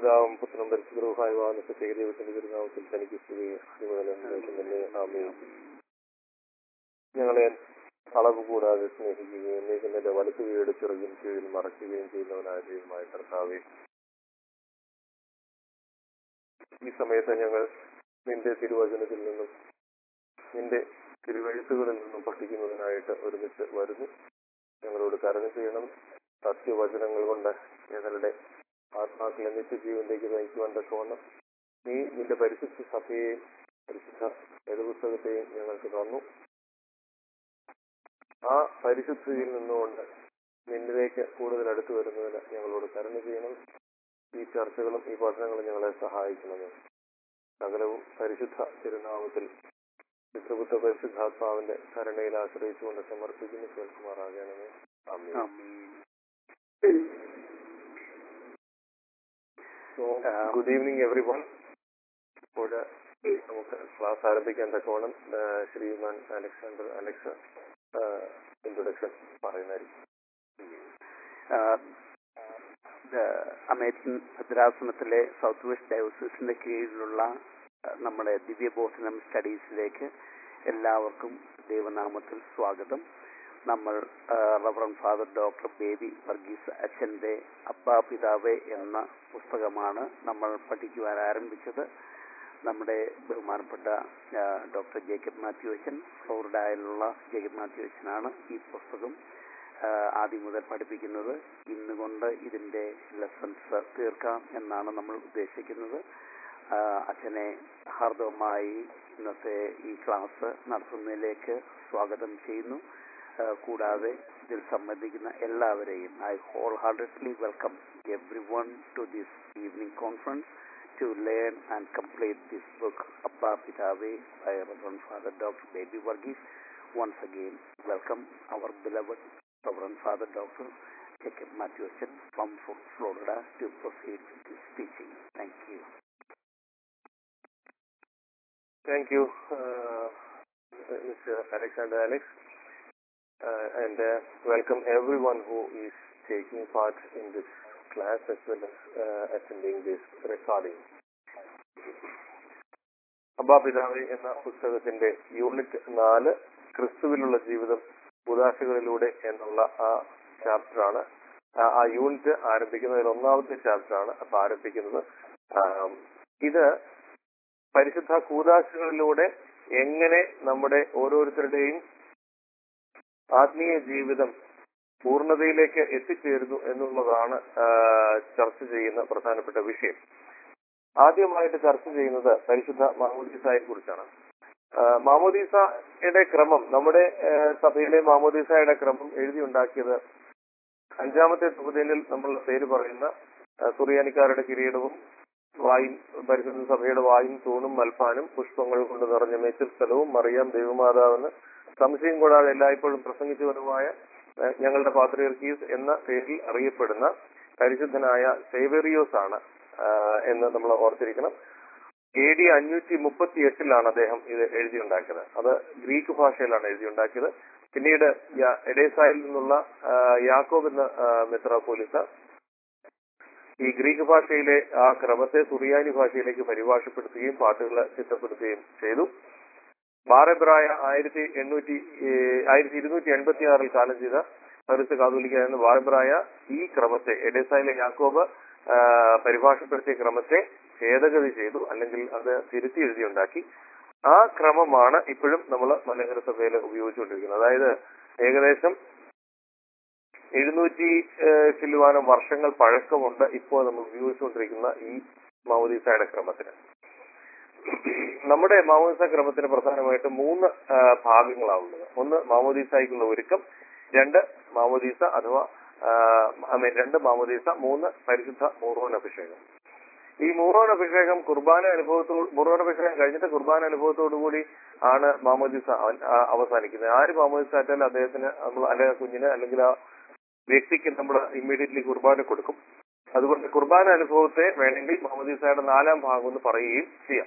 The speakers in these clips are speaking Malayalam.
പിതാവും പുത്രനും പരിശുദ്ധവുമായി വാനത്തെ ദൈവത്തിന്റെ തിരുനാമത്തിൽ തനിക്ക് സ്തുതി തന്നെ ആമേ ഞങ്ങളെ അളവ് കൂടാതെ സ്നേഹിക്കുകയും നീക്കുന്നതിന്റെ വലത്തു വീട് ചിറകിൻ കീഴിൽ മറയ്ക്കുകയും ചെയ്യുന്നവനായ ദൈവമായ കർത്താവെ ഈ സമയത്ത് ഞങ്ങൾ നിന്റെ തിരുവചനത്തിൽ നിന്നും നിന്റെ തിരുവഴുത്തുകളിൽ നിന്നും പഠിക്കുന്നതിനായിട്ട് ഒരുമിച്ച് വരുന്നു ഞങ്ങളോട് കരുണ ചെയ്യണം സത്യവചനങ്ങൾ കൊണ്ട് ഞങ്ങളുടെ ആത്മാക്കളെ നിത്യജീവനിലേക്ക് നയിക്കുവാൻ തക്കവണ്ണം നീ നിന്റെ പരിശുദ്ധ സഭയെയും പരിശുദ്ധ വേദപുസ്തകത്തെയും ഞങ്ങൾക്ക് തന്നു ആ പരിശുദ്ധിയിൽ നിന്നുകൊണ്ട് നിന്നിലേക്ക് കൂടുതൽ അടുത്തു വരുന്നതിന് ഞങ്ങളോട് കരുണ ചെയ്യണം ഈ ചർച്ചകളും ഈ പഠനങ്ങളും ഞങ്ങളെ സഹായിക്കണമെന്ന് സകലവും പരിശുദ്ധ തിരുനാമത്തിൽ വിശ്വബുദ്ധ പരിശുദ്ധാത്മാവിന്റെ കരുണയിൽ ആശ്രയിച്ചുകൊണ്ട് സമർപ്പിക്കുന്നു കേൾക്കുമാറാകണമേ ആമേൻ. So, good evening everyone ഇപ്പോൾ നമുക്ക് ക്ലാസ് ആരംഭിക്കാൻ തക്കവണ്ണം ആ, ശ്രീമാൻ അലക്സാണ്ടർ അലക്സ ഇൻട്രൊഡക്ഷൻ പറയുന്നതായിരിക്കും അമേരിക്കൻ ഭദ്രാസനത്തിലെ സൗത്ത് വെസ്റ്റ് ഡയോസിസിന്റെ കീഴിലുള്ള ആ, നമ്മുടെ ദിവ്യബോധനം സ്റ്റഡീസിലേക്ക് എല്ലാവർക്കും ദൈവനാമത്തിൽ സ്വാഗതം നമ്മൾ reverend father doctor Baby Varghese അച്ഛന്റെ അബ്ബാ പിതാവേ എന്ന പുസ്തകമാണ് നമ്മൾ പഠിക്കുവാൻ ആരംഭിച്ചത് നമ്മുടെ ബഹുമാനപ്പെട്ട ആ, ഡോക്ടർ ജേക്കബ് മാത്യു അച്ഛൻ ഫ്ലോറിഡയിലുള്ള ജേക്കബ് മാത്യു അച്ഛനാണ് ഈ പുസ്തകം ആ, ആദ്യം മുതൽ പഠിപ്പിക്കുന്നത് ഇന്നുകൊണ്ട് ഇതിന്റെ ലെസൺസ് തീർക്കാം എന്നാണ് നമ്മൾ ഉദ്ദേശിക്കുന്നത് ആ, അച്ഛനെ ഹാർദവമായി ഇന്നത്തെ ഈ ക്ലാസ് നടത്തുന്നതിലേക്ക് സ്വാഗതം ചെയ്യുന്നു ആ, കൂടാതെ ഇതിൽ സംബന്ധിക്കുന്ന എല്ലാവരെയും I wholeheartedly welcome everyone to this evening conference to learn and complete this book, Abba Pitave, by Reverend Father Dr. Baby Varghese. Once again, welcome our beloved Reverend Father Dr. Jacob Matthewson from Fo- Florida to proceed with this teaching. Thank you. Thank you, uh, Mr. Alexander Alex, uh, and uh, welcome everyone who is taking part in this class as well as uh, attending this recording. അബ്ബാ പിതാവേ എന്ന പുസ്തകത്തിന്റെ യൂണിറ്റ് നാല് ക്രിസ്തുവിലുള്ള ജീവിതം ഉദാശകളിലൂടെ എന്നുള്ള ആ ചാപ്റ്ററാണ് ആ- ആ യൂണിറ്റ് ആരംഭിക്കുന്നതിൽ ഒന്നാമത്തെ ചാപ്റ്ററാണ് അപ്പൊ ആരംഭിക്കുന്നത് ആം, ഇത് പരിശുദ്ധ കൂതാശകളിലൂടെ എങ്ങനെ നമ്മുടെ ഓരോരുത്തരുടെയും ആത്മീയ ജീവിതം പൂർണ്ണതയിലേക്ക് എത്തിച്ചേരുന്നു എന്നുള്ളതാണ് ആ, ചർച്ച ചെയ്യുന്ന പ്രധാനപ്പെട്ട വിഷയം ആദ്യമായിട്ട് ചർച്ച ചെയ്യുന്നത് പരിശുദ്ധ മാമോദീസയെ കുറിച്ചാണ് ആ, മാമോദീസയുടെ ക്രമം നമ്മുടെ ആ, സഭയിലെ മാമോദീസയുടെ ക്രമം എഴുതിയുണ്ടാക്കിയത് അഞ്ചാമത്തെ തുകതയിൽ നമ്മൾ പേര് പറയുന്ന ആ, സുറിയാനിക്കാരുടെ കിരീടവും വായും പരിശുദ്ധ സഭയുടെ വായും തൂണും മൽപ്പാനും പുഷ്പങ്ങൾ കൊണ്ട് നിറഞ്ഞ മേച്ചിൽ സ്ഥലവും മറിയാം ദൈവമാതാവെന്ന് സംശയം കൂടാതെ എല്ലായ്പ്പോഴും പ്രസംഗിച്ചവനുമായ ഏഹ്, ഞങ്ങളുടെ പാത്രിയർക്കീസ് എന്ന പേരിൽ അറിയപ്പെടുന്ന പരിശുദ്ധനായ സേവേറിയോസ് ആണ് ആഹ്, എന്ന് നമ്മൾ ഓർത്തിരിക്കണം എ ഡി അഞ്ഞൂറ്റി മുപ്പത്തി എട്ടിലാണ് അദ്ദേഹം ഇത് എഴുതിയുണ്ടാക്കിയത് അത് ഗ്രീക്ക് ഭാഷയിലാണ് എഴുതിയുണ്ടാക്കിയത് പിന്നീട് യാ- എഡേസായിൽ നിന്നുള്ള ആഹ്, യാക്കോബ് എന്ന ആഹ്, മെത്രാപ്പോലിസ ഈ ഗ്രീക്ക് ഭാഷയിലെ ആ ക്രമത്തെ സുറിയാനി ഭാഷയിലേക്ക് പരിഭാഷപ്പെടുത്തുകയും പാട്ടുകൾ ചിട്ടപ്പെടുത്തുകയും ചെയ്തു ബാറബ്രായ ആയിരത്തി എണ്ണൂറ്റി ഏഹ്, ആയിരത്തി ഇരുന്നൂറ്റി എൺപത്തി ആറിൽ കാലം ചെയ്ത പരിസ്ഥിതി കാതോലിക്കായിരുന്ന ബാറബ്രായ ഈ ക്രമത്തെ എഡേസായിലെ യാക്കോബ് ആ, പരിഭാഷപ്പെടുത്തിയ ക്രമത്തെ ഭേദഗതി ചെയ്തു അല്ലെങ്കിൽ അത് തിരുത്തി എഴുതിയുണ്ടാക്കി ആ ക്രമമാണ് ഇപ്പോഴും നമ്മൾ മലങ്കര സഭയിൽ ഉപയോഗിച്ചുകൊണ്ടിരിക്കുന്നത് അതായത് ഏകദേശം എഴുന്നൂറ്റി ഏഹ്, ചില്ലുവാനം വർഷങ്ങൾ പഴക്കമുണ്ട് ഇപ്പോൾ നമ്മൾ ഉപയോഗിച്ചുകൊണ്ടിരിക്കുന്ന ഈ മൗദീസയുടെ ക്രമത്തിന് നമ്മുടെ മാമോദിസ ക്രമത്തിന് പ്രധാനമായിട്ട് മൂന്ന് ആ, ഭാഗങ്ങളാവുന്നത് ഒന്ന് മാമോദീസായിക്കുള്ള ഒരുക്കം രണ്ട് മാമോദീസ അഥവാ ആ, I mean, രണ്ട് മാമോദീസ മൂന്ന് പരിശുദ്ധ മൂറോൻ അഭിഷേകം ഈ മൂറോൻ അഭിഷേകം കുർബാന അനുഭവത്തോട് മൂറോൻ അഭിഷേകം കഴിഞ്ഞിട്ട് കുർബാന അനുഭവത്തോടു കൂടി ആണ് മാമോദീസ അവൻ- ആ, അവസാനിക്കുന്നത് ആര് മാമോദീസ ആറ്റാലും അദ്ദേഹത്തിന് നമ്മൾ അല്ലെങ്കിൽ കുഞ്ഞിന് അല്ലെങ്കിൽ ആ വ്യക്തിക്ക് നമ്മൾ ഇമ്മീഡിയറ്റ്ലി കുർബാന കൊടുക്കും അതുകൊണ്ട് കുർബാന അനുഭവത്തെ വേണമെങ്കിൽ മാമോദീസയുടെ നാലാം ഭാഗം എന്ന് പറയുകയും ചെയ്യാം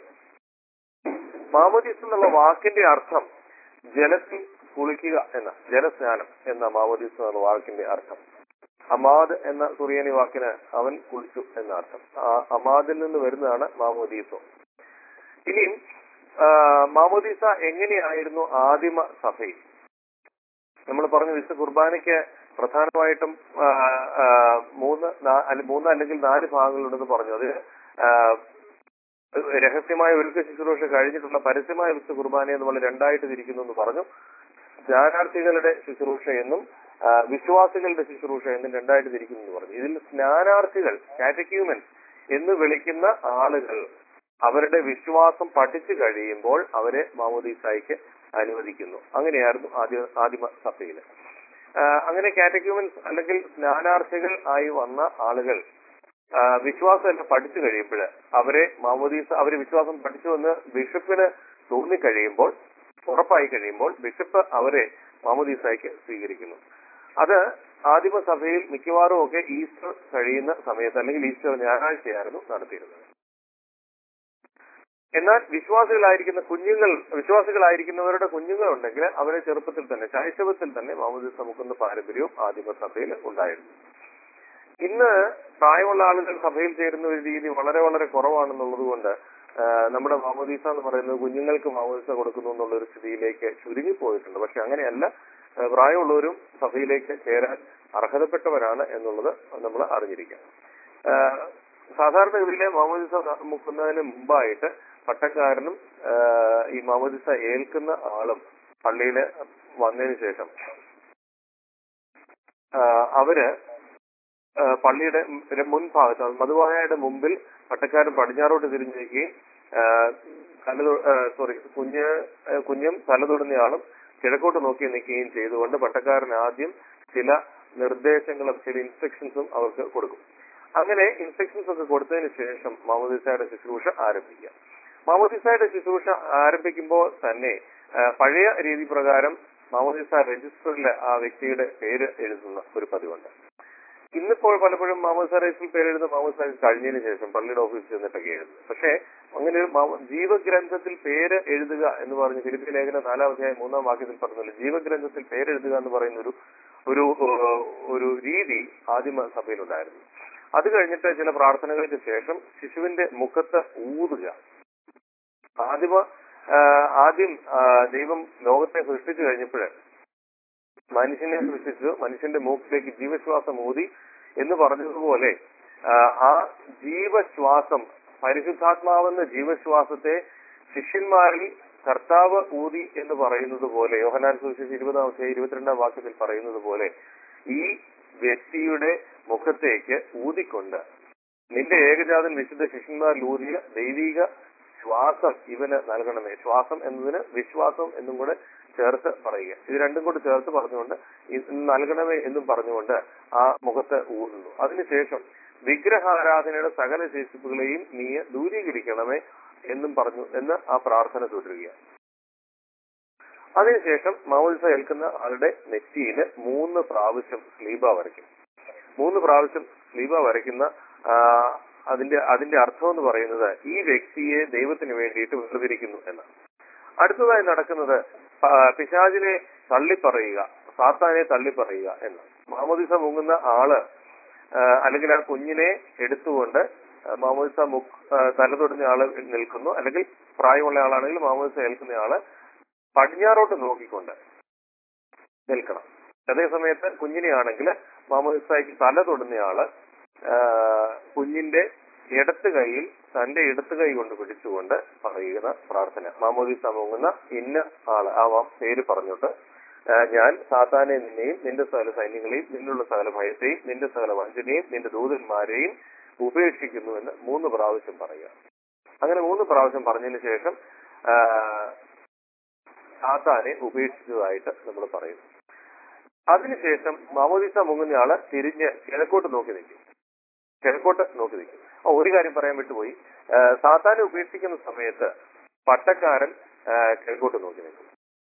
മാമോദീസ് എന്നുള്ള വാക്കിന്റെ അർത്ഥം ജലത്തിൽ കുളിക്കുക എന്ന ജലസ്നാനം എന്ന മാമോദീസ് എന്നുള്ള വാക്കിന്റെ അർത്ഥം അമാദ് എന്ന സുറിയനി വാക്കിന് അവൻ കുളിച്ചു എന്നർത്ഥം ആ അമാദിൽ നിന്ന് വരുന്നതാണ് മാമോദീസം ഇനിയും ആ, മാമോദീസ എങ്ങനെയായിരുന്നു ആദിമ സഭയിൽ നമ്മൾ പറഞ്ഞു വിശുദ്ധ കുർബാനയ്ക്ക് പ്രധാനമായിട്ടും ആ, ആ, മൂന്ന് നാ- അല്ല മൂന്ന് അല്ലെങ്കിൽ നാല് ഭാഗങ്ങളുണ്ടെന്ന് പറഞ്ഞു അത് ആ, രഹസ്യമായ ഒരുക്ക ശുശ്രൂഷ കഴിഞ്ഞിട്ടുള്ള പരസ്യമായ വിശുദ്ധ കുർബാനയെ നമ്മൾ രണ്ടായിട്ട് തിരിക്കുന്നു എന്ന് പറഞ്ഞു ജ്ഞാനാർത്ഥികളുടെ ശുശ്രൂഷ എന്നും ആ, വിശ്വാസികളുടെ ശുശ്രൂഷ എന്നും രണ്ടായിട്ട് തിരിക്കുന്നു എന്ന് പറഞ്ഞു ഇതിൽ സ്നാനാർത്ഥികൾ കാറ്റക്യൂമൻസ് എന്ന് വിളിക്കുന്ന ആളുകൾ അവരുടെ വിശ്വാസം പഠിച്ചു കഴിയുമ്പോൾ അവരെ മാമോദീസായിക്ക് അനുവദിക്കുന്നു അങ്ങനെയായിരുന്നു ആദ്യ ആദിമ സഭയിൽ അങ്ങനെ കാറ്റക്യൂമൻസ് അല്ലെങ്കിൽ സ്നാനാർത്ഥികൾ ആയി വന്ന ആളുകൾ ആ, വിശ്വാസം എല്ലാം പഠിച്ചു കഴിയുമ്പോൾ അവരെ മാമോദീസ അവര് വിശ്വാസം പഠിച്ചുവെന്ന് ബിഷപ്പിന് തോന്നിക്കഴിയുമ്പോൾ ഉറപ്പായി കഴിയുമ്പോൾ ബിഷപ്പ് അവരെ മാമോദീസായിക്ക് സ്വീകരിക്കുന്നു അത് ആദിമസഭയിൽ മിക്കവാറും ഒക്കെ ഈസ്റ്റർ കഴിയുന്ന സമയത്ത് അല്ലെങ്കിൽ ഈസ്റ്റർ ഞായറാഴ്ചയായിരുന്നു നടത്തിയിരുന്നത് എന്നാൽ വിശ്വാസികളായിരിക്കുന്ന കുഞ്ഞുങ്ങൾ വിശ്വാസികളായിരിക്കുന്നവരുടെ കുഞ്ഞുങ്ങളുണ്ടെങ്കിൽ അവരെ ചെറുപ്പത്തിൽ തന്നെ ശൈശവത്തിൽ തന്നെ മാമോദീസ മുക്കുന്ന പാരമ്പര്യവും ആദിമസഭയിൽ ഉണ്ടായിരുന്നു ഇന്ന് പ്രായമുള്ള ആളുകൾ സഭയിൽ ചേരുന്ന ഒരു രീതി വളരെ വളരെ കുറവാണെന്നുള്ളത് കൊണ്ട് ആ, നമ്മുടെ മാമോദീസ എന്ന് പറയുന്നത് കുഞ്ഞുങ്ങൾക്ക് മാമോദീസ കൊടുക്കുന്നു എന്നുള്ള ഒരു സ്ഥിതിയിലേക്ക് ചുരുങ്ങിപ്പോയിട്ടുണ്ട് പക്ഷെ അങ്ങനെയല്ല ആ, പ്രായമുള്ളവരും സഭയിലേക്ക് ചേരാൻ അർഹതപ്പെട്ടവരാണ് എന്നുള്ളത് നമ്മൾ അറിഞ്ഞിരിക്കണം ആ, സാധാരണഗതിയിലെ മാമോദിസ മുക്കുന്നതിന് മുമ്പായിട്ട് പട്ടക്കാരനും ആ, ഈ മാമോദിസ ഏൽക്കുന്ന ആളും പള്ളിയിൽ വന്നതിന് ശേഷം ആ, അവര് ആ, പള്ളിയുടെ ഒരു മുൻഭാഗത്ത് മധുവാഹയുടെ മുമ്പിൽ പട്ടക്കാരൻ പടിഞ്ഞാറോട്ട് തിരിഞ്ഞിരിക്കുകയും ആ, തല സോറി കുഞ്ഞ് ആ, കുഞ്ഞും തല തൊടുന്നയാളും കിഴക്കോട്ട് നോക്കി നിൽക്കുകയും ചെയ്തുകൊണ്ട് പട്ടക്കാരൻ ആദ്യം ചില നിർദ്ദേശങ്ങളും ചില ഇൻസ്ട്രക്ഷൻസും അവർക്ക് കൊടുക്കും അങ്ങനെ ഇൻസ്ട്രക്ഷൻസ് ഒക്കെ കൊടുത്തതിന് ശേഷം മാമോദിസയുടെ ശുശ്രൂഷ ആരംഭിക്കുക മാമോദിസയുടെ ശുശ്രൂഷ ആരംഭിക്കുമ്പോൾ തന്നെ ആ, പഴയ രീതി പ്രകാരം മാമോദിസ രജിസ്റ്ററിൽ ആ വ്യക്തിയുടെ പേര് എഴുതുന്ന ഒരു പതിവുണ്ട് ഇന്നിപ്പോൾ പലപ്പോഴും മാമോദിസ രജിസ്റ്ററിൽ പേരെഴുതുന്ന മാമോദിസ കഴിഞ്ഞതിന് ശേഷം പള്ളിയുടെ ഓഫീസിൽ ചെന്നിട്ടൊക്കെ എഴുതും പക്ഷേ അങ്ങനെ ഒരു മാമോ- ജീവഗ്രന്ഥത്തിൽ പേര് എഴുതുക എന്ന് പറഞ്ഞ് ഫിലിപ്പി ലേഖന നാലാം അധ്യായം മൂന്നാം വാക്യത്തിൽ പറഞ്ഞല്ലോ ജീവഗ്രന്ഥത്തിൽ പേരെഴുതുക എന്ന് പറയുന്ന ഒരു ഒരു ഏഹ്, ഒരു രീതി ആദിമ സഭയിലുണ്ടായിരുന്നു അത് കഴിഞ്ഞിട്ട് ചില പ്രാർത്ഥനകൾക്ക് ശേഷം ശിശുവിന്റെ മുഖത്ത് ഊതുക ആദിമ ആ, ആദ്യം ആ, ദൈവം ലോകത്തെ സൃഷ്ടിച്ചു കഴിഞ്ഞപ്പോൾ മനുഷ്യനെ സൃഷ്ടിച്ചു മനുഷ്യന്റെ മൂക്കിലേക്ക് ജീവശ്വാസം ഊതി എന്ന് പറഞ്ഞതുപോലെ ആ, ആ ജീവശ്വാസം പരിശുദ്ധാത്മാവെന്ന ജീവശ്വാസത്തെ ശിഷ്യന്മാരിൽ കർത്താവ് ഊതി എന്ന് പറയുന്നത് പോലെ യോഹനാൻ സുവിശേഷം ഇരുപതാം അധ്യായം ഇരുപത്തിരണ്ടാം വാക്യത്തിൽ പറയുന്നത് പോലെ ഈ വ്യക്തിയുടെ മുഖത്തേക്ക് ഊതിക്കൊണ്ട് നിന്റെ ഏകജാതൻ വിശുദ്ധ ശിഷ്യന്മാരിൽ ഊതിയ ദൈവിക ശ്വാസം ഇവന് നൽകണമേ ശ്വാസം എന്നതിന് വിശ്വാസം എന്നും കൂടെ ചേർത്ത് പറയുക ഇത് രണ്ടും കൂടെ ചേർത്ത് പറഞ്ഞുകൊണ്ട് ഇത് നൽകണമേ എന്നും പറഞ്ഞുകൊണ്ട് ആ മുഖത്ത് ഊതുന്നു അതിനുശേഷം വിഗ്രഹാരാധനയുടെ സകല ശേഷിപ്പുകളെയും നീ ദൂരീകരിക്കണമേ എന്നും പറഞ്ഞു എന്ന് ആ പ്രാർത്ഥന തുടരുക അതിനുശേഷം മാമോദിസ ഏൽക്കുന്ന ആളുടെ നെറ്റിയിൽ മൂന്ന് പ്രാവശ്യം സ്ലീബ വരയ്ക്കും മൂന്ന് പ്രാവശ്യം സ്ലീബ വരയ്ക്കുന്ന ആ, അതിന്റെ അതിന്റെ അർത്ഥം എന്ന് പറയുന്നത് ഈ വ്യക്തിയെ ദൈവത്തിന് വേണ്ടിയിട്ട് വേർതിരിക്കുന്നു എന്നാണ് അടുത്തതായി നടക്കുന്നത് പ- പിശാചിനെ തള്ളിപ്പറയുക സാത്താനെ തള്ളിപ്പറയുക എന്നാണ് മാമോദിസ മുങ്ങുന്ന ആള് ആ, അല്ലെങ്കിൽ ആ കുഞ്ഞിനെ എടുത്തുകൊണ്ട് ആ, മാമോദിസ മുക്ക് ആ, തല തൊടുന്ന ആള് നിൽക്കുന്നു അല്ലെങ്കിൽ പ്രായമുള്ള ആളാണെങ്കിൽ മാമോദിസ ഏൽക്കുന്ന ആള് പടിഞ്ഞാറോട്ട് നോക്കിക്കൊണ്ട് നിൽക്കണം അതേസമയത്ത് കുഞ്ഞിനെയാണെങ്കിൽ മാമോദിസായ്ക്ക് തല തൊടുന്നയാള് ആ, കുഞ്ഞിന്റെ ഇടത്ത് കൈയിൽ തന്റെ ഇടത്ത് കൈ കൊണ്ട് പിടിച്ചുകൊണ്ട് പറയുന്ന പ്രാർത്ഥന മാമോദിസ മുങ്ങുന്ന ഇന്ന ആള് ആ വാ- പേര് പറഞ്ഞിട്ട് ആ, ഞാൻ സാത്താനെ നിന്നെയും നിന്റെ സകല സൈന്യങ്ങളെയും നിന്നുള്ള സകല ഭയത്തെയും നിന്റെ സകല വഞ്ചനയും നിന്റെ ദൂതന്മാരെയും ഉപേക്ഷിക്കുന്നു എന്ന് മൂന്ന് പ്രാവശ്യം പറയുക അങ്ങനെ മൂന്ന് പ്രാവശ്യം പറഞ്ഞതിന് ശേഷം ആ, സാത്താനെ ഉപേക്ഷിച്ചതായിട്ട് നമ്മൾ പറയുന്നു അതിനുശേഷം മാമോദിസ മുങ്ങുന്നയാള് തിരിഞ്ഞ് കിഴക്കോട്ട് നോക്കി നിൽക്കും കിഴക്കോട്ട് നോക്കി നിൽക്കും ആ, ഒരു കാര്യം പറയാൻ വിട്ടുപോയി ആ, സാത്താനെ ഉപേക്ഷിക്കുന്ന സമയത്ത് പട്ടക്കാരൻ ആ, കിഴക്കോട്ട് നോക്കി നിൽക്കും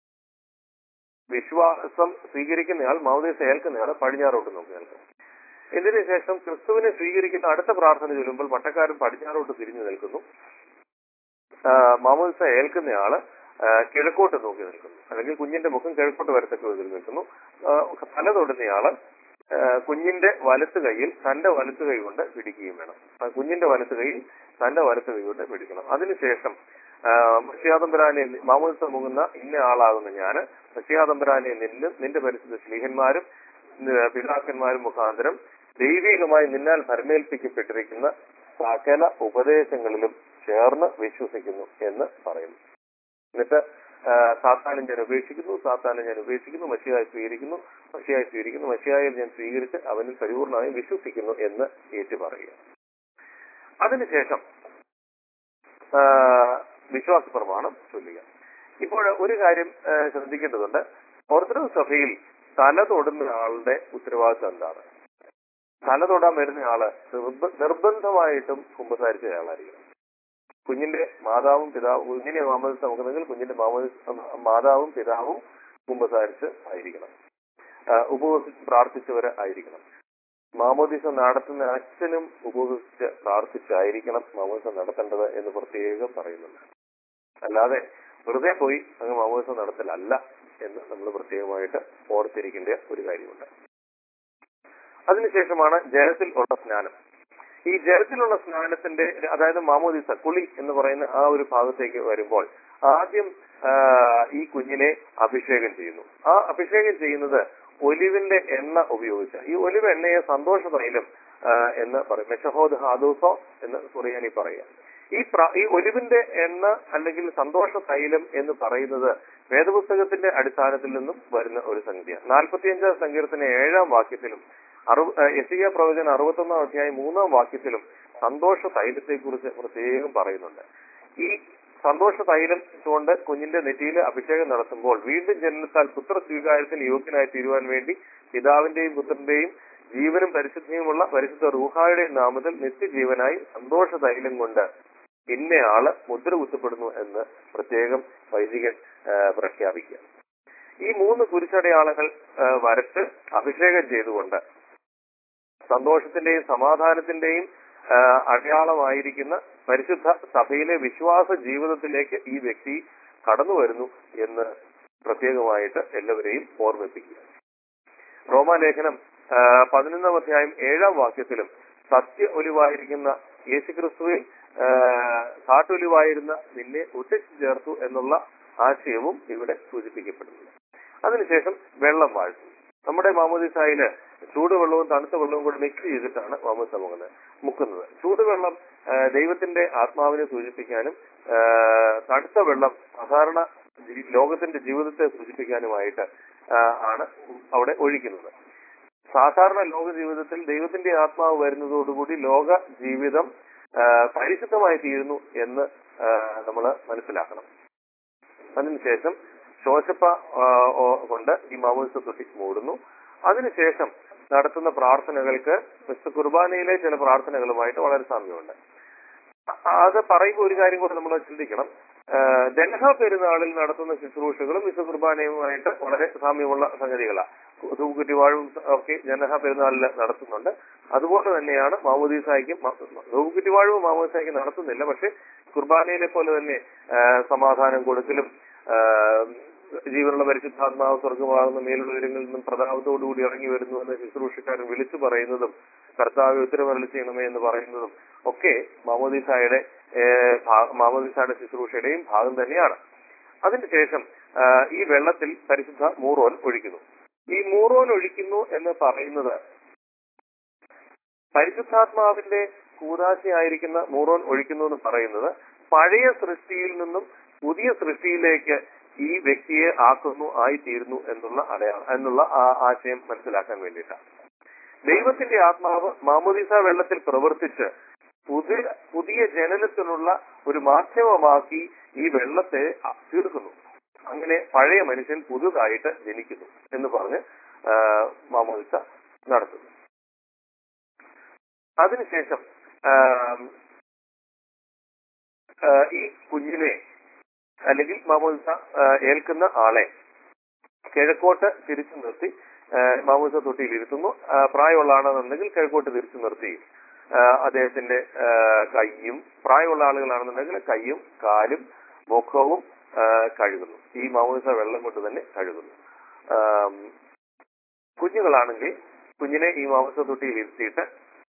വിശ്വാസം സ്വീകരിക്കുന്നയാൾ മാമോദിസ ഏൽക്കുന്നയാൾ പടിഞ്ഞാറോട്ട് നോക്കി നിൽക്കും ഇതിനു ശേഷം ക്രിസ്തുവിനെ സ്വീകരിക്കുന്ന അടുത്ത പ്രാർത്ഥന ചൊല്ലുമ്പോൾ പട്ടക്കാരൻ പടിഞ്ഞാറോട്ട് തിരിഞ്ഞു നിൽക്കുന്നു ആ, മാമോദിസ ഏൽക്കുന്നയാള് ആ, കിഴക്കോട്ട് നോക്കി നിൽക്കുന്നു അല്ലെങ്കിൽ കുഞ്ഞിന്റെ മുഖം കിഴക്കോട്ട് വരത്തക്ക വിധത്തിൽ നിൽക്കുന്നു ആ, തല തൊടുന്നയാള് ആ, കുഞ്ഞിന്റെ വലത്ത് കൈയിൽ തന്റെ വലത്ത് കൈ കൊണ്ട് പിടിക്കുകയും വേണം ആ കുഞ്ഞിന്റെ വലത്ത് കൈയിൽ തന്റെ വലത്ത് കൈ കൊണ്ട് പിടിക്കണം അതിനുശേഷം മഷിയാതമ്പരാനെ മാമോദിസ മുങ്ങുന്ന ഇന്ന ആളാകുന്ന ഞാന് മഷിയാതമ്പരാനെ നിന്നും നിന്റെ പരിസ്ഥിതി സ്നേഹന്മാരും പിതാക്കന്മാരും മുഖാന്തരം ദൈവികമായി നിന്നാൽ ഭരമേൽപ്പിക്കപ്പെട്ടിരിക്കുന്ന സകല ഉപദേശങ്ങളിലും ചേർന്ന് വിശ്വസിക്കുന്നു എന്ന് പറയുന്നു എന്നിട്ട് ആ, സാത്താനെ ഞാൻ ഉപേക്ഷിക്കുന്നു സാത്താനെ ഞാൻ ഉപേക്ഷിക്കുന്നു മഷിയായി സ്വീകരിക്കുന്നു മഷിയായി സ്വീകരിക്കുന്നു മഷിയായിൽ ഞാൻ സ്വീകരിച്ച് അവനിൽ പരിപൂർണമായും വിശ്വസിക്കുന്നു എന്ന് ഏറ്റു പറയുക അതിനുശേഷം ആ, വിശ്വാസ പ്രമാണം ചൊല്ലുക ഇപ്പോൾ ഒരു കാര്യം ആ, ശ്രദ്ധിക്കേണ്ടതുണ്ട് ഓർത്തഡോക്സ് സഭയിൽ തല തൊടുന്ന ആളുടെ ഉത്തരവാദിത്വം എന്താണ് തല തൊടാൻ വരുന്ന ആള് നിർബ- നിർബന്ധമായിട്ടും കുമ്പസാരിച്ച ആളായിരിക്കണം കുഞ്ഞിന്റെ മാതാവും പിതാവും കുഞ്ഞിനെ മാമോദിസ നോക്കുന്നെങ്കിൽ കുഞ്ഞിന്റെ മാമോദിസ മാതാവും പിതാവും കുമ്പസാരിച്ച് ആയിരിക്കണം ആ, ഉപവസിച്ച് പ്രാർത്ഥിച്ചവര് ആയിരിക്കണം മാമോദിസ നടത്തുന്ന അച്ഛനും ഉപവസിച്ച് പ്രാർത്ഥിച്ചായിരിക്കണം മാമോദിസ നടത്തേണ്ടത് എന്ന് പ്രത്യേകം പറയുന്നുണ്ട് അല്ലാതെ വെറുതെ പോയി അങ്ങ് മാമോദിസ നടത്തലല്ല എന്ന് നമ്മൾ പ്രത്യേകമായിട്ട് ഓർത്തിരിക്കേണ്ട ഒരു കാര്യമുണ്ട് അതിനുശേഷമാണ് ജലത്തിൽ ഉള്ള സ്നാനം ഈ ജലത്തിലുള്ള സ്നാനത്തിന്റെ അതായത് മാമോദിസ കുളി എന്ന് പറയുന്ന ആ ഒരു ഭാഗത്തേക്ക് വരുമ്പോൾ ആദ്യം ആ, ഈ കുഞ്ഞിനെ അഭിഷേകം ചെയ്യുന്നു ആ അഭിഷേകം ചെയ്യുന്നത് ഒലിവിന്റെ എണ്ണ ഉപയോഗിച്ച് ഈ ഒലിവ് എണ്ണയെ സന്തോഷ തൈലം ആ, എന്ന് പറയും മെഷഹോദ് ഹാദൂസോ എന്ന് സുറിയാനി പറയുക ഈ പ്ര- ഈ ഒലിവിന്റെ എണ്ണ അല്ലെങ്കിൽ സന്തോഷ തൈലം എന്ന് പറയുന്നത് വേദപുസ്തകത്തിന്റെ അടിസ്ഥാനത്തിൽ നിന്നും വരുന്ന ഒരു സംഖ്യയാണ് നാൽപ്പത്തിയഞ്ചാം സങ്കീർത്തിന് ഏഴാം വാക്യത്തിലും അറു എസിയ പ്രവചന അറുപത്തൊന്നാം അധ്യായം മൂന്നാം വാക്യത്തിലും സന്തോഷ തൈലത്തെ കുറിച്ച് പ്രത്യേകം പറയുന്നുണ്ട് ഈ സന്തോഷ തൈലം കൊണ്ട് കുഞ്ഞിന്റെ നെറ്റിയിൽ അഭിഷേകം നടത്തുമ്പോൾ വീണ്ടും ജനനത്താൽ പുത്ര സ്വീകാര്യത്തിന് യോഗ്യനായി തീരുവാൻ വേണ്ടി പിതാവിന്റെയും പുത്രന്റെയും ജീവനും പരിശുദ്ധിയുമുള്ള പരിശുദ്ധ റൂഹായുടെ നാമത്തിൽ നിത്യജീവനായി സന്തോഷ തൈലം കൊണ്ട് ഇന്നയാള് മുദ്ര കുത്തപ്പെടുന്നു എന്ന് പ്രത്യേകം വൈദികൻ ആ, പ്രഖ്യാപിക്കുക ഈ മൂന്ന് കുരിശടയാളങ്ങൾ ആ, വരച്ച് അഭിഷേകം ചെയ്തുകൊണ്ട് സന്തോഷത്തിന്റെയും സമാധാനത്തിന്റെയും ആ, അടയാളമായിരിക്കുന്ന പരിശുദ്ധ സഭയിലെ വിശ്വാസ ജീവിതത്തിലേക്ക് ഈ വ്യക്തി കടന്നു വരുന്നു എന്ന് പ്രത്യേകമായിട്ട് എല്ലാവരെയും ഓർമ്മിപ്പിക്കുക റോമാലേഖനം ആ, പതിനൊന്നാം അധ്യായം ഏഴാം വാക്യത്തിലും സത്യ ഒലിവായിരിക്കുന്ന യേശുക്രിസ്തുവിൽ ആ, കാട്ടൊലിവായിരുന്ന നിന്നെ ഒട്ടിച്ചു ചേർത്തു എന്നുള്ള ആശയവും ഇവിടെ സൂചിപ്പിക്കപ്പെടുന്നു അതിനുശേഷം വെള്ളം വാഴ്ത്തും നമ്മുടെ മാമോദിസായില് ചൂടുവെള്ളവും തണുത്ത വെള്ളവും കൂടെ മിക്സ് ചെയ്തിട്ടാണ് മാമോദിസ മുക്കുന്നത് മുക്കുന്നത് ചൂടുവെള്ളം ആ, ദൈവത്തിന്റെ ആത്മാവിനെ സൂചിപ്പിക്കാനും ആ, തണുത്ത വെള്ളം സാധാരണ ജി- ലോകത്തിന്റെ ജീവിതത്തെ സൂചിപ്പിക്കാനുമായിട്ട് ആ, ആണ് അവിടെ ഒഴിക്കുന്നത് സാധാരണ ലോക ജീവിതത്തിൽ ദൈവത്തിന്റെ ആത്മാവ് വരുന്നതോടുകൂടി ലോക ജീവിതം ആ, പരിശുദ്ധമായി തീരുന്നു എന്ന് നമ്മൾ മനസ്സിലാക്കണം അതിനുശേഷം ശോശപ്പ ആ, ഓ- കൊണ്ട് ഈ മാമോദിസ തൊട്ടി മൂടുന്നു അതിനുശേഷം നടത്തുന്ന പ്രാർത്ഥനകൾക്ക് ക്രിസ്തു കുർബാനയിലെ ചില പ്രാർത്ഥനകളുമായിട്ട് വളരെ സാമ്യമുണ്ട് അ- അത് പറയുമ്പോൾ ഒരു കാര്യം കൂടെ നമ്മൾ ചിന്തിക്കണം ആ, ദൻഹ പെരുന്നാളിൽ നടത്തുന്ന ശുശ്രൂഷകളും വിശു കുർബാനയുമായിട്ട് വളരെ സാമ്യമുള്ള സംഗതികളാണ് ധൂക്കുറ്റിവാഴും ഒക്കെ ജനഹ പെരുന്നാളിൽ നടത്തുന്നുണ്ട് അതുപോലെ തന്നെയാണ് മാമോദീസായിക്കും ധൂക്കുറ്റിവാഴും മാമോദീസായിക്കും നടത്തുന്നില്ല പക്ഷെ കുർബാനയിലെ പോലെ തന്നെ ആ, സമാധാനം കൊടുക്കലും ആ, ജീവനുള്ള പരിശുദ്ധാത്മാവ് സ്വർഗമാകുന്ന മേലുള്ള ഉയരങ്ങളിൽ നിന്നും പ്രതാപത്തോടുകൂടി ഇറങ്ങി വരുന്നു എന്ന് ശുശ്രൂഷക്കാരൻ വിളിച്ചു പറയുന്നതും കർത്താവ് ഉത്തരവരളി ചെയ്യണമേ എന്ന് പറയുന്നതും ഒക്കെ മാമോദീസായുടെ ഏഹ്, ഭാ- മാമോദീസായുടെ ശുശ്രൂഷയുടെയും ഭാഗം തന്നെയാണ് അതിനുശേഷം ആ, ഈ വെള്ളത്തിൽ പരിശുദ്ധ മൂറോൻ ഒഴിക്കുന്നു ഈ മൂറോൻ ഒഴിക്കുന്നു എന്ന് പറയുന്നത് പരിശുദ്ധാത്മാവിന്റെ കൂതാശയായിരിക്കുന്ന മൂറോൻ ഒഴിക്കുന്നു എന്ന് പറയുന്നത് പഴയ സൃഷ്ടിയിൽ നിന്നും പുതിയ സൃഷ്ടിയിലേക്ക് ഈ വ്യക്തിയെ ആക്കുന്നു ആയിത്തീരുന്നു എന്നുള്ള അടയാളം എന്നുള്ള ആ ആശയം മനസ്സിലാക്കാൻ വേണ്ടിയിട്ടാണ് ദൈവത്തിന്റെ ആത്മാവ് മാമോദിസ വെള്ളത്തിൽ പ്രവർത്തിച്ച് പുതിയ പുതിയ ജനനത്തിനുള്ള ഒരു മാധ്യമമാക്കി ഈ വെള്ളത്തെ അ- തീർക്കുന്നു അങ്ങനെ പഴയ മനുഷ്യൻ പുതുതായിട്ട് ജനിക്കുന്നു എന്ന് പറഞ്ഞ് ആ, മാമോദിസ നടത്തുന്നു അതിനുശേഷം ആ, ആ, ഈ കുഞ്ഞിനെ അല്ലെങ്കിൽ മാമോദിസ ആ, ഏൽക്കുന്ന ആളെ കിഴക്കോട്ട് തിരിച്ചു നിർത്തി ആ, മാമോദിസ തൊട്ടിയിൽ ഇരുത്തുന്നു ആ, പ്രായമുള്ള ആളാണെന്നുണ്ടെങ്കിൽ കിഴക്കോട്ട് തിരിച്ചു നിർത്തി ആ, അദ്ദേഹത്തിന്റെ ആ, കൈയും പ്രായമുള്ള ആളുകളാണെന്നുണ്ടെങ്കിൽ കൈയും കാലും മുഖവും ആ, കഴുകുന്നു ഈ മാമോദിസ വെള്ളം കൊണ്ട് തന്നെ കഴുകുന്നു ആം, കുഞ്ഞുങ്ങളാണെങ്കിൽ കുഞ്ഞിനെ ഈ മാമോദിസ തൊട്ടിയിൽ ഇരുത്തിയിട്ട്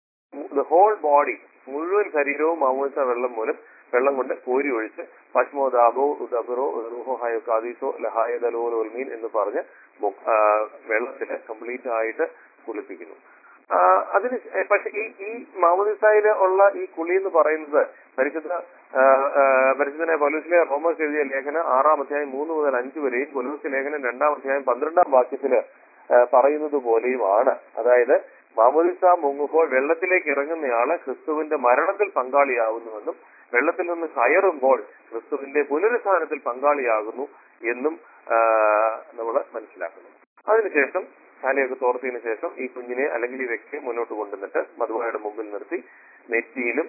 ദ ഹോൾ ബോഡി മുഴുവൻ ശരീരവും മാമോദിസ വെള്ളം മൂലം വെള്ളം കൊണ്ട് കോരി ഒഴിച്ച് പശ്മോദാബോ ഉദബറോ റൂഹോഹായോ കാദീസോ ലഹായ ദലോലോ മീൻ എന്ന് പറഞ്ഞ് മു- ആ, വെള്ളത്തില് കംപ്ലീറ്റ് ആയിട്ട് കുളിപ്പിക്കുന്നു ആ, അതിന് ശേ- പക്ഷെ ഈ ഈ മാമോദിസായില് ഉള്ള ഈ കുളി എന്ന് പറയുന്നത് പരിശുദ്ധ ആ, ആ, പരിശുദ്ധനെ പൗലൂസിലെ റോമസ് എഴുതിയ ലേഖനം ആറാം അധ്യായം മൂന്ന് മുതൽ അഞ്ച് വരെയും കൊലൂസ് ലേഖനം രണ്ടാം അധ്യായം പന്ത്രണ്ടാം വാക്യത്തില് ആ, പറയുന്നത് പോലെയുമാണ് അതായത് മാമോദിസ മുങ്ങുമ്പോൾ വെള്ളത്തിലേക്ക് ഇറങ്ങുന്നയാള് ക്രിസ്തുവിന്റെ മരണത്തിൽ പങ്കാളിയാകുന്നുവെന്നും വെള്ളത്തിൽ നിന്ന് കയറുമ്പോൾ ക്രിസ്തുവിന്റെ പുനരുത്ഥാനത്തിൽ പങ്കാളിയാകുന്നു എന്നും നമ്മൾ മനസ്സിലാക്കുന്നു അതിനുശേഷം തലയൊക്കെ തോർത്തിയതിനു ശേഷം ഈ കുഞ്ഞിനെ അല്ലെങ്കിൽ ഈ വ്യക്തിയെ മുന്നോട്ട് കൊണ്ടുവന്നിട്ട് മധുവായുടെ മുമ്പിൽ നിർത്തി നെറ്റിയിലും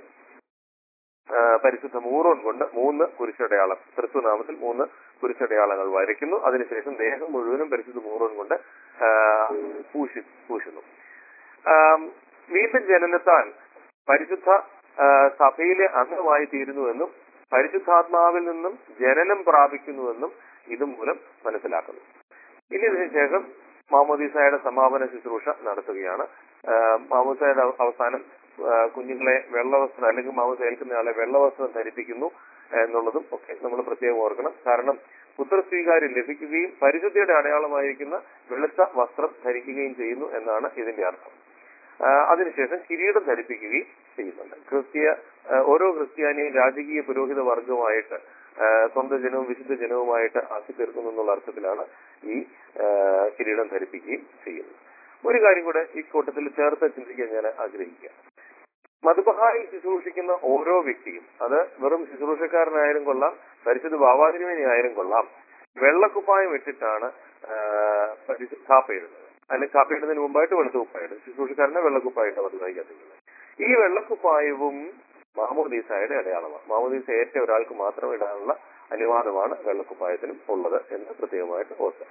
ആ, പരിശുദ്ധ മൂറോൺ കൊണ്ട് മൂന്ന് കുരിശടയാളം ക്രിസ്തുനാമത്തിൽ മൂന്ന് കുരിശടയാളങ്ങൾ വരയ്ക്കുന്നു അതിനുശേഷം ദേഹം മുഴുവനും പരിശുദ്ധ മൂറോൺ കൊണ്ട് ആ, പൂശി പൂശുന്നു ആം, വീണ്ടും ജനനത്താൽ പരിശുദ്ധ ആ, സഭയിലെ അംഗമായി തീരുന്നുവെന്നും പരിശുദ്ധാത്മാവിൽ നിന്നും ജനനം പ്രാപിക്കുന്നുവെന്നും ഇതുമൂലം മനസ്സിലാക്കുന്നു ഇനി ഇതിനുശേഷം മാമോദീസായുടെ സമാപന ശുശ്രൂഷ നടത്തുകയാണ് ആ, മാമോദിസയുടെ അവ- അവസാനം ആ, കുഞ്ഞുങ്ങളെ വെള്ളവസ്ത്രം അല്ലെങ്കിൽ മാമോദിസ ഏൽക്കുന്നയാളെ വെള്ളവസ്ത്രം ധരിപ്പിക്കുന്നു എന്നുള്ളതും ഒക്കെ നമ്മൾ പ്രത്യേകം ഓർക്കണം കാരണം പുത്രസ്വീകാര്യം ലഭിക്കുകയും പരിശുദ്ധിയുടെ അടയാളമായിരിക്കുന്ന വെളുത്ത വസ്ത്രം ധരിക്കുകയും ചെയ്യുന്നു എന്നാണ് ഇതിന്റെ അർത്ഥം ആ, അതിനുശേഷം കിരീടം ധരിപ്പിക്കുകയും ചെയ്യുന്നുണ്ട് ക്രിസ്തീയ ആ, ഓരോ ക്രിസ്ത്യാനിയും രാജകീയ പുരോഹിത വർഗവുമായിട്ട് ആ, സ്വന്തം ജനവും വിശുദ്ധ ജനവുമായിട്ട് ആക്കി തീർക്കുന്നു എന്നുള്ള അർത്ഥത്തിലാണ് ഈ ആ, കിരീടം ധരിപ്പിക്കുകയും ചെയ്യുന്നത് ഒരു കാര്യം കൂടെ ഈ കൂട്ടത്തിൽ ചേർത്ത് ചിന്തിക്കാൻ ഞാൻ ആഗ്രഹിക്കുക മധുബഹായി ശുശ്രൂഷിക്കുന്ന ഓരോ വ്യക്തിയും അത് വെറും ശുശ്രൂഷക്കാരനായാലും കൊള്ളാം പരിശുദ്ധ ബാബാതിരുമേനി ആയാലും കൊള്ളാം വെള്ളക്കുപ്പായം ഇട്ടിട്ടാണ് ആ, പരിശു- കാപ്പയിടുന്നത് അല്ലെങ്കിൽ കാപ്പയിടുന്നതിന് മുമ്പായിട്ട് വെളുത്ത കുപ്പായിട്ട് ശുശ്രൂഷക്കാരനെ വെള്ളക്കുപ്പായിട്ട് മധുബായി കത്തിക്കുന്നത് ഈ വെള്ളക്കുപ്പായവും മാമോദീസായുടെ അടയാളമാണ് മാമോദീസ ഏറ്റ ഒരാൾക്ക് മാത്രം ഇടാനുള്ള അനുവാദമാണ് വെള്ളക്കുപ്പായത്തിനും ഉള്ളത് എന്ന് പ്രത്യേകമായിട്ട് ഓർക്കുക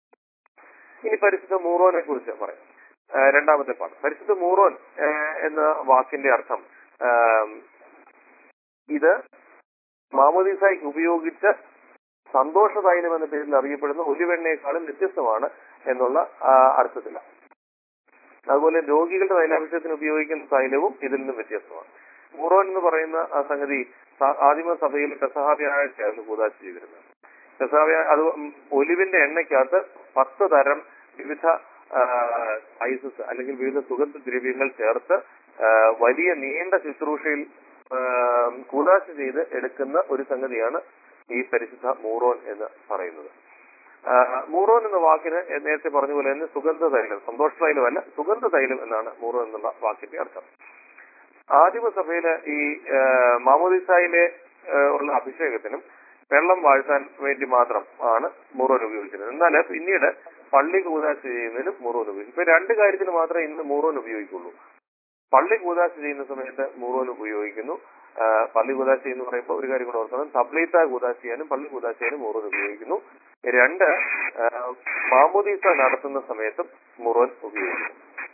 ഇനി പരിശുദ്ധ മൂറോനെ കുറിച്ച് പറയാം ആ, രണ്ടാമത്തെ പാഠം പരിശുദ്ധ മൂറോൻ ആ, എന്ന വാക്കിന്റെ അർത്ഥം ആ, ഇത് മാമോദീസായി ഉപയോഗിച്ച സന്തോഷ തൈലം എന്ന പേരിൽ അറിയപ്പെടുന്ന ഒലിവെണ്ണയെക്കാളും വ്യത്യസ്തമാണ് എന്നുള്ള ആ, അർത്ഥത്തിലാണ് അതുപോലെ രോഗികളുടെ തൈലാഭിഷേകത്തിന് ഉപയോഗിക്കുന്ന തൈലവും ഇതിൽ നിന്നും വ്യത്യസ്തമാണ് മൂറോൻ എന്ന് പറയുന്ന ആ സംഗതി സ- ആദിമ സഭയിൽ പെസഹ വ്യാഴാഴ്ചയായിരുന്നു കൂതാശ ചെയ്തിരുന്നത് പെസഹ വ്യാഴ- അത് ഉം ഒലിവിന്റെ എണ്ണയ്ക്കകത്ത് പത്ത് തരം വിവിധ ഐസസ് അല്ലെങ്കിൽ വിവിധ സുഗന്ധ ദ്രവ്യങ്ങൾ ചേർത്ത് ആ, വലിയ നീണ്ട ശുശ്രൂഷയിൽ ആ, കൂതാശ ചെയ്ത് എടുക്കുന്ന ഒരു സംഗതിയാണ് ഈ പരിശുദ്ധ മൂറോൻ എന്ന് പറയുന്നത് ആ, മൂറോൻ എന്ന വാക്കിന് നേരത്തെ പറഞ്ഞ പോലെ തന്നെ സുഗന്ധ തൈലം സന്തോഷ തൈലമല്ല സുഗന്ധ തൈലം എന്നാണ് മൂറോൻ എന്നുള്ള വാക്കിന്റെ അർത്ഥം ആദിമസഭയിലെ ഈ ആ, മാമോദിസായിലെ ആ, ഉള്ള അഭിഷേകത്തിനും വെള്ളം വാഴ്ത്താൻ വേണ്ടി മാത്രം ആണ് മൂറോൻ ഉപയോഗിച്ചിരുന്നത് എന്നാൽ പിന്നീട് പള്ളി കൂതാശ ചെയ്യുന്നതിനും മൂറോൻ ഉപയോഗിക്കും ഇപ്പൊ രണ്ട് കാര്യത്തിന് മാത്രമേ ഇന്ന് മൂറോൻ ഉപയോഗിക്കുള്ളൂ പള്ളി കൂതാശ ചെയ്യുന്ന സമയത്ത് മൂറോൻ ഉപയോഗിക്കുന്നു ആ, പള്ളി കൂതാശ എന്ന് പറയുമ്പോൾ ഒരു കാര്യം കൂടെ ഓർക്കണം തബ്ലീത്ത കൂതാശ ചെയ്യാനും പള്ളി കൂതാശ ചെയ്യാനും മൂറോൻ ഉപയോഗിക്കുന്നു രണ്ട് ആ, മാമോദീസ നടത്തുന്ന സമയത്തും മുറോൻ ഉപയോഗിക്കുന്നു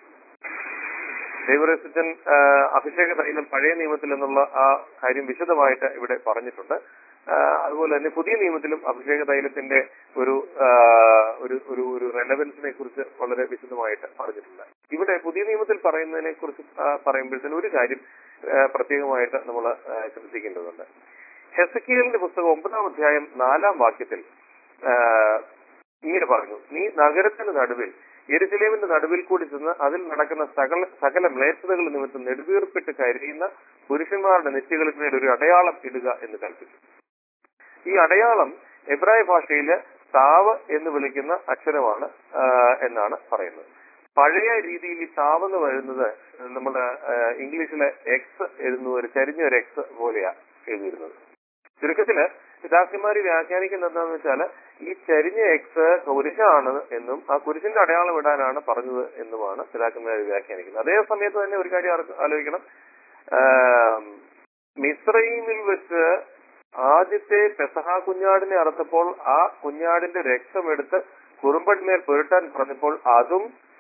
ദൈവരസിച്ചൻ അഭിഷേക തൈലം പഴയ നിയമത്തിൽ എന്നുള്ള ആ കാര്യം വിശദമായിട്ട് ഇവിടെ പറഞ്ഞിട്ടുണ്ട് ആ, അതുപോലെ തന്നെ പുതിയ നിയമത്തിലും അഭിഷേക തൈലത്തിന്റെ ഒരു ആ, ഒരു ഒരു ഒരു റെലവൻസിനെ കുറിച്ച് വളരെ വിശദമായിട്ട് പറഞ്ഞിട്ടുണ്ട് ഇവിടെ പുതിയ നിയമത്തിൽ പറയുന്നതിനെ കുറിച്ച് പറയുമ്പോഴത്തേനും ഒരു കാര്യം ആ, പ്രത്യേകമായിട്ട് നമ്മൾ ശ്രദ്ധിക്കേണ്ടതുണ്ട് ഹെസക്കിയലിന്റെ പുസ്തകം ഒമ്പതാം അധ്യായം നാലാം വാക്യത്തിൽ ആ, ഇങ്ങനെ പറഞ്ഞു നീ നഗരത്തിന് നടുവിൽ എരുസലേമിന്റെ നടുവിൽ കൂടി ചെന്ന് അതിൽ നടക്കുന്ന സകല സകല മ്ലേച്ഛതകൾ നിമിത്തം നെടുവീർപ്പിട്ട് കരയുന്ന പുരുഷന്മാരുടെ നെറ്റികളിൽ മേൽ ഒരു അടയാളം ഇടുക എന്ന് കൽപ്പിച്ചു ഈ അടയാളം എബ്രായ ഭാഷയില് താവ് എന്ന് വിളിക്കുന്ന അക്ഷരമാണ് ആ, എന്നാണ് പറയുന്നത് പഴയ രീതിയിൽ ഈ താവ് എന്ന് വരുന്നത് നമ്മുടെ ആ, ഇംഗ്ലീഷിലെ എക്സ് എഴുതുന്ന ഒരു ചരിഞ്ഞ ഒരു എക്സ് പോലെയാ എഴുതിയിരുന്നത് ചുരുക്കത്തില് പിതാക്കന്മാര് വ്യാഖ്യാനിക്കുന്നത് എന്താണെന്ന് വെച്ചാല് ഈ ചരിഞ്ഞ എക്സ് കുരിശാണ് എന്നും ആ കുരിശിന്റെ അടയാളം ഇടാനാണ് പറഞ്ഞത് എന്നുമാണ് പിതാക്കന്മാർ വ്യാഖ്യാനിക്കുന്നത് അതേ സമയത്ത് തന്നെ ഒരു കാര്യം ആർക്ക് ആലോചിക്കണം ആം, മിസ്രൈമിൽ വെച്ച് ആദ്യത്തെ പെസഹ കുഞ്ഞാടിനെ അറുത്തപ്പോൾ ആ കുഞ്ഞാടിന്റെ രക്തമെടുത്ത് കുറുമ്പന്മേൽ പുരട്ടാൻ പറഞ്ഞപ്പോൾ അതും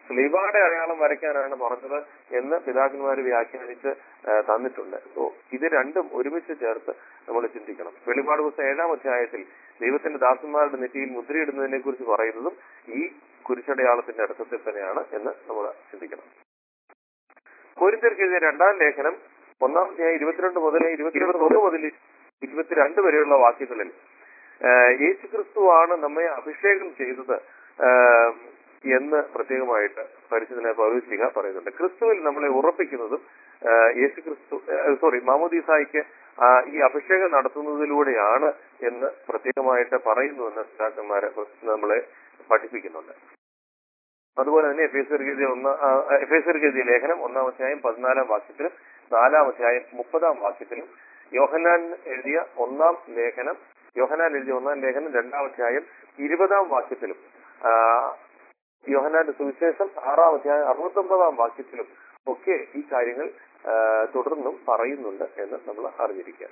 സ്ലീബാടെ അടയാളം വരയ്ക്കാനാണ് പറഞ്ഞത് എന്ന് പിതാക്കന്മാർ വ്യാഖ്യാനിച്ച് ആ, തന്നിട്ടുണ്ട് സോ ഇത് രണ്ടും ഒരുമിച്ച് ചേർത്ത് നമ്മൾ ചിന്തിക്കണം വെളിപാട് പുസ്തകം ഏഴാം അധ്യായത്തിൽ ദൈവത്തിന്റെ ദാസന്മാരുടെ നെറ്റിയിൽ മുദ്രയിടുന്നതിനെ കുറിച്ച് പറയുന്നതും ഈ കുരിശടയാളത്തിന്റെ അർത്ഥത്തിൽ തന്നെയാണ് എന്ന് നമ്മൾ ചിന്തിക്കണം കോരിന്തർക്ക് എഴുതിയ രണ്ടാം ലേഖനം ഒന്നാം അധ്യായം ഇരുപത്തിരണ്ട് മുതൽ ഇരുപത്തിരണ്ട് മുതൽ ഇരുപത്തിരണ്ട് വരെയുള്ള വാക്യങ്ങളിൽ യേശു ക്രിസ്തുവാണ് നമ്മെ അഭിഷേകം ചെയ്തത് ആ, എന്ന് പ്രത്യേകമായിട്ട് പരിശുദ്ധനെ പൗരസ്ലിഹ പറയുന്നുണ്ട് ക്രിസ്തുവിൽ നമ്മളെ ഉറപ്പിക്കുന്നതും ആ, യേശു ക്രിസ്തു സോറി മാമോദീസായിക്ക് ആ, ഈ അഭിഷേകം നടത്തുന്നതിലൂടെയാണ് എന്ന് പ്രത്യേകമായിട്ട് പറയുന്നുവെന്ന് പിതാക്കന്മാരെ നമ്മളെ പഠിപ്പിക്കുന്നുണ്ട് അതുപോലെ തന്നെ എഫേസർക്ക് എഴുതിയ ഒന്ന എഫേസർക്ക് എഴുതിയ ലേഖനം ഒന്നാം അധ്യായം പതിനാലാം വാക്യത്തിലും നാലാം അധ്യായം മുപ്പതാം വാക്യത്തിലും യോഹനാൻ എഴുതിയ ഒന്നാം ലേഖനം യോഹനാൻ എഴുതിയ ഒന്നാം ലേഖനം രണ്ടാം അധ്യായം ഇരുപതാം വാക്യത്തിലും ആ, യോഹനാന്റെ സുവിശേഷം ആറാം അധ്യായം അറുപത്തൊമ്പതാം വാക്യത്തിലും ഒക്കെ ഈ കാര്യങ്ങൾ ആ, തുടർന്നും പറയുന്നുണ്ട് എന്ന് നമ്മൾ അറിഞ്ഞിരിക്കുക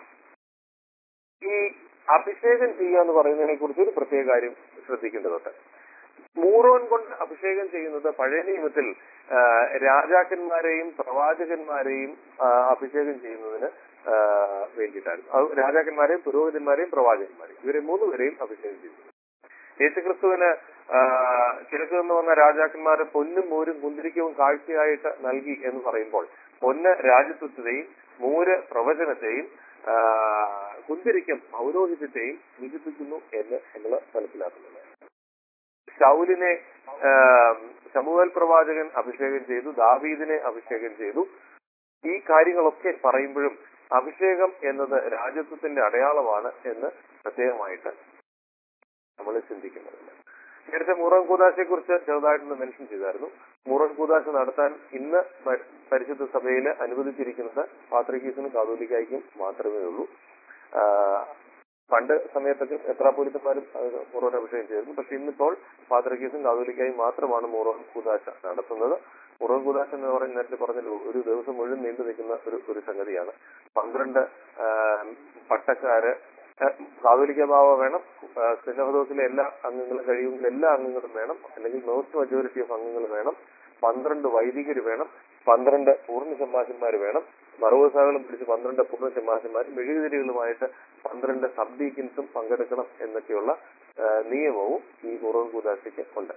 ഈ അഭിഷേകം ചെയ്യുക എന്ന് പറയുന്നതിനെ കുറിച്ച് ഒരു പ്രത്യേക കാര്യം ശ്രദ്ധിക്കേണ്ടതുണ്ട് മൂറോൻ കൊണ്ട് അഭിഷേകം ചെയ്യുന്നത് പഴയ നിയമത്തിൽ ആ, രാജാക്കന്മാരെയും പ്രവാചകന്മാരെയും ആ, അഭിഷേകം ചെയ്യുന്നതിന് ആ, വേണ്ടിയിട്ടായിരുന്നു അത് രാജാക്കന്മാരെയും പുരോഹിതന്മാരെയും പ്രവാചകന്മാരെയും ഇവരെ മൂന്നുപേരെയും അഭിഷേകം ചെയ്തു യേശുക്രിസ്തുവിന് ആ, കിഴക്ക് നിന്ന് വന്ന രാജാക്കന്മാരെ പൊന്നും മൂരും കുന്തിരിക്കവും കാഴ്ചയായിട്ട് നൽകി എന്ന് പറയുമ്പോൾ പൊന്ന് രാജ്യത്വത്തെയും മൂര് പ്രവചനത്തെയും ആ, കുന്തിരിക്കം പൗരോഹിത്യത്തെയും സൂചിപ്പിക്കുന്നു എന്ന് നമ്മൾ മനസ്സിലാക്കുന്നുണ്ട് ശൗലിനെ ശമുവൽ പ്രവാചകൻ അഭിഷേകം ചെയ്തു ദാവീദിനെ അഭിഷേകം ചെയ്തു ഈ കാര്യങ്ങളൊക്കെ പറയുമ്പോഴും അഭിഷേകം എന്നത് രാജ്യത്വത്തിന്റെ അടയാളമാണ് എന്ന് പ്രത്യേകമായിട്ട് നമ്മൾ ചിന്തിക്കുന്നുണ്ട് നേരത്തെ മൂറൻ കൂതാശയെ കുറിച്ച് ചെറുതായിട്ടൊന്ന് മെൻഷൻ ചെയ്തായിരുന്നു മൂറൻ കൂതാശ നടത്താൻ ഇന്ന് പ- പരിശുദ്ധ സഭയിൽ അനുവദിച്ചിരിക്കുന്നത് പാത്രികീസിനും കാതോലിക്കായ്ക്കും മാത്രമേ ഉള്ളൂ ആ, പണ്ട് സമയത്തൊക്കെ എത്ര പോലീസന്മാരും മൂറോൻ അഭിഷേകം ചെയ്തിരുന്നു പക്ഷെ ഇന്നിപ്പോൾ പാത്രികീസും കാതോലിക്കായും മാത്രമാണ് മൂറോൻ കൂതാശ നടത്തുന്നത് മൂറോൻ കൂതാശ എന്ന് പറയുന്ന നേരത്തെ പറഞ്ഞല്ലോ ഒരു ദിവസം മുഴുവൻ നീണ്ടു നിൽക്കുന്ന ഒരു ഒരു സംഗതിയാണ് പന്ത്രണ്ട് ആ, പട്ടക്കാര് കാതോലിക്ക ബാവ വേണം സ്നേഹദോസിലെ എല്ലാ അംഗങ്ങളും കഴിയുമെങ്കിൽ എല്ലാ അംഗങ്ങളും വേണം അല്ലെങ്കിൽ മോസ്റ്റ് മജോറിറ്റി ഓഫ് അംഗങ്ങൾ വേണം പന്ത്രണ്ട് വൈദികർ വേണം പന്ത്രണ്ട് പൂർണ്ണ ചെമ്മാശന്മാർ വേണം മറുവസാകളും പിടിച്ച് പന്ത്രണ്ട് പൂർണ്ണ ചെമ്മാശന്മാർ മെഴുകുതിരികളുമായിട്ട് പന്ത്രണ്ട് സബ് ഡീക്കിൻസും പങ്കെടുക്കണം എന്നൊക്കെയുള്ള ആ, നിയമവും ഈ ഉറവൻ കൂതാശയ്ക്ക് ഉണ്ട്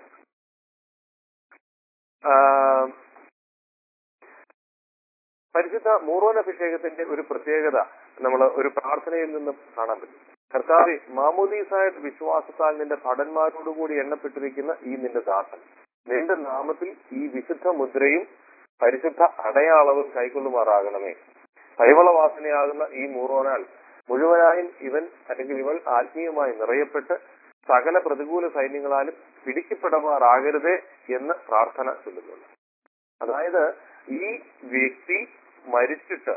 ആ, പരിശുദ്ധ മൂറോൻ അഭിഷേകത്തിന്റെ ഒരു പ്രത്യേകത നമ്മൾ ഒരു പ്രാർത്ഥനയിൽ നിന്നും കാണാൻ പറ്റും കർത്താവ് മാമോദീസായുടെ വിശ്വാസത്താൽ നിന്റെ ഭടന്മാരോടുകൂടി എണ്ണപ്പെട്ടിരിക്കുന്ന ഈ നിന്റെ ദാസൻ നിന്റെ നാമത്തിൽ ഈ വിശുദ്ധ മുദ്രയും പരിശുദ്ധ അടയാളവും കൈക്കൊള്ളുമാറാകണമേ കൈവളവാസനയാകുന്ന ഈ മൂറോനാൽ മുഴുവനായും ഇവൻ അല്ലെങ്കിൽ ഇവൾ ആത്മീയമായി നിറയപ്പെട്ട് സകല പ്രതികൂല സൈന്യങ്ങളാലും പിടിക്കപ്പെടുമാറാകരുതേ എന്ന് പ്രാർത്ഥന ചൊല്ലുന്നുണ്ട് അതായത് ഈ വ്യക്തി മരിച്ചിട്ട്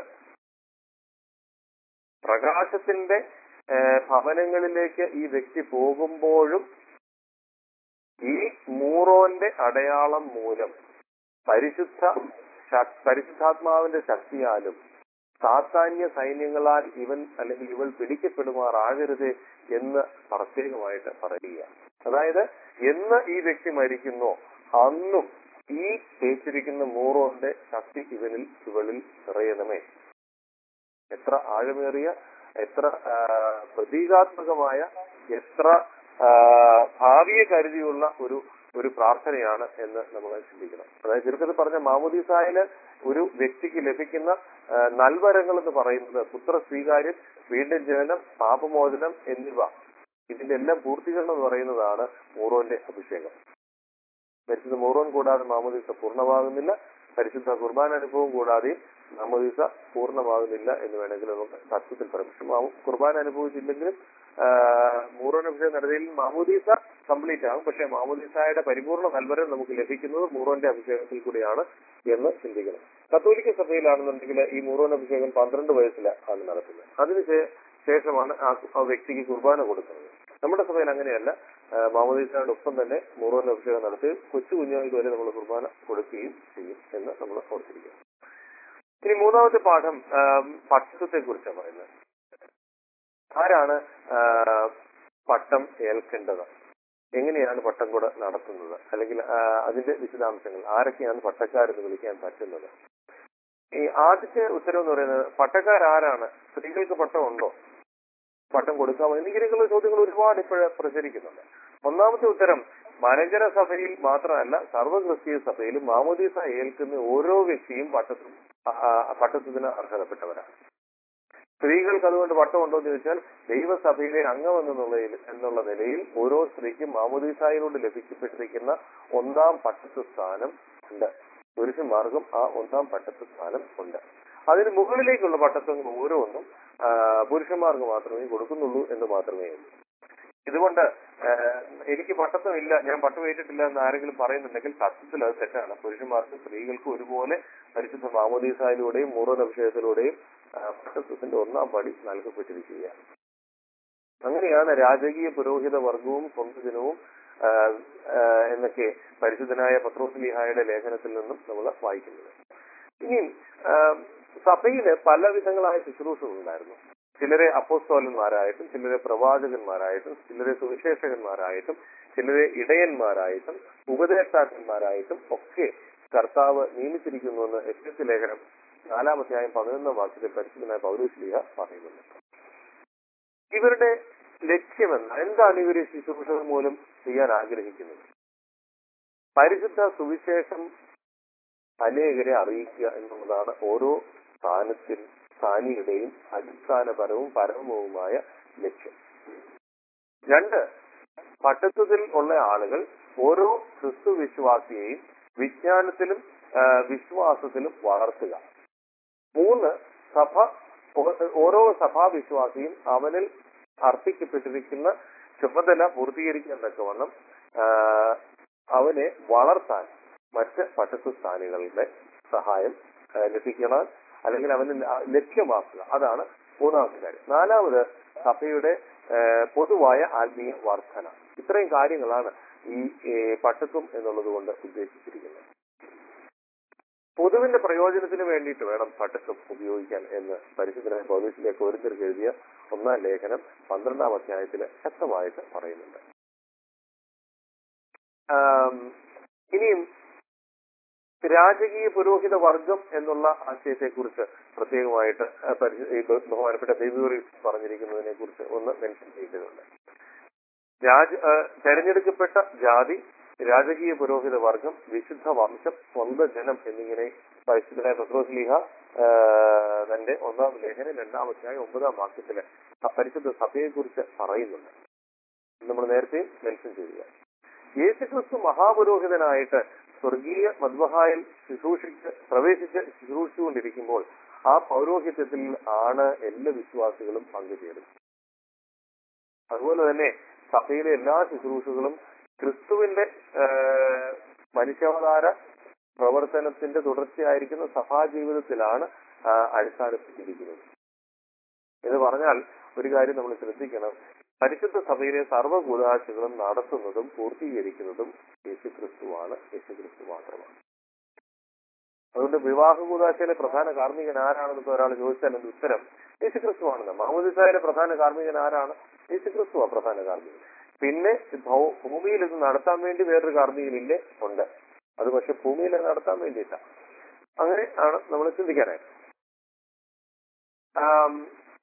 പ്രകാശത്തിന്റെ ഏഹ്, ഭവനങ്ങളിലേക്ക് ഈ വ്യക്തി പോകുമ്പോഴും ഈ മൂറോന്റെ അടയാളം മൂലം പരിശുദ്ധ ശ- പരിശുദ്ധാത്മാവിന്റെ ശക്തിയാലും സാത്താന്യ സൈന്യങ്ങളാൽ ഇവൻ അല്ലെങ്കിൽ ഇവൾ പിടിക്കപ്പെടുമാറാകരുത് എന്ന് പ്രത്യേകമായിട്ട് പറയുക അതായത് എന്ന് ഈ വ്യക്തി മരിക്കുന്നോ അന്നും ഈ തേച്ചിരിക്കുന്ന മൂറോന്റെ ശക്തി ഇവനിൽ ഇവളിൽ നിറയണമേ എത്ര ആഴമേറിയ എത്ര ആ, പ്രതീകാത്മകമായ എത്ര ആ, ഭാവിയെ കരുതിയുള്ള ഒരു ഒരു പ്രാർത്ഥനയാണ് എന്ന് നമ്മൾ ചിന്തിക്കണം അതായത് ചുരുക്കത്തിൽ പറഞ്ഞ മാമുദീസായില് ഒരു വ്യക്തിക്ക് ലഭിക്കുന്ന ആ, നൽവരങ്ങൾ എന്ന് പറയുന്നത് പുത്ര സ്വീകാര്യം വീണ്ടും ജനനം പാപമോചനം എന്നിവ ഇതിന്റെ എല്ലാം പൂർത്തീകരണം എന്ന് പറയുന്നതാണ് മൂറോന്റെ അഭിഷേകം പരിശുദ്ധ മൂറോൻ കൂടാതെ മാമോദീസ പൂർണ്ണമാകുന്നില്ല പരിശുദ്ധ കുർബാന അനുഭവം കൂടാതെയും മാമോദീസ പൂർണ്ണമാകുന്നില്ല എന്ന് വേണമെങ്കിൽ നമുക്ക് തത്വത്തിൽ പറയാം പക്ഷെ മാമു- കുർബാന അനുഭവിച്ചില്ലെങ്കിലും മൂറോൻ അഭിഷേകം നടത്തിയിൽ മാമോദീസ കംപ്ലീറ്റ് ആകും പക്ഷെ മാമോദീസായുടെ പരിപൂർണ്ണ നൽവരം നമുക്ക് ലഭിക്കുന്നത് മൂറോന്റെ അഭിഷേകത്തിൽ കൂടിയാണ് എന്ന് ചിന്തിക്കണം കത്തോലിക്ക സഭയിലാണെന്നുണ്ടെങ്കിൽ ഈ മൂറോൻ അഭിഷേകം പന്ത്രണ്ട് വയസ്സിലാണ് നടത്തുന്നത് അതിന് ശേ- ശേഷമാണ് ആ ആ വ്യക്തിക്ക് കുർബാന കൊടുക്കുന്നത് നമ്മുടെ സഭയിൽ അങ്ങനെയല്ല മാമോദീസയുടെ ഒപ്പം തന്നെ മൂറോൻ അഭിഷേകം നടത്തി കൊച്ചു കുഞ്ഞുങ്ങൾക്ക് വരെ നമ്മൾ കുർബാന കൊടുക്കുകയും ചെയ്യും എന്ന് നമ്മൾ ഓർത്തിരിക്കുക ഇനി മൂന്നാമത്തെ പാഠം പട്ടത്തെ കുറിച്ചാണ് പറയുന്നത് ആരാണ് ആ, പട്ടം ഏൽക്കേണ്ടത് എങ്ങനെയാണ് പട്ടംകൊട നടത്തുന്നത് അല്ലെങ്കിൽ ആ, അതിന്റെ വിശദാംശങ്ങൾ ആരൊക്കെയാണ് പട്ടക്കാരെന്ന് വിളിക്കാൻ പറ്റുന്നത് ഈ ആദ്യത്തെ ഉത്തരം എന്ന് പറയുന്നത് പട്ടക്കാരാരാണ് സ്ത്രീകൾക്ക് പട്ടം ഉണ്ടോ പട്ടം കൊടുക്കാമോ എന്നിങ്ങനെയുള്ള ചോദ്യങ്ങൾ ഒരുപാട് ഇപ്പോഴ് പ്രചരിക്കുന്നുണ്ട് ഒന്നാമത്തെ ഉത്തരം മലങ്കര സഭയിൽ മാത്രമല്ല സർവ്വ ക്രിസ്തീയ സഭയിലും മാമോദീസ ഏൽക്കുന്ന ഓരോ വ്യക്തിയും പട്ടത്തിന് ആ, ആ, പട്ടത്തിന് അർഹതപ്പെട്ടവരാണ് സ്ത്രീകൾക്ക് അതുകൊണ്ട് പട്ടമുണ്ടോ എന്ന് ചോദിച്ചാൽ ദൈവസഭയിലെ അംഗം എന്നുള്ള എന്നുള്ള നിലയിൽ ഓരോ സ്ത്രീക്കും മാമോദീസായിലൂടെ ലഭിക്കപ്പെട്ടിരിക്കുന്ന ഒന്നാം പട്ടത്ത് സ്ഥാനം ഉണ്ട് പുരുഷന്മാർക്കും ആ ഒന്നാം പട്ടത്ത് സ്ഥാനം ഉണ്ട് അതിന് മുകളിലേക്കുള്ള പട്ടത്വങ്ങൾ ഓരോന്നും ആ, പുരുഷന്മാർക്ക് മാത്രമേ കൊടുക്കുന്നുള്ളൂ എന്ന് മാത്രമേ ഉള്ളൂ ഇതുകൊണ്ട് ആ, എനിക്ക് പട്ടത്വമില്ല ഞാൻ പട്ടം ഏറ്റിട്ടില്ല എന്ന് ആരെങ്കിലും പറയുന്നുണ്ടെങ്കിൽ സത്യത്തിൽ അത് തെറ്റാണ് പുരുഷന്മാർക്കും സ്ത്രീകൾക്കും ഒരുപോലെ പരിശുദ്ധ മാമോദീസായിലൂടെയും മൂറോദഭിഷേകത്തിലൂടെയും ആ, പട്ടത്വത്തിന്റെ ഒന്നാം പടി നൽകപ്പെട്ടിരിക്കുകയാണ് അങ്ങനെയാണ് രാജകീയ പുരോഹിത വർഗവും സ്വന്തജനവും ആ, ആ, എന്നൊക്കെ പരിശുദ്ധനായ പത്രോസ്ലിഹായുടെ ലേഖനത്തിൽ നിന്നും നമ്മൾ വായിക്കുന്നത് ഇനി ആ, സഭയില് പല വിധങ്ങളായ ശുശ്രൂഷകളുണ്ടായിരുന്നു ചിലരെ അപ്പോസ്തോലന്മാരായിട്ടും ചിലരെ പ്രവാചകന്മാരായിട്ടും ചിലരെ സുവിശേഷകന്മാരായിട്ടും ചിലരെ ഇടയന്മാരായിട്ടും ഉപദേഷ്ടാക്കന്മാരായിട്ടും ഒക്കെ കർത്താവ് നിയമിച്ചിരിക്കുന്നുവെന്ന് എഫ് എസ് ലേഖനം നാലാമധ്യായം പതിനൊന്നാം വാക്യത്തിൽ പരിശുദ്ധനായ പൗരസ്ലിഹ പറയുന്നുണ്ട് ഇവരുടെ ലക്ഷ്യമെന്ന് എന്താണ് ഇവർ ഈ ശുശ്രൂഷകൾ മൂലം ചെയ്യാൻ ആഗ്രഹിക്കുന്നത് പരിശുദ്ധ സുവിശേഷം അനേകരെ അറിയിക്കുക എന്നുള്ളതാണ് ഓരോ സ്ഥാനത്തിൽ സ്ഥാനിയുടെയും അടിസ്ഥാനപരവും പരമവുമായ ലക്ഷ്യം രണ്ട് പട്ടത്വത്തിൽ ഉള്ള ആളുകൾ ഓരോ ക്രിസ്തു വിശ്വാസിയെയും വിജ്ഞാനത്തിലും ആ, വിശ്വാസത്തിലും വളർത്തുക മൂന്ന് സഭ ഓ- ഓരോ സഭാവിശ്വാസിയും അവനിൽ അർപ്പിക്കപ്പെട്ടിരിക്കുന്ന ചുമതല പൂർത്തീകരിക്കാൻ തക്കവണ്ണം ആ, അവനെ വളർത്താൻ മറ്റ് പട്ടത്തു സ്ഥാനികളുടെ സഹായം ആ, ലഭിക്കണം അല്ലെങ്കിൽ അവന് ല- ലക്ഷ്യമാക്കുക അതാണ് മൂന്നാമത്തെ കാര്യം നാലാമത് സഭയുടെ ആ, പൊതുവായ ആത്മീയ വർധന ഇത്രയും കാര്യങ്ങളാണ് ഈ ഏ, പട്ടത്വം എന്നുള്ളത് കൊണ്ട് ഉദ്ദേശിച്ചിരിക്കുന്നത് പൊതുവിന്റെ പ്രയോജനത്തിന് വേണ്ടിയിട്ട് വേണം പട്ടത്വം ഉപയോഗിക്കാൻ എന്ന് പരിശുദ്ധനായ പൗലീസിലേക്ക് ഓരോരുത്തർക്ക് എഴുതിയ ഒന്നാം ലേഖനം പന്ത്രണ്ടാം അധ്യായത്തിൽ ശക്തമായിട്ട് പറയുന്നുണ്ട് ആം, ഇനിയും രാജകീയ പുരോഹിത വർഗം എന്നുള്ള ആശയത്തെക്കുറിച്ച് പ്രത്യേകമായിട്ട് ആ, പരിശു- ഈ ബഹു- ബഹുമാനപ്പെട്ട ഫെബ്രുവരി പറഞ്ഞിരിക്കുന്നതിനെ കുറിച്ച് ഒന്ന് മെൻഷൻ ചെയ്തിട്ടുണ്ട് രാജ ആ, തെരഞ്ഞെടുക്കപ്പെട്ട ജാതി രാജകീയ പുരോഹിത വർഗം വിശുദ്ധ വംശം സ്വന്തം ജനം എന്നിങ്ങനെ പരിശുദ്ധനായ പത്രോസ്ലീഹ ആ, തന്റെ ഒന്നാം ലേഖനം രണ്ടാമത്തെയായ ഒമ്പതാം വാക്യത്തില് ആ പരിശുദ്ധ സഭയെക്കുറിച്ച് പറയുന്നുണ്ട് നമ്മൾ നേരത്തെ മെൻഷൻ ചെയ്യുക യേശുക്രിസ്തു മഹാപുരോഹിതനായിട്ട് സ്വർഗീയ മദ്വഹായിൽ ശുശ്രൂഷിച്ച് പ്രവേശിച്ച് ശുശ്രൂഷിച്ചുകൊണ്ടിരിക്കുമ്പോൾ ആ പൗരോഹിത്യത്തിൽ ആണ് എല്ലാ വിശ്വാസികളും പങ്കുചേരുന്നത് അതുപോലെ തന്നെ സഭയിലെ എല്ലാ ശുശ്രൂഷകളും ക്രിസ്തുവിന്റെ ആ, മനുഷ്യാവതാര പ്രവർത്തനത്തിന്റെ തുടർച്ചയായിരിക്കുന്ന സഭാജീവിതത്തിലാണ് ആ, അടിസ്ഥാനപ്പെട്ടിരിക്കുന്നത് എന്ന് പറഞ്ഞാൽ ഒരു കാര്യം നമ്മൾ ശ്രദ്ധിക്കണം പരിശുദ്ധ സഭയിലെ സർവ്വകൂതാശകളും നടത്തുന്നതും പൂർത്തീകരിക്കുന്നതും യേശുക്രിസ്തുവാണ് യേശുക്രിസ്തു മാത്രമാണ് അതുകൊണ്ട് വിവാഹ കൂതാശയിലെ പ്രധാന കാർമ്മികൻ ആരാണെന്ന് ഇപ്പൊ ഒരാൾ ചോദിച്ചാൽ എന്റെ ഉത്തരം യേശുക്രിസ്തുവാണെന്ന് മാമോദിസായിലെ പ്രധാന കാർമ്മികൻ ആരാണ് യേശുക്രിസ്തുവാ പ്രധാന കാർമ്മികൻ പിന്നെ ഭൗ- ഭൂമിയിൽ ഇത് നടത്താൻ വേണ്ടി വേറൊരു കാർമ്മികനില്ലേ ഉണ്ട് അത് പക്ഷെ ഭൂമിയിൽ അത് നടത്താൻ വേണ്ടിയില്ല അങ്ങനെ ആണ് നമ്മൾ ചിന്തിക്കാനായിട്ട് ആം,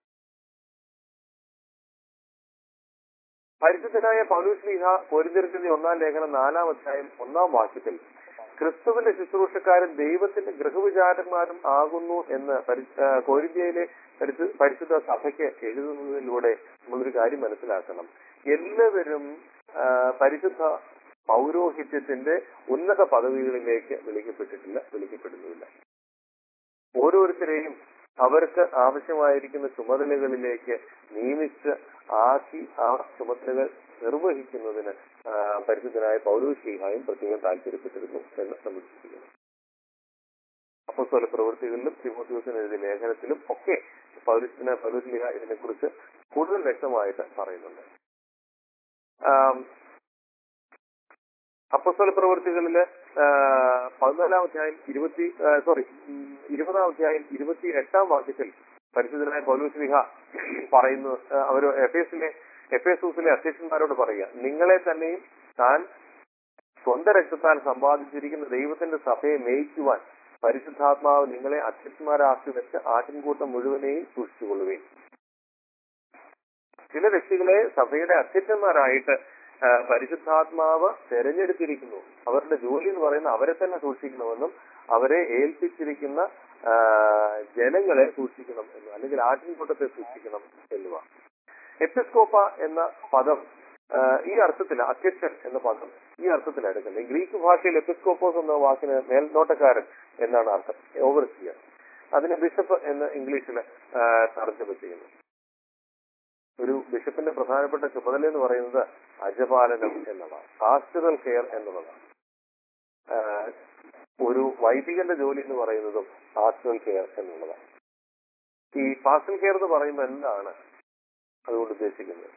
പരിശുദ്ധനായ പൗലുസ്ലീഹ പൊരുതിരിക്കുന്ന ഒന്നാം ലേഖനം നാലാം അധ്യായം ഒന്നാം വാക്യത്തിൽ ക്രിസ്തുവിന്റെ ശുശ്രൂഷക്കാരൻ ദൈവത്തിന്റെ ഗൃഹവിചാരന്മാരും ആകുന്നു എന്ന് പരി- ആ, കോരിന്ത്യയിലെ പരിശു- പരിശുദ്ധ സഭയ്ക്ക് എഴുതുന്നതിലൂടെ നമ്മളൊരു കാര്യം മനസ്സിലാക്കണം എല്ലാവരും ആ, പരിശുദ്ധ പൗരോഹിത്യത്തിന്റെ ഉന്നത പദവികളിലേക്ക് വിളിക്കപ്പെട്ടിട്ടില്ല വിളിക്കപ്പെടുന്നുമില്ല ഓരോരുത്തരെയും അവർക്ക് ആവശ്യമായിരിക്കുന്ന ചുമതലകളിലേക്ക് നിയമിച്ച് ആക്കി ആ ചുമതലകൾ നിർവഹിക്കുന്നതിന് ആ, പരിശുദ്ധനായ പൗരോശീഹായും പ്രത്യേകം താല്പര്യപ്പെട്ടിരുന്നു എന്ന് നമ്മൾ ചിന്തിക്കുന്നു അപ്പസ്തോല പ്രവൃത്തികളിലും തിമോത്യോസിന് എഴുതിയ ലേഖനത്തിലും ഒക്കെ പൗരസ്ലിഹ പൗരസ്ലിഹ ഇതിനെക്കുറിച്ച് കൂടുതൽ വ്യക്തമായിട്ട് പറയുന്നുണ്ട് ആം, അപ്പസ്തോല പ്രവൃത്തികളില് ആ, പതിനാലാം അധ്യായം ഇരുപത്തി സോറി ഇരുപതാം അധ്യായം ഇരുപത്തി എട്ടാം വാക്യത്തിൽ പരിശുദ്ധനായ പൗലോസ്ലിഹ പറയുന്നു ആ, അവർ എഫ് എസിലെ എഫ് എസൂസിലെ അധ്യക്ഷന്മാരോട് പറയുക നിങ്ങളെ തന്നെയും താൻ സ്വന്തം രക്തത്താൽ സമ്പാദിച്ചിരിക്കുന്ന ദൈവത്തിന്റെ സഭയെ മേയിക്കുവാൻ പരിശുദ്ധാത്മാവ് നിങ്ങളെ അധ്യക്ഷന്മാരാക്കി വെച്ച് ആട്ടിൻകൂട്ടം മുഴുവനെയും സൂക്ഷിച്ചുകൊള്ളുകയും ചില വ്യക്തികളെ സഭയുടെ അധ്യക്ഷന്മാരായിട്ട് ആ, പരിശുദ്ധാത്മാവ് തെരഞ്ഞെടുത്തിരിക്കുന്നു അവരുടെ ജോലി എന്ന് പറയുന്നത് അവരെ തന്നെ സൂക്ഷിക്കണമെന്നും അവരെ ഏൽപ്പിച്ചിരിക്കുന്ന ആ, ജനങ്ങളെ സൂക്ഷിക്കണം എന്നും അല്ലെങ്കിൽ ആട്ടിൻകൂട്ടത്തെ സൂക്ഷിക്കണം എന്നുമാണ് എപ്പിസ്കോപ്പ എന്ന പദം ആ, ഈ അർത്ഥത്തിൽ അധ്യക്ഷൻ എന്ന പദം ഈ അർത്ഥത്തിലാണ് എടുക്കുന്നത് ഈ ഗ്രീക്ക് ഭാഷയിൽ എപ്പിസ്കോപ്പോസ് എന്ന വാക്കിന് മേൽനോട്ടക്കാരൻ എന്നാണ് അർത്ഥം ഓവർസിയർ അതിന് ബിഷപ്പ് എന്ന് ഇംഗ്ലീഷിൽ തർജ്ജമ ചെയ്യുന്നു ഒരു ബിഷപ്പിന്റെ പ്രധാനപ്പെട്ട ചുമതല എന്ന് പറയുന്നത് അജപാലനം എന്നതാണ് പാസ്റ്ററൽ കെയർ എന്നുള്ളതാണ് ആ, ഒരു വൈദികന്റെ ജോലി എന്ന് പറയുന്നതും പാസ്റ്ററൽ കെയർ എന്നുള്ളതാണ് ഈ പാസ്റ്ററൽ കെയർ എന്ന് പറയുമ്പോൾ എന്താണ് അതുകൊണ്ട് ഉദ്ദേശിക്കുന്നത്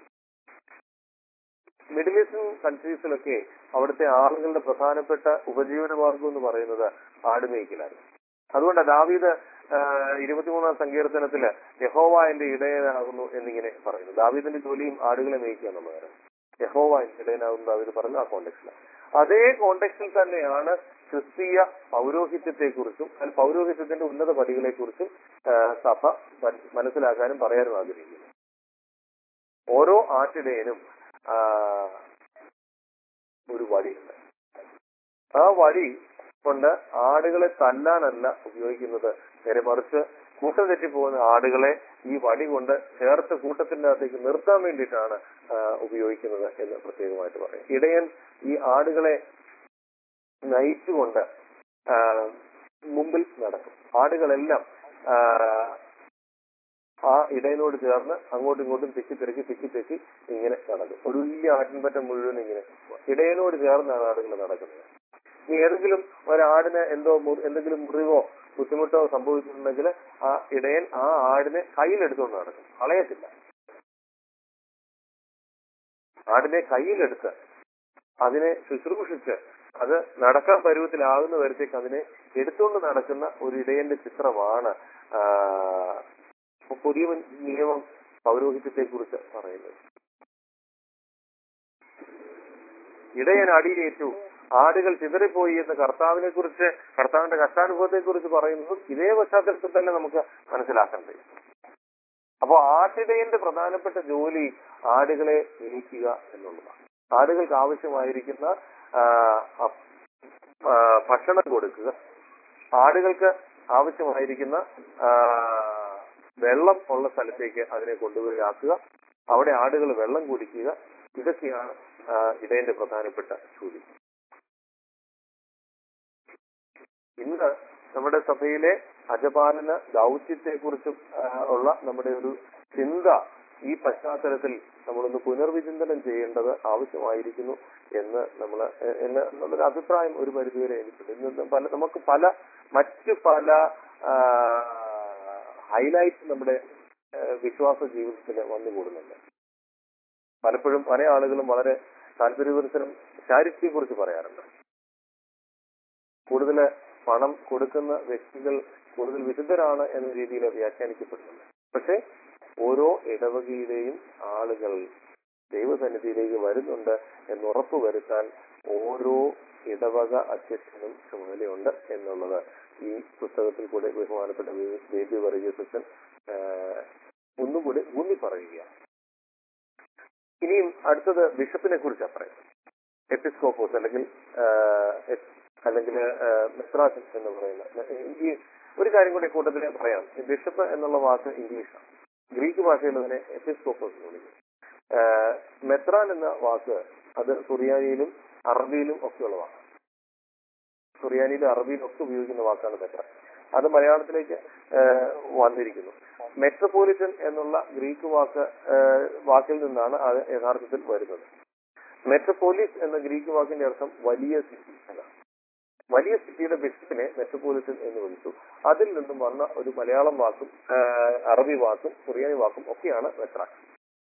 മിഡിൽ ഈസ്റ്റേൺ കൺട്രീസിലൊക്കെ അവിടുത്തെ ആളുകളുടെ പ്രധാനപ്പെട്ട ഉപജീവന മാർഗം എന്ന് പറയുന്നത് ആടുമേയ്ക്കലായിരുന്നു അതുകൊണ്ട് ദാവീദ് ആഹ്, ഇരുപത്തിമൂന്നാം സങ്കീർത്തനത്തില് യഹോവ എന്റെ ഇടയനാകുന്നു എന്നിങ്ങനെ പറയുന്നു ദാവീദിന്റെ ജോലിയും ആടുകളെ മേയ്ക്കുക എന്നുള്ളതാണ് യഹോവ എന്റെ ഇടയനാകുന്നു ദാവീദ് പറയുന്ന ആ കോണ്ടെക്സ്റ്റിൽ അതേ കോണ്ടെക്സ്റ്റിൽ തന്നെയാണ് ക്രിസ്തീയ പൗരോഹിത്യത്തെക്കുറിച്ചും അല്ലെങ്കിൽ പൗരോഹിത്യത്തിന്റെ ഉന്നത പടികളെക്കുറിച്ചും ആഹ്, സഭ മന- മനസ്സിലാക്കാനും പറയാനും ആഗ്രഹിക്കുന്നു ഓരോ ആട്ടിടയനും ആ, ഒരു വടിയുണ്ട് ആ വടി കൊണ്ട് ആടുകളെ തല്ലാനല്ല ഉപയോഗിക്കുന്നത് നേരെ മറിച്ച് കൂട്ടം തെറ്റിപ്പോകുന്ന ആടുകളെ ഈ വടി കൊണ്ട് ചേർത്ത് കൂട്ടത്തിന്റെ അകത്തേക്ക് നിർത്താൻ വേണ്ടിയിട്ടാണ് ആ, ഉപയോഗിക്കുന്നത് എന്ന് പ്രത്യേകമായിട്ട് പറയും ഇടയൻ ഈ ആടുകളെ നയിച്ചുകൊണ്ട് ആ, മുമ്പിൽ നടക്കും ആടുകളെല്ലാം ആ, ആ ഇടയനോട് ചേർന്ന് അങ്ങോട്ടും ഇങ്ങോട്ടും തിക്കി തിരക്കി തിക്കി തിരക്കി ഇങ്ങനെ നടക്കും ഒരു വലിയ ആട്ടിൻപറ്റ മുഴുവൻ ഇങ്ങനെ ഇടയനോട് ചേർന്നാണ് ആടുകൾ നടക്കുന്നത് ഇനി ഏതെങ്കിലും ഒരാടിന് എന്തോ മു- എന്തെങ്കിലും മുറിവോ ബുദ്ധിമുട്ടോ സംഭവിച്ചിട്ടുണ്ടെങ്കിൽ ആ ഇടയൻ ആ ആടിനെ കയ്യിലെടുത്തുകൊണ്ട് നടക്കും കളയത്തില്ല ആടിനെ കയ്യിലെടുത്ത് അതിനെ ശുശ്രൂഷിച്ച് അത് നടക്കാൻ പരുവത്തിലാകുന്ന വരത്തേക്ക് അതിനെ എടുത്തുകൊണ്ട് നടക്കുന്ന ഒരു ഇടയന്റെ ചിത്രമാണ് ആ, പുതിയ നിയമം പൗരോഹിത്യത്തെ കുറിച്ച് പറയുന്നത് ഇടയൻ അടിയേറ്റു ആടുകൾ ചിതറിപ്പോയി എന്ന് കർത്താവിനെ കുറിച്ച് കർത്താവിന്റെ കഷ്ടാനുഭവത്തെ കുറിച്ച് പറയുന്നതും ഇതേ പശ്ചാത്തലത്തിൽ തന്നെ നമുക്ക് മനസ്സിലാക്കാൻ കഴിയും അപ്പോ ആട്ടിടയന്റെ പ്രധാനപ്പെട്ട ജോലി ആടുകളെ മേയ്ക്കുക എന്നുള്ളതാണ് ആടുകൾക്ക് ആവശ്യമായിരിക്കുന്ന ആ, അ- ആ, ഭക്ഷണം കൊടുക്കുക ആടുകൾക്ക് ആവശ്യമായിരിക്കുന്ന ആ, വെള്ളം ഉള്ള സ്ഥലത്തേക്ക് അതിനെ കൊണ്ടുപോയാക്കുക അവിടെ ആടുകൾ വെള്ളം കുടിക്കുക ഇതൊക്കെയാണ് ആ, ഇടയന്റെ പ്രധാനപ്പെട്ട ജോലി ഇന്ന് നമ്മുടെ സഭയിലെ അജപാലന ദൗത്യത്തെ കുറിച്ചും ഉള്ള നമ്മുടെ ഒരു ചിന്ത ഈ പശ്ചാത്തലത്തിൽ നമ്മളൊന്ന് പുനർവിചിന്തനം ചെയ്യേണ്ടത് ആവശ്യമായിരിക്കുന്നു എന്ന് നമ്മൾ എന്ന് എന്നുള്ളൊരു അഭിപ്രായം ഒരു പരിധിവരെ എനിക്കുണ്ട് ഇന്ന് പല നമുക്ക് പല മറ്റ് പല ഹൈലൈറ്റ് നമ്മുടെ ആ, വിശ്വാസ ജീവിതത്തിൽ വന്നുകൂടുന്നുണ്ട് പലപ്പോഴും പല ആളുകളും വളരെ താല്പര്യപുരസരം ചാരിറ്റിയെ കുറിച്ച് പറയാറുണ്ട് കൂടുതൽ പണം കൊടുക്കുന്ന വ്യക്തികൾ കൂടുതൽ വിശുദ്ധരാണ് എന്ന രീതിയിൽ വ്യാഖ്യാനിക്കപ്പെടുന്നുണ്ട് പക്ഷെ ഓരോ ഇടവകയിലെയും ആളുകൾ ദൈവസന്നിധിയിലേക്ക് വരുന്നുണ്ട് എന്ന് ഉറപ്പ് വരുത്താൻ ഓരോ ഇടവക അധ്യക്ഷനും ചുമതലയുണ്ട് എന്നുള്ളത് ഈ പുസ്തകത്തിൽ കൂടെ ബഹുമാനപ്പെട്ട ബേബി വർഗീസൻ ഒന്നും കൂടി ഊന്നി പറയുകയാണ് ഇനിയും അടുത്തത് ബിഷപ്പിനെ കുറിച്ചാണ് പറയുന്നത് എപ്പിസ്കോപ്പോസ് അല്ലെങ്കിൽ ആ, എസ്- അല്ലെങ്കിൽ മെത്രാസൻ എന്ന് പറയുന്ന ഈ ഒരു കാര്യം കൂടി കൂട്ടത്തിൽ പറയാം ഈ ബിഷപ്പ് എന്നുള്ള വാക്ക് ഇംഗ്ലീഷാണ് ഗ്രീക്ക് ഭാഷയിൽ തന്നെ എപ്പിസ്കോപ്പോസ് എന്ന് വിളിക്കും ആ, മെത്രാൻ എന്ന വാക്ക് അത് സുറിയാനിയിലും അറബിയിലും ഒക്കെയുള്ള വാക്കാണ് സുറിയാനിയിലും അറബിയിലും ഒക്കെ ഉപയോഗിക്കുന്ന വാക്കാണ് മെത്രാൻ അത് മലയാളത്തിലേക്ക് ആ, വന്നിരിക്കുന്നു മെട്രോപൊളിറ്റൻ എന്നുള്ള ഗ്രീക്ക് വാക്ക് ആ, വാക്കിൽ നിന്നാണ് അത് യഥാർത്ഥത്തിൽ വരുന്നത് മെട്രോപോളിസ് എന്ന ഗ്രീക്ക് വാക്കിന്റെ അർത്ഥം വലിയ സിറ്റി എന്നാണ് വലിയ സിറ്റിയുടെ ബിഷപ്പിനെ മെട്രോപോളിറ്റൻ എന്ന് വിളിച്ചു അതിൽ നിന്നും വന്ന ഒരു മലയാളം വാക്കും ആ, അറബി വാക്കും സുറിയാനി വാക്കും ഒക്കെയാണ് മെത്രാൻ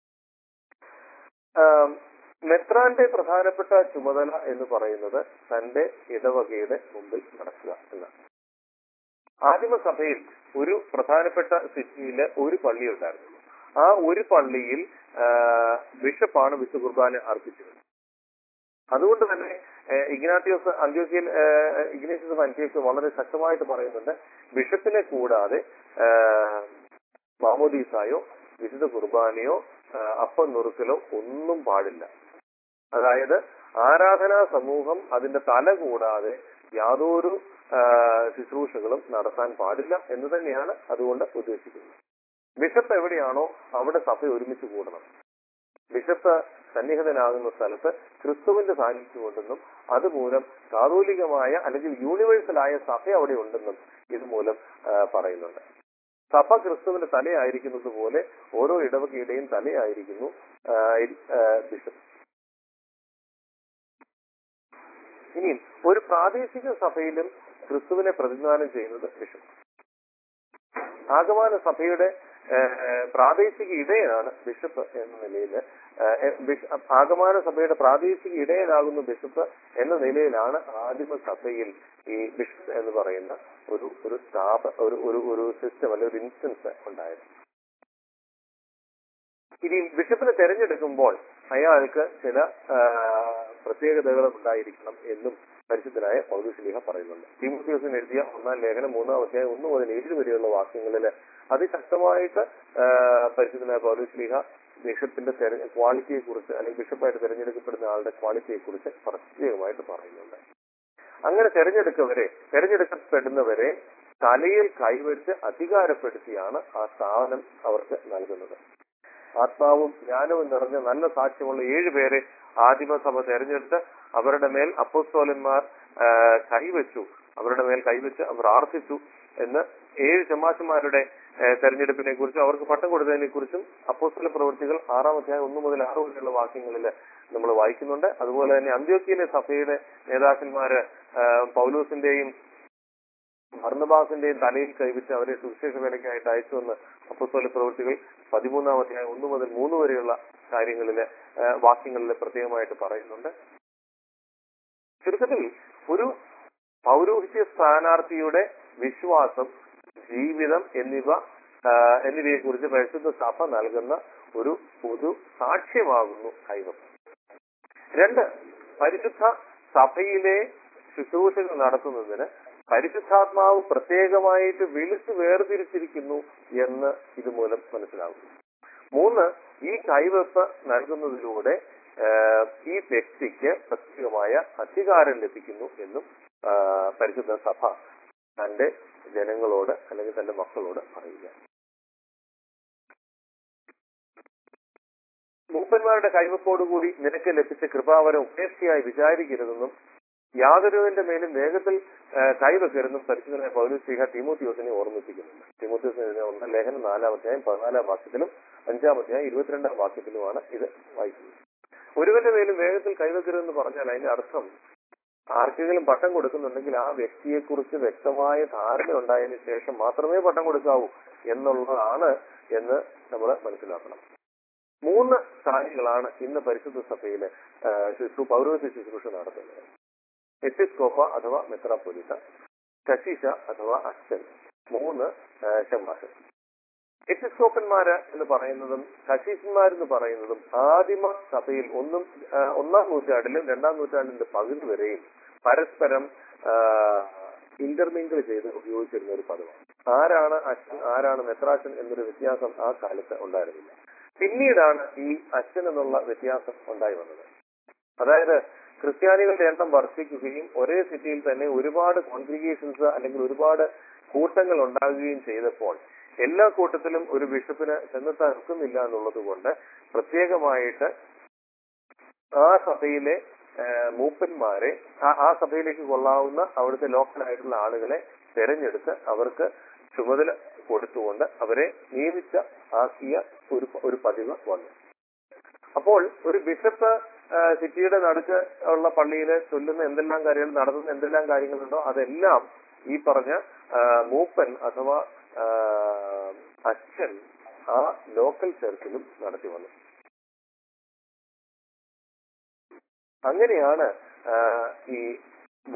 ആം, മെത്രാന്റെ പ്രധാനപ്പെട്ട ചുമതല എന്ന് പറയുന്നത് തന്റെ ഇടവകയുടെ മുമ്പിൽ നടക്കുക എന്നാണ് ആദിമസഭയിൽ ഒരു പ്രധാനപ്പെട്ട സിറ്റിയില് ഒരു പള്ളി ഉണ്ടായിരുന്നു ആ ഒരു പള്ളിയിൽ ആ, ബിഷപ്പാണ് വിശുദ്ധ കുർബാന അർപ്പിച്ചത് അതുകൊണ്ട് തന്നെ ഏഹ്, ഇഗ്നാത്തിയോസ് അന്ത്യോസിയൽ ഏഹ്, ഇഗ്നേഷ്യസ് ഓഫ് അന്ത്യോസ് വളരെ ശക്തമായിട്ട് പറയുന്നുണ്ട് ബിഷപ്പിനെ കൂടാതെ ഏഹ്, മാമോദീസായോ വിശുദ്ധ കുർബാനയോ ഏഹ്, അപ്പം നുറുക്കലോ ഒന്നും പാടില്ല അതായത് ആരാധനാ സമൂഹം അതിന്റെ തല കൂടാതെ യാതൊരു ഏഹ്, ശുശ്രൂഷകളും നടത്താൻ പാടില്ല എന്ന് തന്നെയാണ് അതുകൊണ്ട് ഉദ്ദേശിക്കുന്നത് ബിഷപ്പ് എവിടെയാണോ അവിടെ സഭ ഒരുമിച്ച് കൂടണം ബിഷപ്പ് സന്നിഹിതനാകുന്ന സ്ഥലത്ത് ക്രിസ്തുവിന്റെ സാന്നിധ്യം ഉണ്ടെന്നും അതുമൂലം കാതോലികമായ അല്ലെങ്കിൽ യൂണിവേഴ്സലായ സഭ അവിടെ ഉണ്ടെന്നും ഇതുമൂലം ആ, പറയുന്നുണ്ട് സഭ ക്രിസ്തുവിന്റെ തലയായിരിക്കുന്നത് പോലെ ഓരോ ഇടവകയുടെയും തലയായിരിക്കുന്നു ആ, ഇ- ആ, ബിഷപ്പ് ഇനി ഒരു പ്രാദേശിക സഭയിലും ക്രിസ്തുവിനെ പ്രതിനിധാനം ചെയ്യുന്നത് ബിഷപ്പ് ആഗമാന സഭയുടെ ഏഹ്, പ്രാദേശിക ഇടയനാണ് ബിഷപ്പ് എന്ന നിലയിൽ ആഗമാന സഭയുടെ പ്രാദേശിക ഇടയനാകുന്ന ബിഷപ്പ് എന്ന നിലയിലാണ് ആദിമ സഭയിൽ ഈ ബിഷപ്പ് എന്ന് പറയുന്ന ഒരു ഒരു സ്ഥാപ ഒരു ഒരു ഒരു സിസ്റ്റം അല്ലെങ്കിൽ ഒരു ഇൻസ്റ്റൻസ് ഉണ്ടായത് ഇനി ബിഷപ്പിനെ തെരഞ്ഞെടുക്കുമ്പോൾ അയാൾക്ക് ചില ആ, പ്രത്യേകതകൾ ഉണ്ടായിരിക്കണം എന്നും പരിശുദ്ധനായ പൗരുഷലീഹ പറയുന്നുണ്ട് തിമോത്തിയോസിന് എഴുതിയ ഒന്നാം ലേഖനം മൂന്നാം അധ്യായം ഒന്ന് മുതൽ ഏഴ് വരെയുള്ള വാക്യങ്ങളിൽ അതിശക്തമായിട്ട് ആ, പരിശുദ്ധനായ പൗരുഷലീഹ ബിഷപ്പിന്റെ ക്വാളിറ്റിയെ കുറിച്ച് അല്ലെങ്കിൽ ബിഷപ്പായിട്ട് തെരഞ്ഞെടുക്കപ്പെടുന്ന ആളുടെ ക്വാളിറ്റിയെ കുറിച്ച് പ്രത്യേകമായിട്ട് പറയുന്നുണ്ട് അങ്ങനെ തെരഞ്ഞെടുക്കവരെ തെരഞ്ഞെടുക്കപ്പെടുന്നവരെ തലയിൽ കൈവച്ച് അധികാരപ്പെടുത്തിയാണ് ആ സ്ഥാനം അവർക്ക് നൽകുന്നത് ആത്മാവും ജ്ഞാനവും നിറഞ്ഞ നല്ല സാക്ഷ്യമുള്ള ഏഴ് പേരെ ആദിമസഭ തെരഞ്ഞെടുത്ത് അവരുടെ മേൽ അപ്പോസ്തോലന്മാർ ആ, കൈവച്ചു അവരുടെ മേൽ കൈവച്ച് അവർ പ്രാർത്ഥിച്ചു എന്ന് ഏഴ് ചമ്മാശന്മാരുടെ തെരഞ്ഞെടുപ്പിനെ കുറിച്ചും അവർക്ക് പട്ടം കൊടുത്തതിനെ കുറിച്ചും അപ്പോസ്തല പ്രവൃത്തികൾ ആറാം അധ്യായം ഒന്ന് മുതൽ ആറ് വരെയുള്ള വാക്യങ്ങളിൽ നമ്മൾ വായിക്കുന്നുണ്ട് അതുപോലെ തന്നെ അന്ത്യോക്കിയിലെ സഭയുടെ നേതാക്കന്മാര് ആ, പൗലൂസിന്റെയും ഭർണബാസിന്റെയും തലയിൽ കൈവച്ച് അവരെ സുവിശേഷ വേലയ്ക്കായിട്ട് അയച്ചുവെന്ന് അപ്പസ്തോല പ്രവൃത്തികൾ പതിമൂന്നാം അധ്യായം ഒന്ന് മുതൽ മൂന്ന് വരെയുള്ള കാര്യങ്ങളിലെ ആ, വാക്യങ്ങളിൽ പ്രത്യേകമായിട്ട് പറയുന്നുണ്ട് ചുരുക്കത്തിൽ ഒരു പൗരോഹിത്യ സ്ഥാനാർത്ഥിയുടെ വിശ്വാസം ജീവിതം എന്നിവ ആ, എന്നിവയെ കുറിച്ച് പരിശുദ്ധ സഭ നൽകുന്ന ഒരു പൊതു സാക്ഷ്യമാകുന്നു കൈവപ്പ് രണ്ട് പരിശുദ്ധ സഭയിലെ ശുശ്രൂഷകൾ നടത്തുന്നതിന് പരിശുദ്ധാത്മാവ് പ്രത്യേകമായിട്ട് വിളിച്ചു വേർതിരിച്ചിരിക്കുന്നു എന്ന് ഇതുമൂലം മനസ്സിലാകുന്നു മൂന്ന് ഈ കൈവെപ്പ് നൽകുന്നതിലൂടെ ആഹ്, ഈ വ്യക്തിക്ക് പ്രത്യേകമായ അധികാരം ലഭിക്കുന്നു എന്നും ആഹ്, പരിശുദ്ധ സഭ തന്റെ ജനങ്ങളോട് അല്ലെങ്കിൽ തന്റെ മക്കളോട് പറയുക മൂപ്പന്മാരുടെ കൈവപ്പോടുകൂടി നിനക്ക് ലഭിച്ച കൃപാവരം ഉപേക്ഷയായി വിചാരിക്കരുതെന്നും യാതൊരുവിന്റെ മേലും വേഗത്തിൽ ആ, കൈവെക്കരുതെന്നും പരിശുദ്ധനായ പൗലൂസ് ശ്രീഹ തിമോത്തിയോസിനെ ഓർമ്മിപ്പിക്കുന്നുണ്ട് തിമോത്തിയോസിന് എഴുതിയ ഒന്നാം ലേഖനം നാലാം അധ്യായം പതിനാലാം വാക്യത്തിലും അഞ്ചാം അധ്യായം ഇരുപത്തിരണ്ടാം വാക്യത്തിലുമാണ് ഇത് വായിക്കുന്നത് ഒരുവന്റെ മേലും വേഗത്തിൽ കൈവെക്കരുതെന്ന് പറഞ്ഞാൽ അതിന്റെ അർത്ഥം ആർക്കെങ്കിലും പട്ടം കൊടുക്കുന്നുണ്ടെങ്കിൽ ആ വ്യക്തിയെക്കുറിച്ച് വ്യക്തമായ ധാരണ ഉണ്ടായതിനു ശേഷം മാത്രമേ പട്ടം കൊടുക്കാവൂ എന്നുള്ളതാണ് എന്ന് നമ്മൾ മനസ്സിലാക്കണം മൂന്ന് സ്ഥാനികളാണ് ഇന്ന് പരിശുദ്ധ സഭയിലെ ആ, ശുശ്രൂ പൗരോഹിത്യ ശുശ്രൂഷ നടത്തുന്നത് എപ്പിസ്കോപ്പ അഥവാ മെത്രാപ്പൊലിത്ത കശീഷ അഥവാ അച്ഛൻ മൂന്ന് ആ, ശമ്മാശൻ എപ്പിസ്കോപ്പന്മാര് എന്ന് പറയുന്നതും കശീഷന്മാരെന്ന് പറയുന്നതും ആദിമ സഭയിൽ ഒന്നും ആ, ഒന്നാം നൂറ്റാണ്ടിലും രണ്ടാം നൂറ്റാണ്ടിന്റെ പകുതി വരെയും പരസ്പരം ഇന്റർമിങ്കിൾ ചെയ്ത് ഉപയോഗിച്ചിരുന്ന ഒരു പദമാണ് ആരാണ് അച്ഛൻ ആരാണ് മെത്രാച്ചൻ എന്നൊരു വ്യത്യാസം ആ കാലത്ത് ഉണ്ടായിരുന്നില്ല പിന്നീടാണ് ഈ അച്ഛൻ എന്നുള്ള വ്യത്യാസം ഉണ്ടായി വന്നത് അതായത് ക്രിസ്ത്യാനികളുടെ എണ്ണം വർദ്ധിക്കുകയും ഒരേ സിറ്റിയിൽ തന്നെ ഒരുപാട് കോൺഗ്രിഗേഷൻസ് അല്ലെങ്കിൽ ഒരുപാട് കൂട്ടങ്ങൾ ഉണ്ടാകുകയും ചെയ്തപ്പോൾ എല്ലാ കൂട്ടത്തിലും ഒരു ബിഷപ്പിന് ചെന്നെത്താൻ ഒക്കുന്നില്ല എന്നുള്ളത് കൊണ്ട് പ്രത്യേകമായിട്ട് ആ സഭയിലെ ആ, മൂപ്പന്മാരെ ആ- ആ സഭയിലേക്ക് കൊള്ളാവുന്ന അവിടുത്തെ ലോക്കലായിട്ടുള്ള ആളുകളെ തെരഞ്ഞെടുത്ത് അവർക്ക് ചുമതല കൊടുത്തുകൊണ്ട് അവരെ നിയമിച്ച ആക്കിയ ഒരു ഒരു പതിവ് വന്നു അപ്പോൾ ഒരു ബിഷപ്പ് ആ, സിറ്റിയുടെ നടുക്ക് ഉള്ള പള്ളിയിൽ ചൊല്ലുന്ന എന്തെല്ലാം കാര്യങ്ങൾ നടത്തുന്ന എന്തെല്ലാം കാര്യങ്ങളുണ്ടോ അതെല്ലാം ഈ പറഞ്ഞ ആ, മൂപ്പൻ അഥവാ ആ, അച്ഛൻ ആ ലോക്കൽ ചർച്ചിലും നടത്തി വന്നു അങ്ങനെയാണ് ആ, ഈ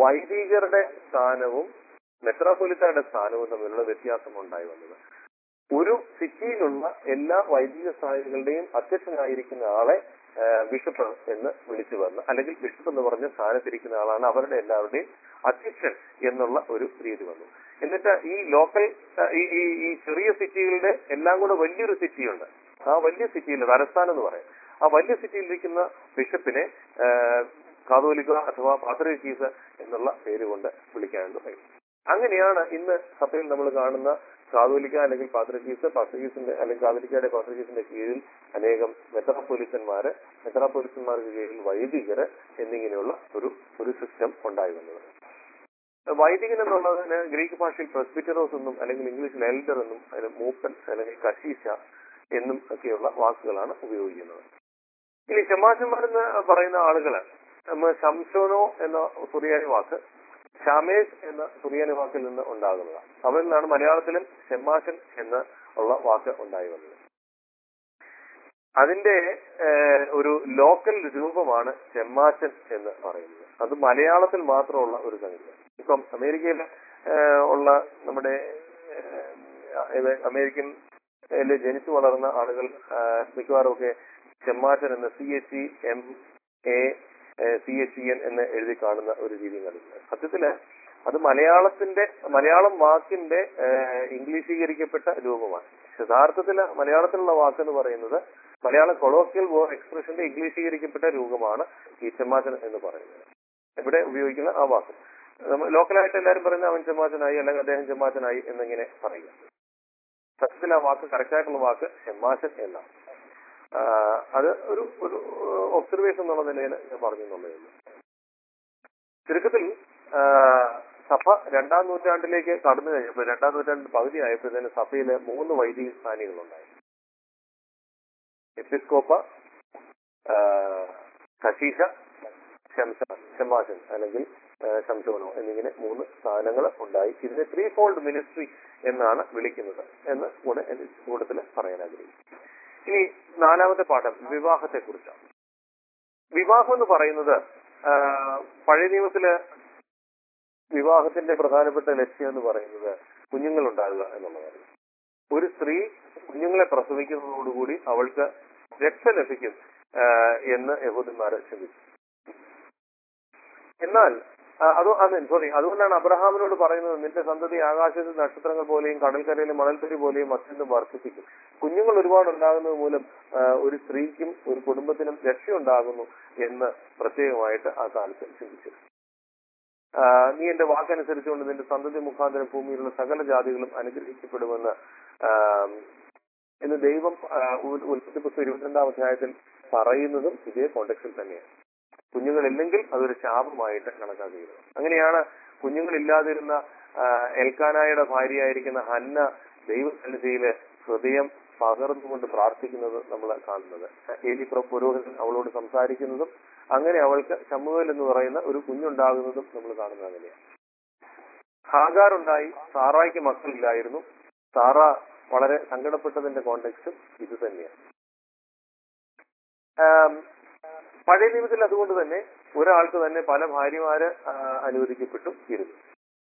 വൈദികരുടെ സ്ഥാനവും മെത്രാപൊലിത്തയുടെ സ്ഥാനവും തമ്മിലുള്ള വ്യത്യാസം ഉണ്ടായി വന്നത് ഒരു സിറ്റിയിലുള്ള എല്ലാ വൈദിക സ്ഥാനികളുടെയും അധ്യക്ഷനായിരിക്കുന്ന ആളെ ആ, ബിഷപ്പ് എന്ന് വിളിച്ചു വന്ന് അല്ലെങ്കിൽ ബിഷപ്പ് എന്ന് പറഞ്ഞ സ്ഥാനത്തിരിക്കുന്ന ആളാണ് അവരുടെ എല്ലാവരുടെയും അധ്യക്ഷൻ എന്നുള്ള ഒരു രീതി വന്നു എന്നിട്ട് ഈ ലോക്കൽ ആ, ഈ ഈ ഈ ചെറിയ സിറ്റികളുടെ എല്ലാം കൂടെ വലിയൊരു സിറ്റിയുണ്ട് ആ വലിയ സിറ്റിയിൽ തലസ്ഥാനം എന്ന് പറയും ആ വലിയ സിറ്റിയിലിരിക്കുന്ന ബിഷപ്പിനെ ആ, കാതോലിക്ക അഥവാ പാത്രീസ് എന്നുള്ള പേര് കൊണ്ട് വിളിക്കാൻ തുടങ്ങി അങ്ങനെയാണ് ഇന്ന് സഭയിൽ നമ്മൾ കാണുന്ന കാതോലിക്ക അല്ലെങ്കിൽ പാത്രീസ് പാത്രീസിന്റെ അല്ലെങ്കിൽ കാതോലിക്കയുടെ പാത്രീസിന്റെ കീഴിൽ അനേകം മെത്രാപ്പൊലിസന്മാര് മെത്രാപ്പൊലിസന്മാർക്ക് കീഴിൽ വൈദികര് എന്നിങ്ങനെയുള്ള ഒരു ഒരു സിസ്റ്റം ഉണ്ടായി വന്നത് വൈദികൻ എന്നുള്ളതിന് ഗ്രീക്ക് ഭാഷയിൽ പ്രസ്ബിറ്ററോസ് എന്നും അല്ലെങ്കിൽ ഇംഗ്ലീഷിൽ എൽഡർ എന്നും അതിന് മൂപ്പൻ അല്ലെങ്കിൽ കശീശ എന്നും ഒക്കെയുള്ള വാക്കുകളാണ് ഉപയോഗിക്കുന്നത് ഇനി ഷമാശന്മാരെന്ന് പറയുന്ന ആളുകള് നമ്മ ശംശോനോ എന്ന സുറിയാനി വാക്ക് ഷമേഷ് എന്ന സുറിയാനി വാക്കിൽ നിന്ന് ഉണ്ടാകുന്നതാണ് അവരിൽ നിന്നാണ് മലയാളത്തിലും ഷെമാശൻ എന്ന് ഉള്ള വാക്ക് ഉണ്ടായി വന്നത് അതിന്റെ ഏഹ്, ഒരു ലോക്കൽ രൂപമാണ് ചെമ്മാച്ചൻ എന്ന് പറയുന്നത് അത് മലയാളത്തിൽ മാത്രമുള്ള ഒരു സംഗതിയാണ് ഇപ്പം അമേരിക്കയിൽ ഏഹ്, ഉള്ള നമ്മുടെ ഏഹ്, അമേരിക്കൻ ല് ജനിച്ചു വളർന്ന ആളുകൾ ഏഹ്, മിക്കവാറും ഒക്കെ ചെമ്മാച്ചൻ എന്ന C H E M A C H E N എന്ന് എഴുതി കാണുന്ന ഒരു രീതി കണ്ടിട്ടുണ്ട് സത്യത്തില് അത് മലയാളത്തിന്റെ മലയാളം വാക്കിന്റെ ഏഹ്, ഇംഗ്ലീഷീകരിക്കപ്പെട്ട രൂപമാണ് യഥാർത്ഥത്തില് മലയാളത്തിലുള്ള വാക്ക് എന്ന് പറയുന്നത് മലയാളം കൊളോക്കിയൽ എക്സ്പ്രഷന്റെ ഇംഗ്ലീഷീകരിക്കപ്പെട്ട രൂപമാണ് ഈ ചെമ്മാച്ചൻ എന്ന് പറയുന്നത് ഇവിടെ ഉപയോഗിക്കുന്ന ആ വാക്ക് നമ്മൾ ലോക്കലായിട്ട് എല്ലാവരും പറയുന്നത് അവൻ ചെമ്മാച്ചനായി അല്ലെങ്കിൽ അദ്ദേഹം ചെമ്മാച്ചനായി എന്നിങ്ങനെ പറയുക സത്യത്തിൽ ആ വാക്ക് കറക്റ്റ് ആയിട്ടുള്ള വാക്ക് ചെമ്മാച്ചൻ എന്നാണ് ആ, അത് ഒരു ഒരു ഒബ്സർവേഷൻ എന്നുള്ള നിലയിൽ ഞാൻ പറഞ്ഞു എന്നുള്ളതേ ഉള്ളൂ ചുരുക്കത്തിൽ ആ, സഭ രണ്ടാം നൂറ്റാണ്ടിലേക്ക് കടന്നു കഴിഞ്ഞപ്പോൾ രണ്ടാം നൂറ്റാണ്ട് പകുതി ആയപ്പോഴത്തേന് സഭയിലെ മൂന്ന് വൈദിക സ്ഥാനികളുണ്ടായി എപ്പിസ്കോപ്പ ആ, കശീശ ശംസ ശമാശൻ അല്ലെങ്കിൽ ആ, ശംസോനോ എന്നിങ്ങനെ മൂന്ന് സ്ഥാനങ്ങൾ ഉണ്ടായി ഇതിനെ ത്രീ ഫോൾഡ് മിനിസ്ട്രി എന്നാണ് വിളിക്കുന്നത് എന്ന് കൂടെ എന്റെ കൂട്ടത്തിൽ പറയാൻ ആഗ്രഹിക്കും ഇനി നാലാമത്തെ പാഠം വിവാഹത്തെ കുറിച്ചാണ് വിവാഹം എന്ന് പറയുന്നത് ആ, പഴയ നിയമത്തില് വിവാഹത്തിന്റെ പ്രധാനപ്പെട്ട ലക്ഷ്യം എന്ന് പറയുന്നത് കുഞ്ഞുങ്ങൾ ഉണ്ടാകുക എന്നുള്ളതാണ് ഒരു സ്ത്രീ കുഞ്ഞുങ്ങളെ പ്രസവിക്കുന്നതോടുകൂടി അവൾക്ക് രക്ഷ ലഭിക്കും ആ, എന്ന് യഹൂദന്മാർ ചിന്തിച്ചു എന്നാൽ ആ, അത് അതെ സോറി അതുകൊണ്ടാണ് അബ്രഹാമിനോട് പറയുന്നത് നിന്റെ സന്തതി ആകാശത്ത് നക്ഷത്രങ്ങൾ പോലെയും കടൽക്കരയിലെ മണൽത്തരി പോലെയും അത്യന്തം വർദ്ധിപ്പിക്കും കുഞ്ഞുങ്ങൾ ഒരുപാട് ഉണ്ടാകുന്നത് മൂലം ആ, ഒരു സ്ത്രീക്കും ഒരു കുടുംബത്തിനും രക്ഷയുണ്ടാകുന്നു എന്ന് പ്രത്യേകമായിട്ട് ആ കാലത്ത് ചിന്തിച്ചു ആ, നീ എന്റെ വാക്കനുസരിച്ചുകൊണ്ട് നിന്റെ സന്തതി മുഖാന്തരം ഭൂമിയിലുള്ള സകല ജാതികളും അനുഗ്രഹിക്കപ്പെടുമെന്ന് ആ, എന്ന് ദൈവം ആ, ഉൽ- ഉൽപ്പത്തി പുസ്തകം ഇരുപത്തിരണ്ടാം അധ്യായത്തിൽ പറയുന്നതും ഇതേ കോണ്ടക്സിൽ തന്നെയാണ് കുഞ്ഞുങ്ങളില്ലെങ്കിൽ അതൊരു ശാപമായിട്ട് കണക്കാക്കിയിരുന്നു അങ്ങനെയാണ് കുഞ്ഞുങ്ങളില്ലാതിരുന്ന ആ, എൽക്കാനായുടെ ഭാര്യയായിരിക്കുന്ന ഹന്ന ദൈവസന്നിധിയില് ഹൃദയം പകർന്നുകൊണ്ട് പ്രാർത്ഥിക്കുന്നത് നമ്മൾ കാണുന്നത് ഏലി പ്ര- പുരോഹിതൻ അവളോട് സംസാരിക്കുന്നതും അങ്ങനെ അവൾക്ക് ശമുവേൽ എന്ന് പറയുന്ന ഒരു കുഞ്ഞുണ്ടാകുന്നതും നമ്മൾ കാണുന്നത് അങ്ങനെയാണ് ഹാഗാറുണ്ടായി സാറായ്ക്ക് മക്കളില്ലായിരുന്നു സാറ വളരെ സങ്കടപ്പെട്ടതിന്റെ കോണ്ടെക്സ്റ്റും ഇത് തന്നെയാണ് ആം, പഴയ നിയമത്തിൽ അതുകൊണ്ട് തന്നെ ഒരാൾക്ക് തന്നെ പല ഭാര്യമാര് ആ, അനുവദിക്കപ്പെട്ടു ഇരുന്നു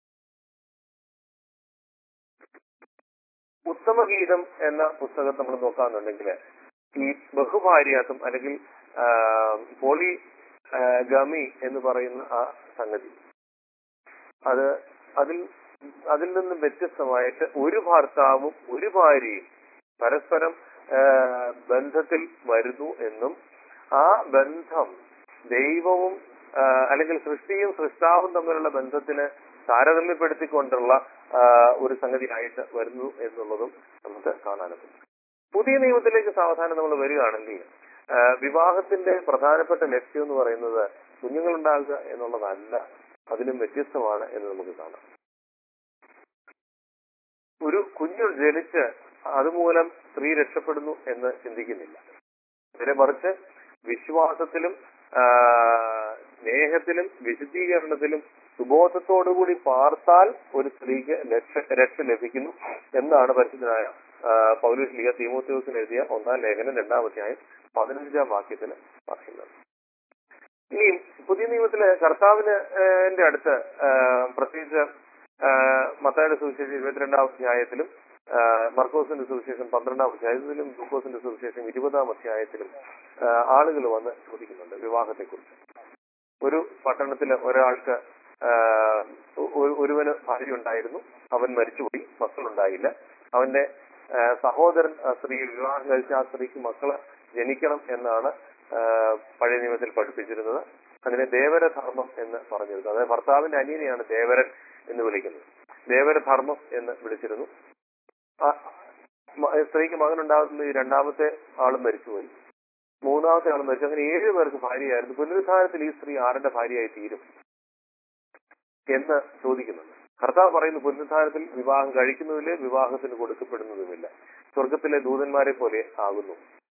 ഉത്തമഗീതം എന്ന പുസ്തകം നമ്മൾ നോക്കാന്നുണ്ടെങ്കിൽ ഈ ബഹുഭാര്യാത്വം അല്ലെങ്കിൽ ആ, പോളി ആ, ഗമി എന്ന് പറയുന്ന ആ സംഗതി അത് അതിൽ അതിൽ നിന്നും വ്യത്യസ്തമായിട്ട് ഒരു ഭർത്താവും ഒരു ഭാര്യയും പരസ്പരം ആ, ബന്ധത്തിൽ വരുന്നു എന്നും ആ ബന്ധം ദൈവവും ആ, അല്ലെങ്കിൽ സൃഷ്ടിയും സൃഷ്ടാവും തമ്മിലുള്ള ബന്ധത്തിന് താരതമ്യപ്പെടുത്തിക്കൊണ്ടുള്ള ആ, ഒരു സംഗതിയായിട്ട് വരുന്നു എന്നുള്ളതും നമുക്ക് കാണാനും പുതിയ നിയമത്തിലേക്ക് സാവധാനം നമ്മൾ വരികയാണെങ്കിൽ ആ, വിവാഹത്തിന്റെ പ്രധാനപ്പെട്ട ലക്ഷ്യം എന്ന് പറയുന്നത് കുഞ്ഞുങ്ങളുണ്ടാകുക എന്നുള്ളതല്ല അതിലും വ്യത്യസ്തമാണ് എന്ന് നമുക്ക് കാണാം ഒരു കുഞ്ഞു ജനിച്ച് അതുമൂലം സ്ത്രീ രക്ഷപ്പെടുന്നു എന്ന് ചിന്തിക്കുന്നില്ല നേരെ മറിച്ച് വിശ്വാസത്തിലും ആ, സ്നേഹത്തിലും വിശുദ്ധീകരണത്തിലും സുബോധത്തോടുകൂടി പാർത്താൽ ഒരു സ്ത്രീക്ക് രക്ഷ രക്ഷ ലഭിക്കുന്നു എന്നാണ് പരിശുദ്ധനായ ആ, പൗലോസ് ലീഗ തീമോത്യോസിന് എഴുതിയ ഒന്നാം ലേഖനം രണ്ടാം അധ്യായം പതിനഞ്ചാം വാക്യത്തിൽ പറയുന്നത് ഇനി പുതിയ നിയമത്തില് കർത്താവിന് ഏഹ്, ന്റെ അടുത്ത് ഏഹ്, പ്രത്യേകിച്ച് ഏഹ്, മത്തായിയുടെ സുവിശേഷം ഇരുപത്തിരണ്ടാം അധ്യായത്തിലും ആ, മർക്കോസിന്റെ സുവിശേഷം പന്ത്രണ്ടാം അധ്യായത്തിലും ലൂക്കോസിന്റെ സുവിശേഷം ഇരുപതാം അധ്യായത്തിലും ആ, ആളുകൾ വന്ന് ചോദിക്കുന്നുണ്ട് വിവാഹത്തെക്കുറിച്ച് ഒരു പട്ടണത്തില് ഒരാൾക്ക് ആ, ഒ- ഒരുവന് ഭാര്യ ഉണ്ടായിരുന്നു അവൻ മരിച്ചുപോയി മക്കളുണ്ടായില്ല അവന്റെ ആ, സഹോദരൻ ആ സ്ത്രീ വിവാഹം കഴിച്ച ആ സ്ത്രീക്ക് മക്കള് ജനിക്കണം എന്നാണ് ആ, പഴയ നിയമത്തിൽ പഠിപ്പിച്ചിരുന്നത് അതിനെ ദേവരധർമ്മം എന്ന് പറഞ്ഞിരുന്നു അതായത് ഭർത്താവിന്റെ അനിയനെയാണ് ദേവരൻ എന്ന് വിളിക്കുന്നത് ദേവരധർമ്മം എന്ന് വിളിച്ചിരുന്നു ആ, മ- സ്ത്രീക്ക് മകനുണ്ടാകുന്ന ഈ രണ്ടാമത്തെ ആളും മരിച്ചുപോയി മൂന്നാമത്തെ ആളും മരിച്ചു അങ്ങനെ ഏഴ് പേർക്ക് ഭാര്യയായിരുന്നു പുനരുദ്ധാരത്തിൽ ഈ സ്ത്രീ ആരുടെ ഭാര്യയായി തീരും എന്ന് ചോദിക്കുന്നുണ്ട് കർത്താവ് പറയുന്നു പുനരുദ്ധാരത്തിൽ വിവാഹം കഴിക്കുന്നതില് വിവാഹത്തിന് കൊടുക്കപ്പെടുന്നതുമില്ല സ്വർഗത്തിലെ ദൂതന്മാരെ പോലെ ആകുന്നു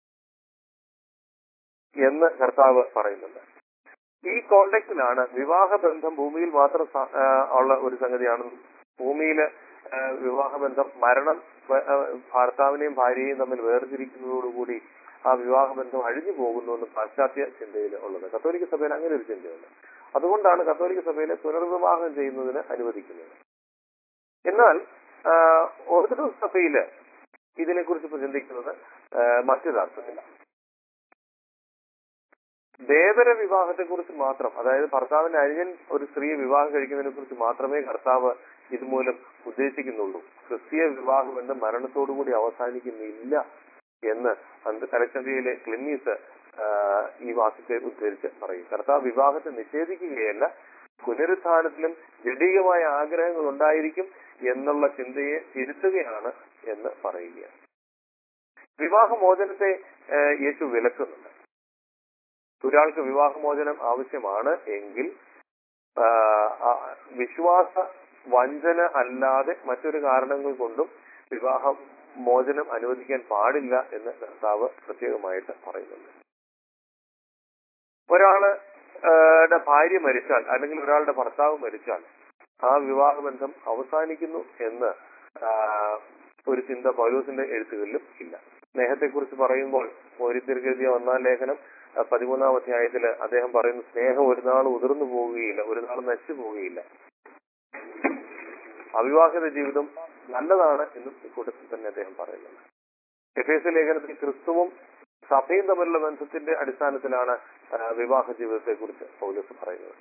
എന്ന് കർത്താവ് പറയുന്നുണ്ട് ഈ കോണ്ടെക്സ്റ്റിലാണ് വിവാഹബന്ധം ഭൂമിയിൽ മാത്രം സ- ആ, ഉള്ള ഒരു സംഗതിയാണെന്നും ഭൂമിയില് ആ, വിവാഹബന്ധം മരണം വ- ആ, ഭർത്താവിനെയും ഭാര്യയെയും തമ്മിൽ വേർതിരിക്കുന്നതോടുകൂടി ആ വിവാഹബന്ധം അഴിഞ്ഞു പോകുന്നു എന്ന് പാശ്ചാത്യ ചിന്തയിൽ ഉള്ളത് കത്തോലിക്ക സഭയിൽ അങ്ങനെ ഒരു ചിന്തയുണ്ട് അതുകൊണ്ടാണ് കത്തോലിക്ക സഭയിലെ പുനർവിവാഹം ചെയ്യുന്നതിന് അനുവദിക്കുന്നത് എന്നാൽ ആ, ഓർത്തഡോക്സ് സഭയില് ഇതിനെക്കുറിച്ച് ഇപ്പൊ ചിന്തിക്കുന്നത് ആ, മറ്റൊരർത്ഥത്തിലാണ് ദേവര വിവാഹത്തെ കുറിച്ച് മാത്രം അതായത് ഭർത്താവിന്റെ അനിയൻ ഒരു സ്ത്രീയെ വിവാഹം കഴിക്കുന്നതിനെ കുറിച്ച് മാത്രമേ കർത്താവ് ഇതുമൂലം ഉദ്ദേശിക്കുന്നുള്ളൂ ക്രിസ്തീയ വിവാഹബന്ധം മരണത്തോടുകൂടി അവസാനിക്കുന്നില്ല എന്ന് അന്ത് അലക്സാണ്ട്രിയയിലെ ക്ലിന്നീസ് ആ, ഈ വാക്യത്തെ ഉദ്ധരിച്ച് പറയും കർത്താവ് വിവാഹത്തെ നിഷേധിക്കുകയല്ല പുനരുത്ഥാനത്തിലും ജഡികമായ ആഗ്രഹങ്ങൾ ഉണ്ടായിരിക്കും എന്നുള്ള ചിന്തയെ തിരുത്തുകയാണ് എന്ന് പറയുകയാണ് വിവാഹമോചനത്തെ ആ, യേശു വിലക്കുന്നുണ്ട് ഒരാൾക്ക് വിവാഹമോചനം ആവശ്യമാണ് എങ്കിൽ ആ, ആ, വിശ്വാസ വഞ്ചന അല്ലാതെ മറ്റൊരു കാരണങ്ങൾ കൊണ്ടും വിവാഹ മോചനം അനുവദിക്കാൻ പാടില്ല എന്ന് കർത്താവ് പ്രത്യേകമായിട്ട് പറയുന്നുണ്ട് ഒരാള് ആ, ടെ ഭാര്യ മരിച്ചാൽ അല്ലെങ്കിൽ ഒരാളുടെ ഭർത്താവ് മരിച്ചാൽ ആ വിവാഹബന്ധം അവസാനിക്കുന്നു എന്ന് ആ, ഒരു ചിന്ത പൗലോസിന്റെ എഴുത്തുകളിലും ഇല്ല സ്നേഹത്തെക്കുറിച്ച് പറയുമ്പോൾ ഓരിത്തിരിക്കെഴുതിയ ഒന്നാം ലേഖനം ആ, പതിമൂന്നാം അധ്യായത്തില് അദ്ദേഹം പറയുന്നു സ്നേഹം ഒരു നാൾ ഉതിർന്നു പോവുകയില്ല ഒരു നാൾ നശിച്ചു പോവുകയില്ല അവിവാഹിത ജീവിതം നല്ലതാണ് എന്നും ഇക്കൂട്ടത്തിൽ തന്നെ അദ്ദേഹം പറയുന്നുണ്ട് എഫ് എസ് ലേഖനത്തിൽ ക്രിസ്തുവും സഭയും തമ്മിലുള്ള ബന്ധത്തിന്റെ അടിസ്ഥാനത്തിലാണ് ആ, വിവാഹ ജീവിതത്തെ കുറിച്ച് പൗലോസ് പറയുന്നത്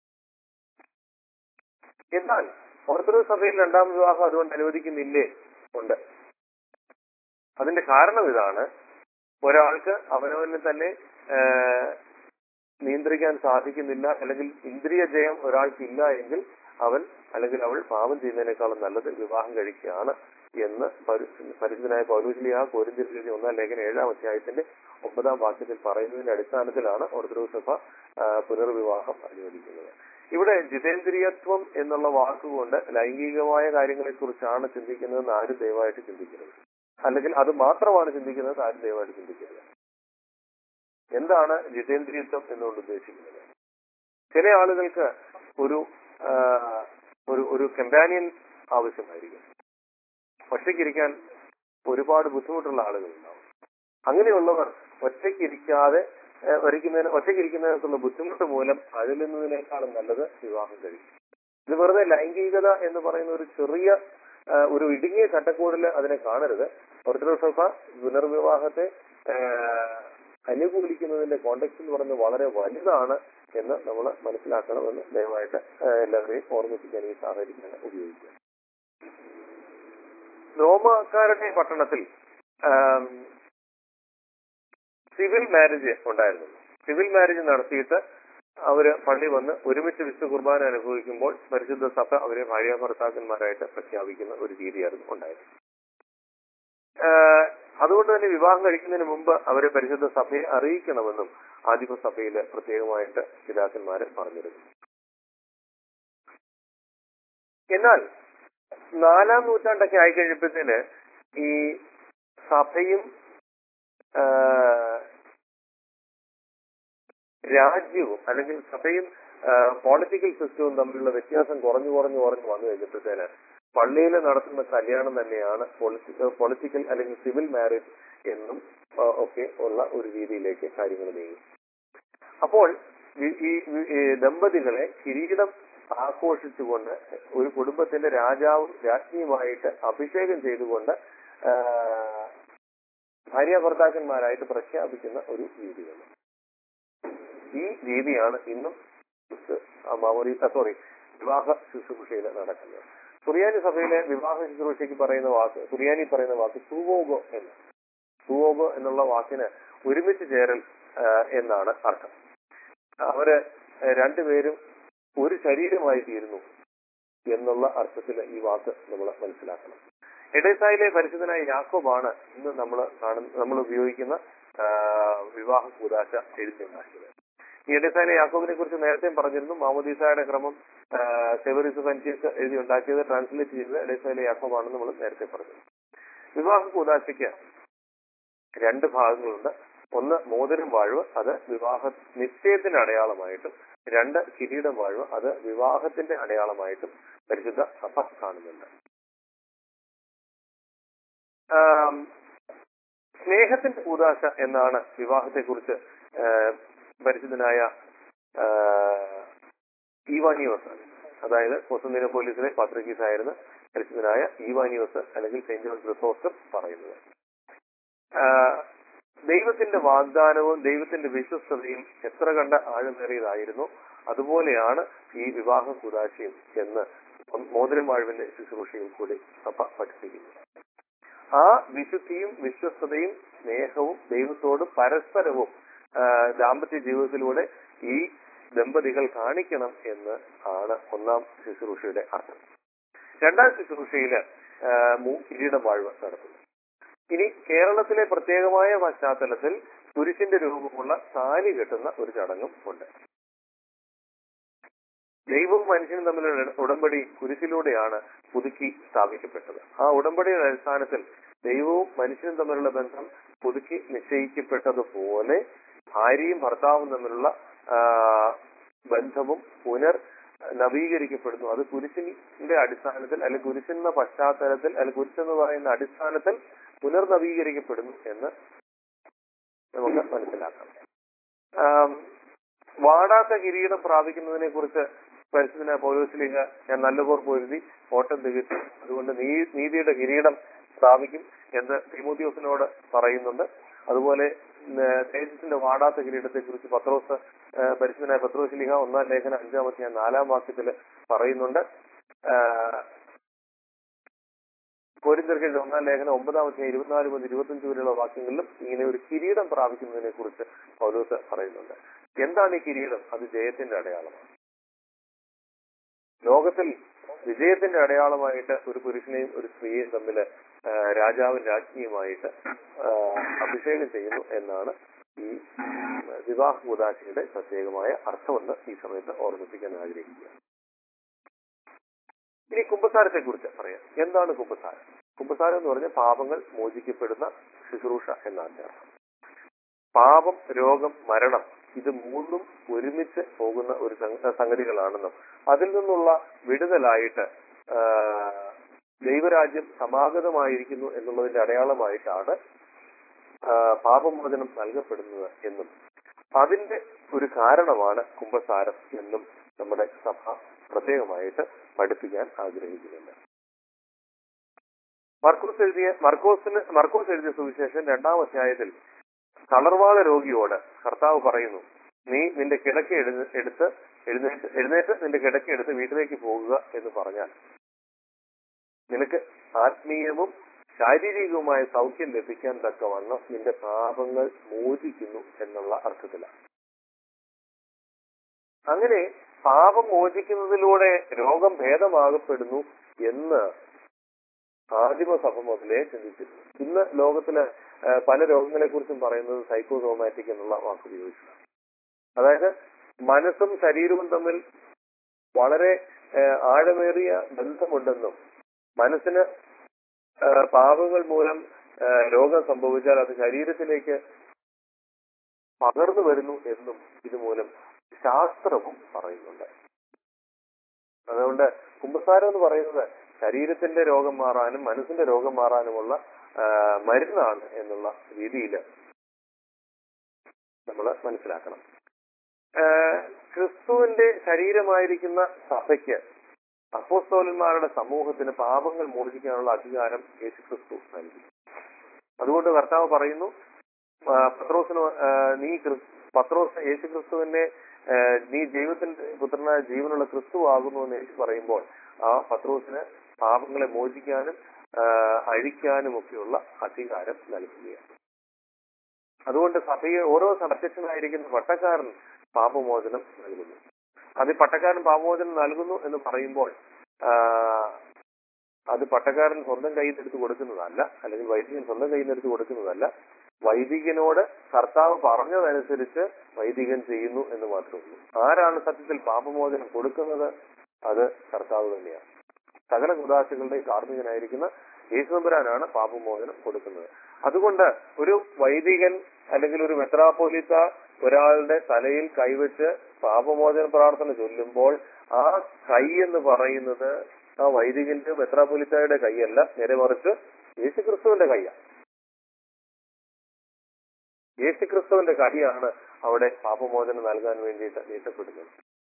എന്നാൽ ഓർത്തഡോക്സ് സഭയിൽ രണ്ടാം വിവാഹം അതുകൊണ്ട് അനുവദിക്കുന്നില്ലേ ഉണ്ട് അതിന്റെ കാരണം ഇതാണ് ഒരാൾക്ക് അവനവനെ തന്നെ ആ, നിയന്ത്രിക്കാൻ സാധിക്കുന്നില്ല അല്ലെങ്കിൽ ഇന്ദ്രിയ ജയം ഒരാൾക്കില്ല എങ്കിൽ അവൻ അല്ലെങ്കിൽ അവൾ പാപം ചെയ്യുന്നതിനേക്കാളും നല്ലത് വിവാഹം കഴിക്കുകയാണ് എന്ന് പരി- പരിശുദ്ധനായ പൗലോസ്ലിയ കോരിന്തിരി ഒന്നാം ലേഖന ഏഴാം അധ്യായത്തിന്റെ ഒമ്പതാം വാക്യത്തിൽ പറയുന്നതിന്റെ അടിസ്ഥാനത്തിലാണ് ഓർത്തഡോക്സ് സഭ ആ, പുനർവിവാഹം അനുവദിക്കുന്നത് ഇവിടെ ജിതേന്ദ്രിയത്വം എന്നുള്ള വാക്കുകൊണ്ട് ലൈംഗികമായ കാര്യങ്ങളെ കുറിച്ചാണ് ചിന്തിക്കുന്നതെന്ന് ആരും ദയവായിട്ട് ചിന്തിക്കുന്നത് അല്ലെങ്കിൽ അത് മാത്രമാണ് ചിന്തിക്കുന്നത് ആരും ദയവായിട്ട് ചിന്തിക്കുന്നത് എന്താണ് ജിതേന്ദ്രിയത്വം എന്നുകൊണ്ട് ഉദ്ദേശിക്കുന്നത് ചില ആളുകൾക്ക് ഒരു ആ, ഒരു ഒരു കമ്പാനിയൻ ആവശ്യമായിരിക്കും ഒറ്റയ്ക്കിരിക്കാൻ ഒരുപാട് ബുദ്ധിമുട്ടുള്ള ആളുകളുണ്ടാവും അങ്ങനെയുള്ളവർ ഒറ്റയ്ക്കിരിക്കാതെ ഏഹ്, ഒരിക്കുന്നതിന് ഒറ്റയ്ക്കിരിക്കുന്നതിനകത്തുള്ള ബുദ്ധിമുട്ട് മൂലം അകലുന്നതിനേക്കാളും നല്ലത് വിവാഹം കഴിക്കും ഇത് വെറുതെ ലൈംഗികത എന്ന് പറയുന്ന ഒരു ചെറിയ ആ, ഒരു ഇടുങ്ങിയ ചട്ടക്കൂടിൽ അതിനെ കാണരുത് ഓർത്തഡോക്സ് സഭ പുനർവിവാഹത്തെ ആ, അനുകൂലിക്കുന്നതിന്റെ കോണ്ടെക്സ്റ്റ് എന്ന് പറയുന്നത് വളരെ വലുതാണ് എന്ന് നമ്മൾ മനസ്സിലാക്കണമെന്ന് ദയവായിട്ട് ആ, എല്ലാവരെയും ഓർമ്മിപ്പിക്കാൻ ഈ സാഹചര്യം ഉപയോഗിക്കുക റോമക്കാരുടെ പട്ടണത്തിൽ ആം, സിവിൽ മാരേജ് ഉണ്ടായിരുന്നു സിവിൽ മാരേജ് നടത്തിയിട്ട് അവര് പള്ളി വന്ന് ഒരുമിച്ച് വിശുദ്ധ കുർബാന അനുഭവിക്കുമ്പോൾ പരിശുദ്ധ സഭ അവരെ ഭാര്യ ഭർത്താക്കന്മാരായിട്ട് പ്രഖ്യാപിക്കുന്ന ഒരു രീതിയായിരുന്നു ഉണ്ടായത് ആഹ് അതുകൊണ്ട് തന്നെ വിവാഹം കഴിക്കുന്നതിന് മുമ്പ് അവരെ പരിശുദ്ധ സഭയെ അറിയിക്കണമെന്നും ആദിമ സഭയില് പ്രത്യേകമായിട്ട് പിതാക്കന്മാര് പറഞ്ഞിരുന്നു എന്നാൽ നാലാം നൂറ്റാണ്ടൊക്കെ ആയിക്കഴിഞ്ഞപ്പോഴത്തേന് ഈ സഭയും ആഹ് രാജ്യവും അല്ലെങ്കിൽ സഭയും പൊളിറ്റിക്കൽ സിസ്റ്റവും തമ്മിലുള്ള വ്യത്യാസം കുറഞ്ഞു കുറഞ്ഞു കുറഞ്ഞു വന്നു കഴിഞ്ഞപ്പോഴത്തേന് പള്ളിയിൽ നടത്തുന്ന കല്യാണം തന്നെയാണ് പൊളിറ്റിക്കൽ അല്ലെങ്കിൽ സിവിൽ മാരേജ് എന്നും ആ, ഒക്കെ ഉള്ള ഒരു രീതിയിലേക്ക് കാര്യങ്ങൾ നീങ്ങി അപ്പോൾ ഈ- ഈ ഈ ദമ്പതികളെ കിരീടം ആഘോഷിച്ചുകൊണ്ട് ഒരു കുടുംബത്തിന്റെ രാജാവും രാജ്ഞിയുമായിട്ട് അഭിഷേകം ചെയ്തുകൊണ്ട് ആ, ഭാര്യ ഭർത്താക്കന്മാരായിട്ട് പ്രഖ്യാപിക്കുന്ന ഒരു രീതിയാണ് ഈ രീതിയാണ് ഇന്നും സോറി വിവാഹ ശുശ്രൂഷയിൽ നടക്കുന്നത് സുറിയാനി സഭയിലെ വിവാഹ ശുശ്രൂഷയ്ക്ക് പറയുന്ന വാക്ക് സുറിയാനി പറയുന്ന വാക്ക് സുവോഗോ എന്ന് സുവോഗോ എന്നുള്ള വാക്കിന് ഒരുമിച്ച് ചേരൽ ആ, എന്നാണ് അർത്ഥം അവര് രണ്ടുപേരും ഒരു ശരീരമായി തീരുന്നു എന്നുള്ള അർത്ഥത്തിൽ ഈ വാക്ക് നമ്മൾ മനസ്സിലാക്കണം എഡേസായിലെ പരിശുദ്ധനായ യാക്കോബാണ് ഇന്ന് നമ്മൾ കാണുന്ന നമ്മൾ ഉപയോഗിക്കുന്ന ആ, വിവാഹ കൂതാശ എഴുതിയുണ്ടാക്കിയത് ഈ എഡേസായിലെ യാക്കോബിനെ കുറിച്ച് നേരത്തെ പറഞ്ഞിരുന്നു മാമോദീസായുടെ ക്രമം സെവറിസ് പഞ്ചീസ് എഴുതി ഉണ്ടാക്കിയത് ട്രാൻസ്ലേറ്റ് ചെയ്തത് എഡേസായിലെ യാക്കോബാണെന്ന് നമ്മൾ നേരത്തെ പറഞ്ഞു വിവാഹ കൂതാശയ്ക്ക് രണ്ട് ഭാഗങ്ങളുണ്ട് ഒന്ന് മോതിരം വാഴ്വ് അത് വിവാഹ നിശ്ചയത്തിന്റെ അടയാളമായിട്ടും രണ്ട് കിരീടം വാഴ്വ് അത് വിവാഹത്തിന്റെ അടയാളമായിട്ടും പരിശുദ്ധ സഭ കാണുന്നുണ്ട് ആം, സ്നേഹത്തിന്റെ കൂതാശ എന്നാണ് വിവാഹത്തെക്കുറിച്ച് ആ, പരിശുദ്ധനായ ആ, ഈവാനിയോസ് അതായത് കൊസന്തിന പോലീസിലെ പത്രികീസ് ആയിരുന്ന പരിശുദ്ധനായ ഈവാനിയോസ് അല്ലെങ്കിൽ സെന്റ് ജോൺ ക്രിസോസ്റ്റം പറയുന്നത് ആ, ദൈവത്തിന്റെ വാഗ്ദാനവും ദൈവത്തിന്റെ വിശ്വസ്തതയും എത്ര കണ്ട ആഴമേറിയതായിരുന്നു അതുപോലെയാണ് ഈ വിവാഹ കുതാശയും എന്ന് മോതിരം വാഴ്വിന്റെ ശുശ്രൂഷയിൽ കൂടി സഭ പഠിപ്പിക്കുന്നു ആ വിശുദ്ധിയും വിശ്വസ്തതയും സ്നേഹവും ദൈവത്തോട് പരസ്പരവും ആ, ദാമ്പത്യ ജീവിതത്തിലൂടെ ഈ ദമ്പതികൾ കാണിക്കണം എന്ന് ആണ് ഒന്നാം ശുശ്രൂഷയുടെ അർത്ഥം രണ്ടാം ശുശ്രൂഷയില് ആ, മൂ- കിരീടം വാഴ്വ് നടത്തുന്നു ഇനി കേരളത്തിലെ പ്രത്യേകമായ പശ്ചാത്തലത്തിൽ പുരുഷന്റെ രൂപമുള്ള താലി കെട്ടുന്ന ഒരു ചടങ്ങും ഉണ്ട് ദൈവവും മനുഷ്യനും തമ്മിലുള്ള ഉടമ്പടി കുരിശിലൂടെയാണ് പുതുക്കി സ്ഥാപിക്കപ്പെട്ടത് ആ ഉടമ്പടിയുടെ അടിസ്ഥാനത്തിൽ ദൈവവും മനുഷ്യനും തമ്മിലുള്ള ബന്ധം പുതുക്കി നിശ്ചയിക്കപ്പെട്ടതുപോലെ ഭാര്യയും ഭർത്താവും തമ്മിലുള്ള ആ, ബന്ധവും പുനർ നവീകരിക്കപ്പെടുന്നു അത് കുരിശിന്റെ അടിസ്ഥാനത്തിൽ അല്ലെങ്കിൽ കുരിശെന്ന പശ്ചാത്തലത്തിൽ അല്ലെങ്കിൽ കുരിശെന്ന് പറയുന്ന അടിസ്ഥാനത്തിൽ പുനർനവീകരിക്കപ്പെടുന്നു എന്ന് നമുക്ക് മനസ്സിലാക്കാം ആം, വാടാത്ത കിരീടം പ്രാപിക്കുന്നതിനെ കുറിച്ച് പരിശുദ്ധന പൗലോസ്ലിഹ ഞാൻ നല്ലപോർ പൊരുതി ഓട്ടം തികച്ചു അതുകൊണ്ട് നീ നീതിയുടെ കിരീടം സ്ഥാപിക്കും എന്ന് തിമോത്തിയോസിനോട് പറയുന്നുണ്ട് അതുപോലെ ഉം, തേജസ്സിന്റെ വാടാത്ത കിരീടത്തെ കുറിച്ച് പത്രോസ് ആ, പരിശുദ്ധനായ പത്രോസ്ലിഹ ഒന്നാം ലേഖന അഞ്ചാമത്തെ നാലാം വാക്യത്തിൽ പറയുന്നുണ്ട് ആ, കോരിന്തർക്കെഴുതിയ ഒന്നാം ലേഖനം ഒമ്പതാമത്തെ ഇരുപത്തിനാല് മുതൽ ഇരുപത്തഞ്ച് വരെയുള്ള വാക്യങ്ങളിലും ഇങ്ങനെ ഒരു കിരീടം പ്രാപിക്കുന്നതിനെ കുറിച്ച് പൗലോസ് പറയുന്നുണ്ട് എന്താണ് ഈ കിരീടം അത് ജയത്തിന്റെ അടയാളമാണ് ലോകത്തിൽ വിജയത്തിന്റെ അടയാളമായിട്ട് ഒരു പുരുഷനെയും ഒരു സ്ത്രീയെയും തമ്മിൽ രാജാവും രാജ്ഞിയുമായിട്ട് ആ, അഭിഷേകം ചെയ്യുന്നു എന്നാണ് ഈ വിവാഹ കൂതാശയുടെ പ്രത്യേകമായ അർത്ഥമെന്ന് ഈ സമയത്ത് ഓർമ്മിപ്പിക്കാൻ ആഗ്രഹിക്കുക ഇനി കുംഭസാരത്തെ കുറിച്ച് പറയാം എന്താണ് കുംഭസാരം കുംഭസാരം എന്ന് പറഞ്ഞാൽ പാപങ്ങൾ മോചിക്കപ്പെടുന്ന ശുശ്രൂഷ എന്നാണ് അർത്ഥം പാപം രോഗം മരണം ഇത് മൂന്നും ഒരുമിച്ച് പോകുന്ന ഒരു സംഗ- സംഗതികളാണെന്നും അതിൽ നിന്നുള്ള വിടുതലായിട്ട് ആ, ദൈവരാജ്യം സമാഗതമായിരിക്കുന്നു എന്നുള്ളതിന്റെ അടയാളമായിട്ടാണ് ആ, പാപമോചനം നൽകപ്പെടുന്നത് എന്നും അതിന്റെ ഒരു കാരണമാണ് കുംഭസാരം എന്നും നമ്മുടെ സഭ പ്രത്യേകമായിട്ട് പഠിപ്പിക്കാൻ ആഗ്രഹിക്കുന്നുണ്ട് മർക്കോസ് എഴുതിയ മർക്കോസിന് മർക്കോസ് എഴുതിയ സുവിശേഷം രണ്ടാം അധ്യായത്തിൽ തളർവാദ രോഗിയോട് കർത്താവ് പറയുന്നു നീ നിന്റെ കിടക്ക എഴുന്ന- എടുത്ത് എഴുന്നേറ്റ് എഴുന്നേറ്റ് നിന്റെ കിടക്ക എടുത്ത് വീട്ടിലേക്ക് പോകുക എന്ന് പറഞ്ഞാൽ നിനക്ക് ആത്മീയവും ശാരീരികവുമായ സൗഖ്യം ലഭിക്കാൻ തക്കവണ്ണം നിന്റെ പാപങ്ങൾ മോചിക്കുന്നു എന്നുള്ള അർത്ഥത്തിലാണ് അങ്ങനെ പാപം മോചിക്കുന്നതിലൂടെ രോഗം ഭേദമാകപ്പെടുന്നു എന്ന് ആദിമസഭ മുതലേ ചിന്തിച്ചിരുന്നു ഇന്ന് ലോകത്തില് ആ, പല രോഗങ്ങളെ കുറിച്ചും പറയുന്നത് സൈക്കോസോമാറ്റിക് എന്നുള്ള വാക്ക് ഉപയോഗിച്ചതാണ് അതായത് മനസ്സും ശരീരവും തമ്മിൽ വളരെ ആ, ആഴമേറിയ ബന്ധമുണ്ടെന്നും മനസ്സിന് ആ, പാപങ്ങൾ മൂലം ആ, രോഗം സംഭവിച്ചാൽ അത് ശരീരത്തിലേക്ക് പകർന്നു വരുന്നു എന്നും ഇതുമൂലം ശാസ്ത്രവും പറയുന്നുണ്ട് അതുകൊണ്ട് കുംഭസാരം എന്ന് പറയുന്നത് ശരീരത്തിന്റെ രോഗം മാറാനും മനസ്സിന്റെ രോഗം മാറാനുമുള്ള ആ, മരുന്നാണ് എന്നുള്ള രീതിയിൽ നമ്മൾ മനസ്സിലാക്കണം ഏഹ്, ക്രിസ്തുവിന്റെ ശരീരമായിരിക്കുന്ന സഭയ്ക്ക് അപ്പോസ്തോലന്മാരുടെ സമൂഹത്തിന് പാപങ്ങൾ മോചിക്കാനുള്ള അധികാരം യേശു ക്രിസ്തു നൽകി അതുകൊണ്ട് കർത്താവ് പറയുന്നു ആ, പത്രോസിന് ആ, നീ ക്രിസ്- പത്രോസ് യേശു ക്രിസ്തുവിനെ ആ, നീ ദൈവത്തിന്റെ പുത്രനായ ജീവനുള്ള ക്രിസ്തു ആകുന്നു എന്ന് യേശു പറയുമ്പോൾ ആ പത്രോസിന് പാപങ്ങളെ മോചിക്കാനും ആ, അഴിക്കാനും ഒക്കെയുള്ള അധികാരം നൽകുകയാണ് അതുകൊണ്ട് സഭയെ ഓരോ അധ്യക്ഷനായിരിക്കുന്ന പട്ടക്കാരൻ പാപമോചനം നൽകുന്നു അത് ഈ പട്ടക്കാരൻ പാപമോചനം നൽകുന്നു എന്ന് പറയുമ്പോൾ ആ, അത് പട്ടക്കാരൻ സ്വന്തം കയ്യിൽ നിന്ന് എടുത്ത് കൊടുക്കുന്നതല്ല അല്ലെങ്കിൽ വൈദികൻ സ്വന്തം കയ്യിൽ നിന്ന് എടുത്ത് കൊടുക്കുന്നതല്ല വൈദികനോട് കർത്താവ് പറഞ്ഞതനുസരിച്ച് വൈദികൻ ചെയ്യുന്നു എന്ന് മാത്രമേ ഉള്ളൂ ആരാണ് സത്യത്തിൽ പാപമോചനം കൊടുക്കുന്നത് അത് കർത്താവ് തന്നെയാണ് സകല കുദാശകളുടെ കാർമ്മികനായിരിക്കുന്ന യേശുനമ്പുരാനാണ് പാപമോചനം കൊടുക്കുന്നത് അതുകൊണ്ട് ഒരു വൈദികൻ അല്ലെങ്കിൽ ഒരു മെത്രാപ്പോലിത്ത ഒരാളുടെ തലയിൽ കൈവച്ച് പാപമോചന പ്രാർത്ഥന ചൊല്ലുമ്പോൾ ആ കൈ എന്ന് പറയുന്നത് ആ വൈദികന്റെ മെത്രാപ്പൊലിത്തായുടെ കൈയല്ല നേരെ മറിച്ച് യേശുക്രിസ്തുവിന്റെ കൈയാണ് യേശുക്രിസ്തുവിന്റെ കൈയാണ് അവിടെ പാപമോചനം നൽകാൻ വേണ്ടിയിട്ട് നീട്ടപ്പെടുന്നത്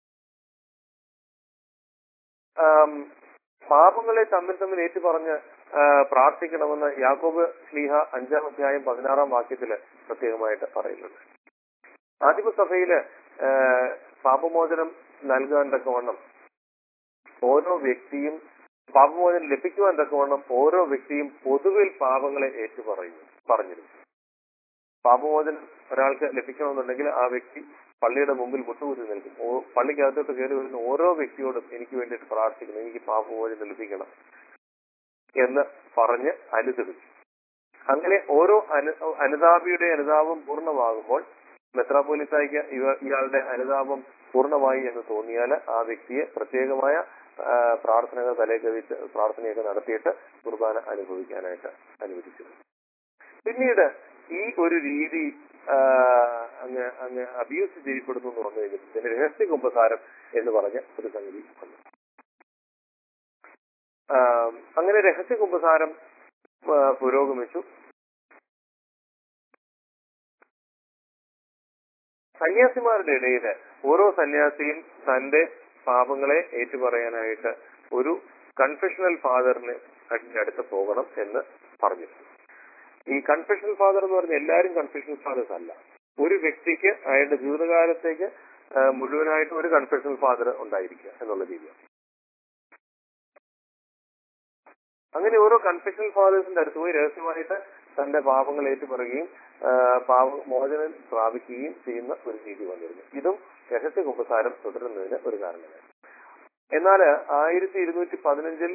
ആം, പാപങ്ങളെ തമ്മിൽ തമ്മിൽ ഏറ്റുപറഞ്ഞ് ആ, പ്രാർത്ഥിക്കണമെന്ന് യാക്കോബ് സ്ലീഹ അഞ്ചാം അധ്യായം പതിനാറാം വാക്യത്തില് പ്രത്യേകമായിട്ട് പറയുന്നുണ്ട് ആദിമസഭയില് ആ, പാപമോചനം നൽകാൻ തക്കവണ്ണം ഓരോ വ്യക്തിയും പാപമോചനം ലഭിക്കുവാൻ തക്കവണ്ണം ഓരോ വ്യക്തിയും പൊതുവിൽ പാപങ്ങളെ ഏറ്റുപറയുന്നു പറഞ്ഞിരുന്നു പാപമോചനം ഒരാൾക്ക് ലഭിക്കണമെന്നുണ്ടെങ്കിൽ ആ വ്യക്തി പള്ളിയുടെ മുമ്പിൽ മുട്ടുകുത്തി നിൽക്കും ഓ- പള്ളിക്കകത്തോട്ട് കയറി വരുന്ന ഓരോ വ്യക്തിയോടും എനിക്ക് വേണ്ടിയിട്ട് പ്രാർത്ഥിക്കണം എനിക്ക് പാപമോചനം ലഭിക്കണം എന്ന് പറഞ്ഞ് അനുദപിക്കും അങ്ങനെ ഓരോ അനു അനുതാപിയുടെ അനുതാപം പൂർണ്ണമാകുമ്പോൾ മെത്രാപോലിത്തായിക്ക് ഇവ ഇയാളുടെ അനുതാപം പൂർണ്ണമായി എന്ന് തോന്നിയാൽ ആ വ്യക്തിയെ പ്രത്യേകമായ ആ, പ്രാർത്ഥനകൾ തലേ കവിച്ച് പ്രാർത്ഥനയൊക്കെ നടത്തിയിട്ട് കുർബാന അനുഭവിക്കാനായിട്ട് അനുവദിച്ചു പിന്നീട് ഈ ഒരു രീതി ആ, അങ്ങ് അങ്ങ് അബ്യൂസ് ചെയ്യപ്പെടുന്നു എന്ന് പറഞ്ഞു കഴിഞ്ഞാൽ ഇതിന് രഹസ്യ കുമ്പസാരം എന്ന് പറഞ്ഞ ഒരു സംഗതി വന്നു ആ, അങ്ങനെ രഹസ്യ കുമ്പസാരം ആ, പുരോഗമിച്ചു സന്യാസിമാരുടെ ഇടയിൽ ഓരോ സന്യാസിയും തന്റെ പാപങ്ങളെ ഏറ്റുപറയാനായിട്ട് ഒരു കൺഫെഷണൽ ഫാദറിന് അടുത്ത് പോകണം എന്ന് പറഞ്ഞു ഈ കൺഫെഷണൽ ഫാദർ എന്ന് പറഞ്ഞ എല്ലാവരും കൺഫെഷണൽ ഫാദേഴ്സ് അല്ല ഒരു വ്യക്തിക്ക് അയാളുടെ ജീവിതകാലത്തേക്ക് ആ, മുഴുവനായിട്ട് ഒരു കൺഫെഷണൽ ഫാദർ ഉണ്ടായിരിക്കുക എന്നുള്ള രീതിയാണ് അങ്ങനെ ഓരോ കൺഫെഷണൽ ഫാദേഴ്സിന്റെ അടുത്ത് പോയി രഹസ്യമായിട്ട് തന്റെ പാപങ്ങൾ ഏറ്റുപറയുകയും ആ, പാപ മോചനം പ്രാപിക്കുകയും ചെയ്യുന്ന ഒരു രീതി വന്നിരുന്നു ഇതും രഹസ്യ കുമ്പസാരം തുടരുന്നതിന് ഒരു കാരണമായി എന്നാൽ ആയിരത്തി ഇരുന്നൂറ്റി പതിനഞ്ചിൽ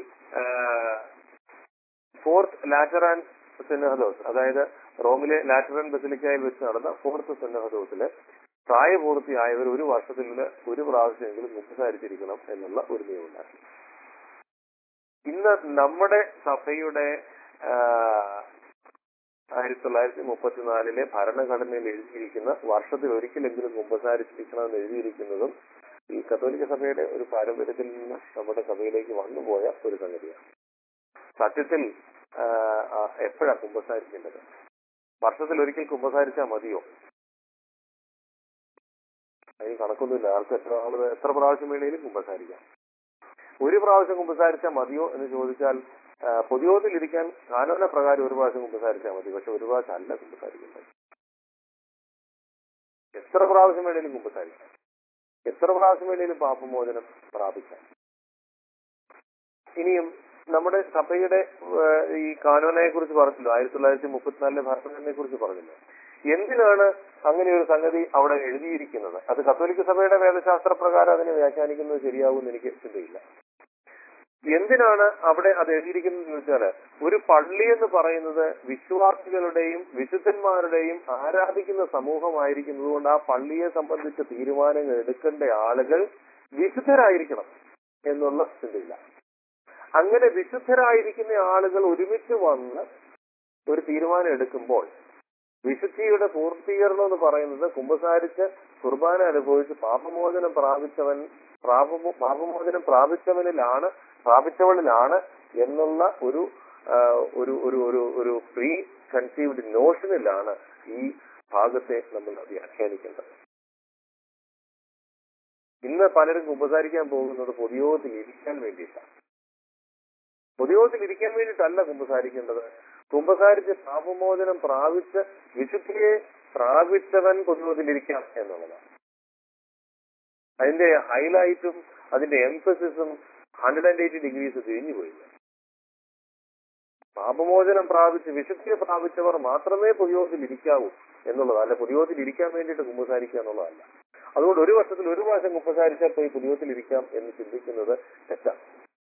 ഫോർത്ത് ലാറ്ററാൻ സെന്നഹദോസ് അതായത് റോമിലെ ലാറ്ററൻ ബസിലിക്കയിൽ വെച്ച് നടന്ന ഫോർത്ത് സെന്നഹദോസില് പ്രായപൂർത്തിയായവർ ഒരു വർഷത്തിൽ ഒരു പ്രാവശ്യമെങ്കിലും കുമ്പസാരിച്ചിരിക്കണം എന്നുള്ള ഒരു നിയമം ഉണ്ടാക്കി ഇന്ന് നമ്മുടെ സഭയുടെ ആ, ആയിരത്തി തൊള്ളായിരത്തി മുപ്പത്തിനാലിലെ ഭരണഘടനയിൽ എഴുതിയിരിക്കുന്ന വർഷത്തിൽ ഒരിക്കലെങ്കിലും കുമ്പസാരിച്ചിരിക്കണമെന്ന് എഴുതിയിരിക്കുന്നതും ഈ കത്തോലിക്ക സഭയുടെ ഒരു പാരമ്പര്യത്തിൽ നിന്ന് നമ്മുടെ സഭയിലേക്ക് വന്നുപോയ ഒരു സംഗതിയാണ് സത്യത്തിൽ ആ, ആ, എപ്പോഴാ കുമ്പസാരിക്കേണ്ടത് വർഷത്തിൽ ഒരിക്കൽ കുമ്പസാരിച്ചാൽ മതിയോ അതിന് കണക്കൊന്നുമില്ല ആൾക്ക് എത്ര ആള് എത്ര പ്രാവശ്യം വേണേലും കുമ്പസാരിക്കാം ഒരു പ്രാവശ്യം കുമ്പസാരിച്ചാൽ മതിയോ എന്ന് ചോദിച്ചാൽ ആ, പൊതുയോഗത്തിൽ ഇരിക്കാൻ കാനോന പ്രകാരം ഒരു പ്രാവശ്യം കുമ്പസാരിച്ചാൽ മതി പക്ഷെ ഒരു പ്രാവശ്യം അല്ല കുമ്പസാരിക്കേണ്ടത് എത്ര പ്രാവശ്യം വേണേലും കുമ്പസാരിക്കാം എത്ര പ്രാവശ്യം വേണേലും പാപമോചനം പ്രാപിക്കാം ഇനിയും നമ്മുടെ സഭയുടെ ആ, ഈ കാനോനെ കുറിച്ച് പറഞ്ഞല്ലോ ആയിരത്തി തൊള്ളായിരത്തി മുപ്പത്തിനാലിലെ ഭരണഘടനയെ കുറിച്ച് പറഞ്ഞല്ലോ എന്തിനാണ് അങ്ങനെ ഒരു സംഗതി അവിടെ എഴുതിയിരിക്കുന്നത് അത് കത്തോലിക്ക സഭയുടെ വേദശാസ്ത്ര പ്രകാരം അതിനെ വ്യാഖ്യാനിക്കുന്നത് ശരിയാകുമെന്ന് എനിക്ക് ചിന്തയില്ല എന്തിനാണ് അവിടെ അത് എഴുതിയിരിക്കുന്നത് എന്ന് വെച്ചാല് ഒരു പള്ളി എന്ന് പറയുന്നത് വിശ്വാസികളുടെയും വിശുദ്ധന്മാരുടെയും ആരാധിക്കുന്ന സമൂഹമായിരിക്കുന്നത് കൊണ്ട് ആ പള്ളിയെ സംബന്ധിച്ച തീരുമാനങ്ങൾ എടുക്കേണ്ട ആളുകൾ വിശുദ്ധരായിരിക്കണം എന്നുള്ള ചിന്തയില്ല അങ്ങനെ വിശുദ്ധരായിരിക്കുന്ന ആളുകൾ ഒരുമിച്ച് വന്ന് ഒരു തീരുമാനം എടുക്കുമ്പോൾ വിശുദ്ധിയുടെ പൂർത്തീകരണം എന്ന് പറയുന്നത് കുമ്പസാരിച്ച് കുർബാന അനുഭവിച്ച് പാപമോചനം പ്രാപിച്ചവൻ പാപമോ പാപമോചനം പ്രാപിച്ചവനിലാണ് പ്രാപിച്ചവളിലാണ് എന്നുള്ള ഒരു ആ, ഒരു ഒരു ഒരു ഒരു പ്രീ കൺസീവ്ഡ് നോഷനിലാണ് ഈ ഭാഗത്തെ നമ്മൾ വ്യാഖ്യാനിക്കേണ്ടത് ഇന്ന് പലരും കുമ്പസാരിക്കാൻ പോകുന്നത് പൊതുയോഗത്തിൽ ഇരിക്കാൻ വേണ്ടിയിട്ടാണ് പൊതുയോഗത്തിൽ ഇരിക്കാൻ വേണ്ടിയിട്ടല്ല കുമ്പസാരിക്കേണ്ടത് കുമ്പസാരിച്ച് പാപമോചനം പ്രാപിച്ച് വിശുദ്ധിയെ പ്രാപിച്ചവൻ പൊതുയോഗത്തിൽ ഇരിക്കാം എന്നുള്ളതാണ് അതിന്റെ ഹൈലൈറ്റും അതിന്റെ എംഫസിസും ഹൺഡ്രഡ് ആൻഡ് എയ്റ്റി ഡിഗ്രീസ് തിരിഞ്ഞു പോയി പാപമോചനം പ്രാപിച്ച് വിശുദ്ധിയെ പ്രാപിച്ചവർ മാത്രമേ പൊതുയോഗത്തിൽ ഇരിക്കാവൂ എന്നുള്ളതാണ് അല്ല പൊതുയോഗത്തിൽ ഇരിക്കാൻ വേണ്ടിയിട്ട് കുമ്പസാരിക്കുക എന്നുള്ളതല്ല അതുകൊണ്ട് ഒരു വർഷത്തിൽ ഒരു പ്രാവശ്യം കുമ്പസാരിച്ചാൽ പോയി പൊതുയോഗത്തിൽ ഇരിക്കാം എന്ന് ചിന്തിക്കുന്നത് തെറ്റാണ്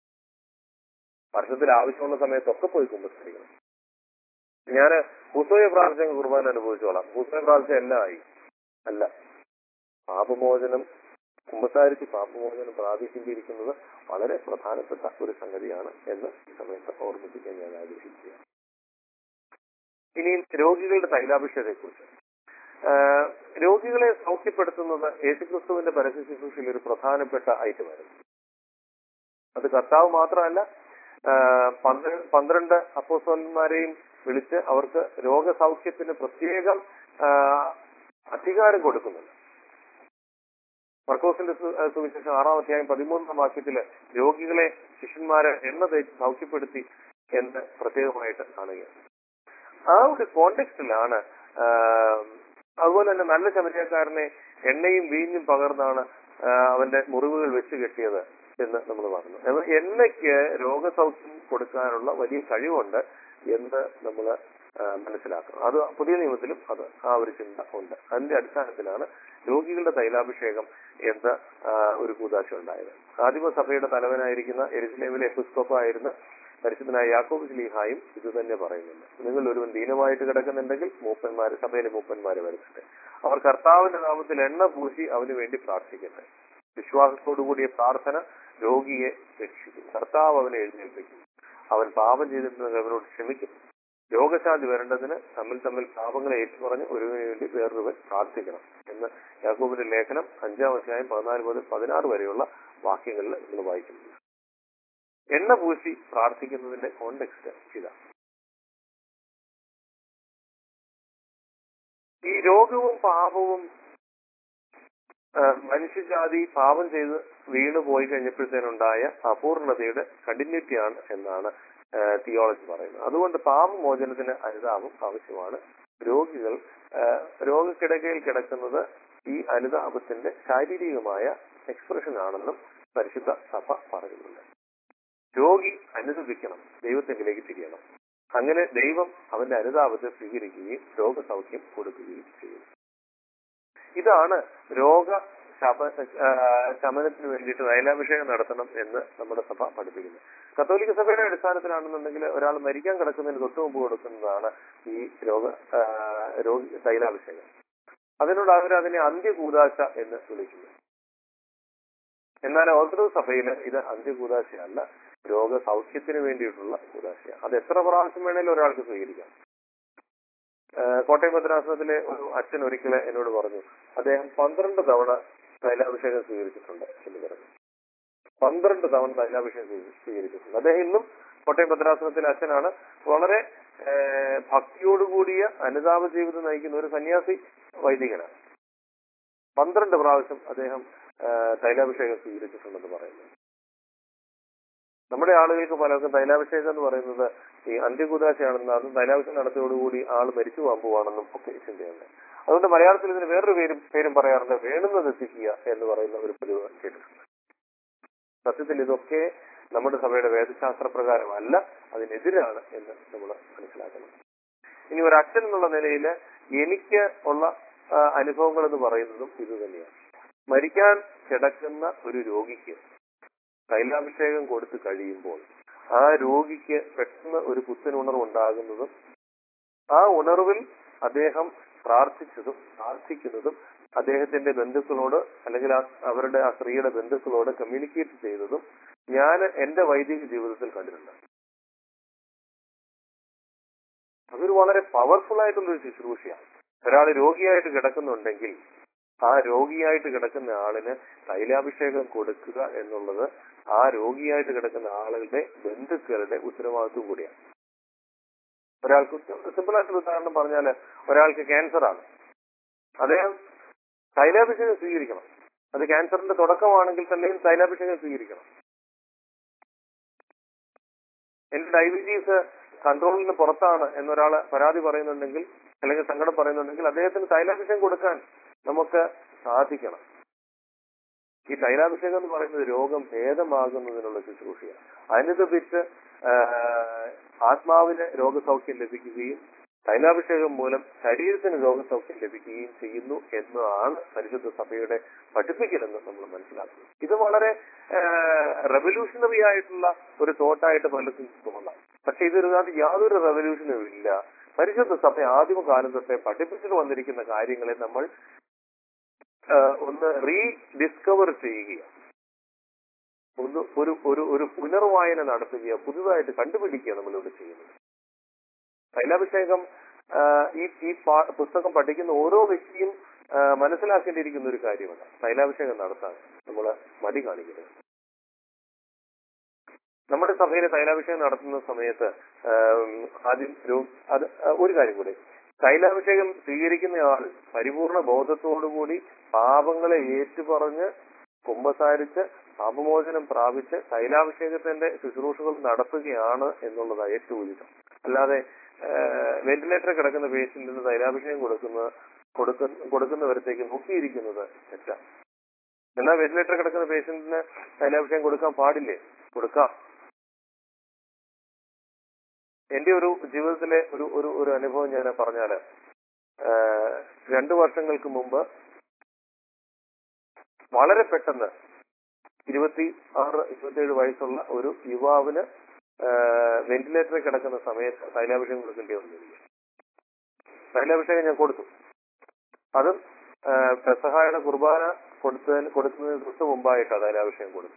വർഷത്തിൽ ആവശ്യമുള്ള സമയത്തൊക്കെ പോയി കുമ്പസാരിക്കണം ഞാൻ ഹുസോയെ പ്രാർത്ഥന കുർബാന അനുഭവിച്ചോളാം ഹുസോയെ പ്രാർത്ഥന എല്ലാം ആയി അല്ല പാപമോചനം കുമ്പസാരിച്ച് പാപമോചനം പ്രാപിക്കേണ്ടിയിരിക്കുന്നത് വളരെ പ്രധാനപ്പെട്ട ഒരു സംഗതിയാണ് എന്ന് ഈ സമയത്ത് ഓർമ്മിപ്പിക്കാൻ ഞാൻ ആഗ്രഹിക്കുകയാണ് ഇനി രോഗികളുടെ തൈലാഭിഷേകത്തെക്കുറിച്ച് ആഹ് രോഗികളെ സൗഖ്യപ്പെടുത്തുന്നത് യേശുക്രിസ്തുവിന്റെ പരസ്യ ശുശ്രൂഷയിൽ ഒരു പ്രധാനപ്പെട്ട ഐറ്റമായിരുന്നു അത് കർത്താവ് മാത്രമല്ല ആഹ് പന്ത്ര- പന്ത്രണ്ട് അപ്പോസ്തലന്മാരെയും വിളിച്ച് അവർക്ക് രോഗസൗഖ്യത്തിന് പ്രത്യേകം ആഹ് അധികാരം കൊടുക്കുന്നുണ്ട് മർക്കോസിന്റെ സു- ആഹ് സുവിശേഷം ആറാം അധ്യായം പതിമൂന്നാം വാക്യത്തില് രോഗികളെ ശിഷ്യന്മാരെ എണ്ണ തേച്ച് സൗഖ്യപ്പെടുത്തി എന്ന് പ്രത്യേകമായിട്ട് കാണുകയാണ് ആ ഒരു കോണ്ടെക്സ്റ്റിലാണ് അതുപോലെ തന്നെ നല്ല ശമരിയക്കാരനെ എണ്ണയും വീഞ്ഞും പകർന്നാണ് ആ, അവന്റെ മുറിവുകൾ വെച്ച് കെട്ടിയത് എന്ന് നമ്മൾ പറഞ്ഞു എന്നാൽ എണ്ണയ്ക്ക് രോഗസൗഖ്യം കൊടുക്കാനുള്ള വലിയ കഴിവുണ്ട് എന്ന് നമ്മൾ മനസ്സിലാക്കണം അത് പുതിയ നിയമത്തിലും അത് ആ ഒരു ചിന്ത ഉണ്ട് അതിന്റെ അടിസ്ഥാനത്തിലാണ് രോഗികളുടെ തൈലാഭിഷേകം എന്ന ആ, ഒരു കൂതാശ ഉണ്ടായത് ആദിമ സഭയുടെ തലവനായിരിക്കുന്ന എരുസലേമിലെ എപ്പിസ്കോപ്പായിരുന്ന പരിശുദ്ധനായ യാക്കോബ് സ്ലീഹായും ഇത് തന്നെ പറയുന്നുണ്ട് നിങ്ങൾ ഒരുവൻ ദീനമായിട്ട് കിടക്കുന്നുണ്ടെങ്കിൽ മൂപ്പന്മാര് സഭയിലെ മൂപ്പന്മാര് വരുന്നുണ്ട് അവർ കർത്താവിന്റെ നാമത്തിൽ എണ്ണ പൂശി അവന് വേണ്ടി പ്രാർത്ഥിക്കട്ടെ വിശ്വാസത്തോടുകൂടിയ പ്രാർത്ഥന രോഗിയെ രക്ഷിക്കും കർത്താവ് അവനെ എഴുന്നേൽപ്പിക്കും അവൻ പാപം ചെയ്തിട്ടുണ്ടെങ്കിൽ അവനോട് ക്ഷമിക്കും രോഗശാന്തി വരേണ്ടതിന് തമ്മിൽ തമ്മിൽ പാപങ്ങളെ ഏറ്റുപറഞ്ഞ് ഒരുവിന് വേണ്ടി വേറൊരുവൻ പ്രാർത്ഥിക്കണം എന്ന് യാക്കോബിന്റെ ലേഖനം അഞ്ചാം അധ്യായം പതിനാല് മുതൽ പതിനാറ് വരെയുള്ള വാക്യങ്ങളിൽ നിങ്ങൾ വായിക്കുന്നുണ്ട് എണ്ണ പൂശി പ്രാർത്ഥിക്കുന്നതിന്റെ കോണ്ടെക്സ്റ്റ് ഇതാണ് ഈ രോഗവും പാപവും ആ, മനുഷ്യജാതി പാപം ചെയ്ത് വീണു പോയി കഴിഞ്ഞപ്പോഴത്തേനുണ്ടായ അപൂർണതയുടെ കണ്ടിന്യൂറ്റിയാണ് എന്നാണ് തിയോളജി പറയുന്നത് അതുകൊണ്ട് പാപമോചനത്തിന് അനുതാപം ആവശ്യമാണ് രോഗികൾ ആ, രോഗക്കിടക്കയിൽ കിടക്കുന്നത് ഈ അനുതാപത്തിന്റെ ശാരീരികമായ എക്സ്പ്രഷൻ ആണെന്നും പരിശുദ്ധ സഭ പറയുന്നുണ്ട് രോഗി അനുദപിക്കണം ദൈവത്തിലേക്ക് തിരിയണം അങ്ങനെ ദൈവം അവന്റെ അനുതാപത്തെ സ്വീകരിക്കുകയും രോഗസൗഖ്യം കൊടുക്കുകയും ചെയ്യും ഇതാണ് രോഗ ശമ ആ, ശമനത്തിന് വേണ്ടിയിട്ട് തൈലാഭിഷേകം നടത്തണം എന്ന് നമ്മുടെ സഭ പഠിപ്പിക്കുന്നത് കത്തോലിക്ക സഭയുടെ അടിസ്ഥാനത്തിലാണെന്നുണ്ടെങ്കിൽ ഒരാൾ മരിക്കാൻ കിടക്കുന്നതിന് തൊട്ട് മുമ്പ് കൊടുക്കുന്നതാണ് ഈ രോഗ ആ, രോഗി തൈലാഭിഷേകം അതിനോട് അവർ അതിനെ അന്ത്യകൂതാശ എന്ന് വിളിക്കുന്നു എന്നാൽ ഓർത്തഡോക്സ് സഭയിൽ ഇത് അന്ത്യകൂതാശയല്ല രോഗസൗഖ്യത്തിന് വേണ്ടിയിട്ടുള്ള കൂതാശയാണ് അത് എത്ര പ്രാവശ്യം വേണേലും ഒരാൾക്ക് സ്വീകരിക്കാം ഏഹ് കോട്ടയം ഭദ്രാസനത്തിലെ ഒരു അച്ഛൻ ഒരിക്കൽ എന്നോട് പറഞ്ഞു അദ്ദേഹം പന്ത്രണ്ട് തവണ തൈലാഭിഷേകം സ്വീകരിച്ചിട്ടുണ്ട് എന്ന് പറഞ്ഞു പന്ത്രണ്ട് തവണ തൈലാഭിഷേകം സ്വീ- സ്വീകരിച്ചിട്ടുണ്ട് അദ്ദേഹം ഇന്നും കോട്ടയം ഭദ്രാസനത്തിലെ അച്ഛനാണ് വളരെ ഏഹ് ഭക്തിയോടുകൂടിയ അനുതാപ ജീവിതം നയിക്കുന്ന ഒരു സന്യാസി വൈദികനാണ് പന്ത്രണ്ട് പ്രാവശ്യം അദ്ദേഹം ഏഹ് തൈലാഭിഷേകം സ്വീകരിച്ചിട്ടുണ്ടെന്ന് പറയുന്നു നമ്മുടെ ആളുകൾക്ക് പലർക്കും തൈലാഭിഷേകം എന്ന് പറയുന്നത് ഈ അന്ത്യകുദാശയാണെന്ന് അതും തൈലാഭിഷേകം നടത്തിയോടുകൂടി ആൾ മരിച്ചു പോകാൻ പോവാണെന്നും ഒക്കെ ചിന്തയുണ്ട് അതുകൊണ്ട് മലയാളത്തിൽ ഇതിന് വേറൊരു പേരും പേരും പറയാറുണ്ട് വേണുന്നത് എത്തിക്കുക എന്ന് പറയുന്ന ഒരു പതിവ് കേട്ടിട്ടുണ്ട് സത്യത്തിൽ ഇതൊക്കെ നമ്മുടെ സഭയുടെ വേദശാസ്ത്ര പ്രകാരമല്ല അതിനെതിരാണ് എന്ന് നമ്മൾ മനസ്സിലാക്കണം ഇനി ഒരു അച്ഛൻ എന്നുള്ള നിലയിൽ എനിക്ക് ഉള്ള ആ, അനുഭവങ്ങൾ എന്ന് പറയുന്നതും ഇത് തന്നെയാണ് മരിക്കാൻ കിടക്കുന്ന ഒരു രോഗിക്ക് തൈലാഭിഷേകം കൊടുത്തു കഴിയുമ്പോൾ ആ രോഗിക്ക് പെട്ടെന്ന് ഒരു പുത്തൻ ഉണർവ് ഉണ്ടാകുന്നതും ആ ഉണർവിൽ അദ്ദേഹം പ്രാർത്ഥിച്ചതും പ്രാർത്ഥിക്കുന്നതും അദ്ദേഹത്തിന്റെ ബന്ധുക്കളോട് അല്ലെങ്കിൽ ആ അവരുടെ ആ സ്ത്രീയുടെ ബന്ധുക്കളോട് കമ്മ്യൂണിക്കേറ്റ് ചെയ്തതും ഞാൻ എന്റെ വൈദിക ജീവിതത്തിൽ കണ്ടിട്ടുണ്ട് അതൊരു വളരെ പവർഫുൾ ആയിട്ടുള്ള ഒരു ശുശ്രൂഷയാണ് ഒരാൾ രോഗിയായിട്ട് കിടക്കുന്നുണ്ടെങ്കിൽ ആ രോഗിയായിട്ട് കിടക്കുന്ന ആളിന് തൈലാഭിഷേകം കൊടുക്കുക എന്നുള്ളത് ആ രോഗിയായിട്ട് കിടക്കുന്ന ആളുകളുടെ ബന്ധുക്കളുടെ ഉത്തരവാദിത്വം കൂടിയാണ് ഒരാൾക്ക് സിമ്പിൾ ആയിട്ടുള്ള ഉദാഹരണം പറഞ്ഞാല് ഒരാൾക്ക് ക്യാൻസർ ആണ് അദ്ദേഹം തൈലാഭിഷേകം സ്വീകരിക്കണം അത് ക്യാൻസറിന്റെ തുടക്കമാണെങ്കിൽ തന്നെയും തൈലാഭിഷേകം സ്വീകരിക്കണം എന്റെ ഡയബറ്റീസ് കൺട്രോളിന് പുറത്താണ് എന്നൊരാള് പരാതി പറയുന്നുണ്ടെങ്കിൽ അല്ലെങ്കിൽ സങ്കടം പറയുന്നുണ്ടെങ്കിൽ അദ്ദേഹത്തിന് തൈലാഭിഷേകം കൊടുക്കാൻ നമുക്ക് സാധിക്കണം ഈ തൈലാഭിഷേകം എന്ന് പറയുന്നത് രോഗം ഭേദമാകുന്നതിനുള്ള ശുശ്രൂഷയാണ് അനുദപിച്ച് ആത്മാവിന് രോഗസൗഖ്യം ലഭിക്കുകയും തൈലാഭിഷേകം മൂലം ശരീരത്തിന് രോഗസൗഖ്യം ലഭിക്കുകയും ചെയ്യുന്നു എന്നതാണ് പരിശുദ്ധ സഭയുടെ പഠിപ്പിക്കലെന്ന് നമ്മൾ മനസ്സിലാക്കുന്നത് ഇത് വളരെ റെവല്യൂഷണറി ആയിട്ടുള്ള ഒരു തോട്ടായിട്ട് പലർക്കും തോന്നാം പക്ഷെ ഇതിനകത്ത് യാതൊരു റെവല്യൂഷനും ഇല്ല പരിശുദ്ധ സഭ ആദിമകാലം തൊട്ടേ പഠിപ്പിച്ചിട്ട് വന്നിരിക്കുന്ന കാര്യങ്ങളെ നമ്മൾ ആ, ഒന്ന് റീ ഡിസ്കവർ ചെയ്യുക ഒന്ന് ഒരു ഒരു ഒരു പുനർവായന നടത്തുക പുതുതായിട്ട് കണ്ടുപിടിക്കുക നമ്മളിവിടെ ചെയ്യുന്നത് തൈലാഭിഷേകം ആ, ഈ ഈ പാ- പുസ്തകം പഠിക്കുന്ന ഓരോ വ്യക്തിയും ആ, മനസ്സിലാക്കേണ്ടിയിരിക്കുന്ന ഒരു കാര്യമാണ് തൈലാഭിഷേകം നടത്താൻ നമ്മൾ മടി കാണിക്കരുത് നമ്മുടെ സഭയിലെ തൈലാഭിഷേകം നടത്തുന്ന സമയത്ത് ആം, ആദ്യം ഒരു അത് ഒരു കാര്യം കൂടി തൈലാഭിഷേകം സ്വീകരിക്കുന്നയാൾ പരിപൂർണ ബോധത്തോടുകൂടി പാപങ്ങളെ ഏറ്റുപറഞ്ഞ് കുമ്പസാരിച്ച് പാപമോചനം പ്രാപിച്ച് തൈലാഭിഷേകത്തിന്റെ ശുശ്രൂഷകൾ നടത്തുകയാണ് എന്നുള്ളതാണ് ഏറ്റവും ഉചിതം അല്ലാതെ വെന്റിലേറ്റർ കിടക്കുന്ന പേഷ്യന്റിന് തൈലാഭിഷേകം കൊടുക്കുന്ന കൊടുക്കുന്ന കൊടുക്കുന്നവരത്തേക്ക് നോക്കിയിരിക്കുന്നത് തെറ്റാണ് എന്നാൽ വെന്റിലേറ്റർ കിടക്കുന്ന പേഷ്യന്റിന് തൈലാഭിഷേകം കൊടുക്കാൻ പാടില്ലേ കൊടുക്കാം എന്റെ ഒരു ജീവിതത്തിലെ ഒരു ഒരു ഒരു അനുഭവം ഞാൻ പറഞ്ഞാല് ആഹ് രണ്ടു വർഷങ്ങൾക്ക് മുമ്പ് വളരെ പെട്ടെന്ന് ഇരുപത്തി ആറ് ഇരുപത്തിയേഴ് വയസ്സുള്ള ഒരു യുവാവിന് വെന്റിലേറ്ററിൽ കിടക്കുന്ന സമയത്ത് തൈലാഭിഷേകം കൊടുക്കേണ്ടി വന്നിരിക്കും തൈലാഭിഷേകം ഞാൻ കൊടുത്തു അതും ആഹ് പെസഹായുടെ കുർബാന കൊടുത്തതിന് കൊടുക്കുന്നതിന് തൊട്ട് മുമ്പായിട്ടാണ് തൈലാഭിഷേകം കൊടുത്തു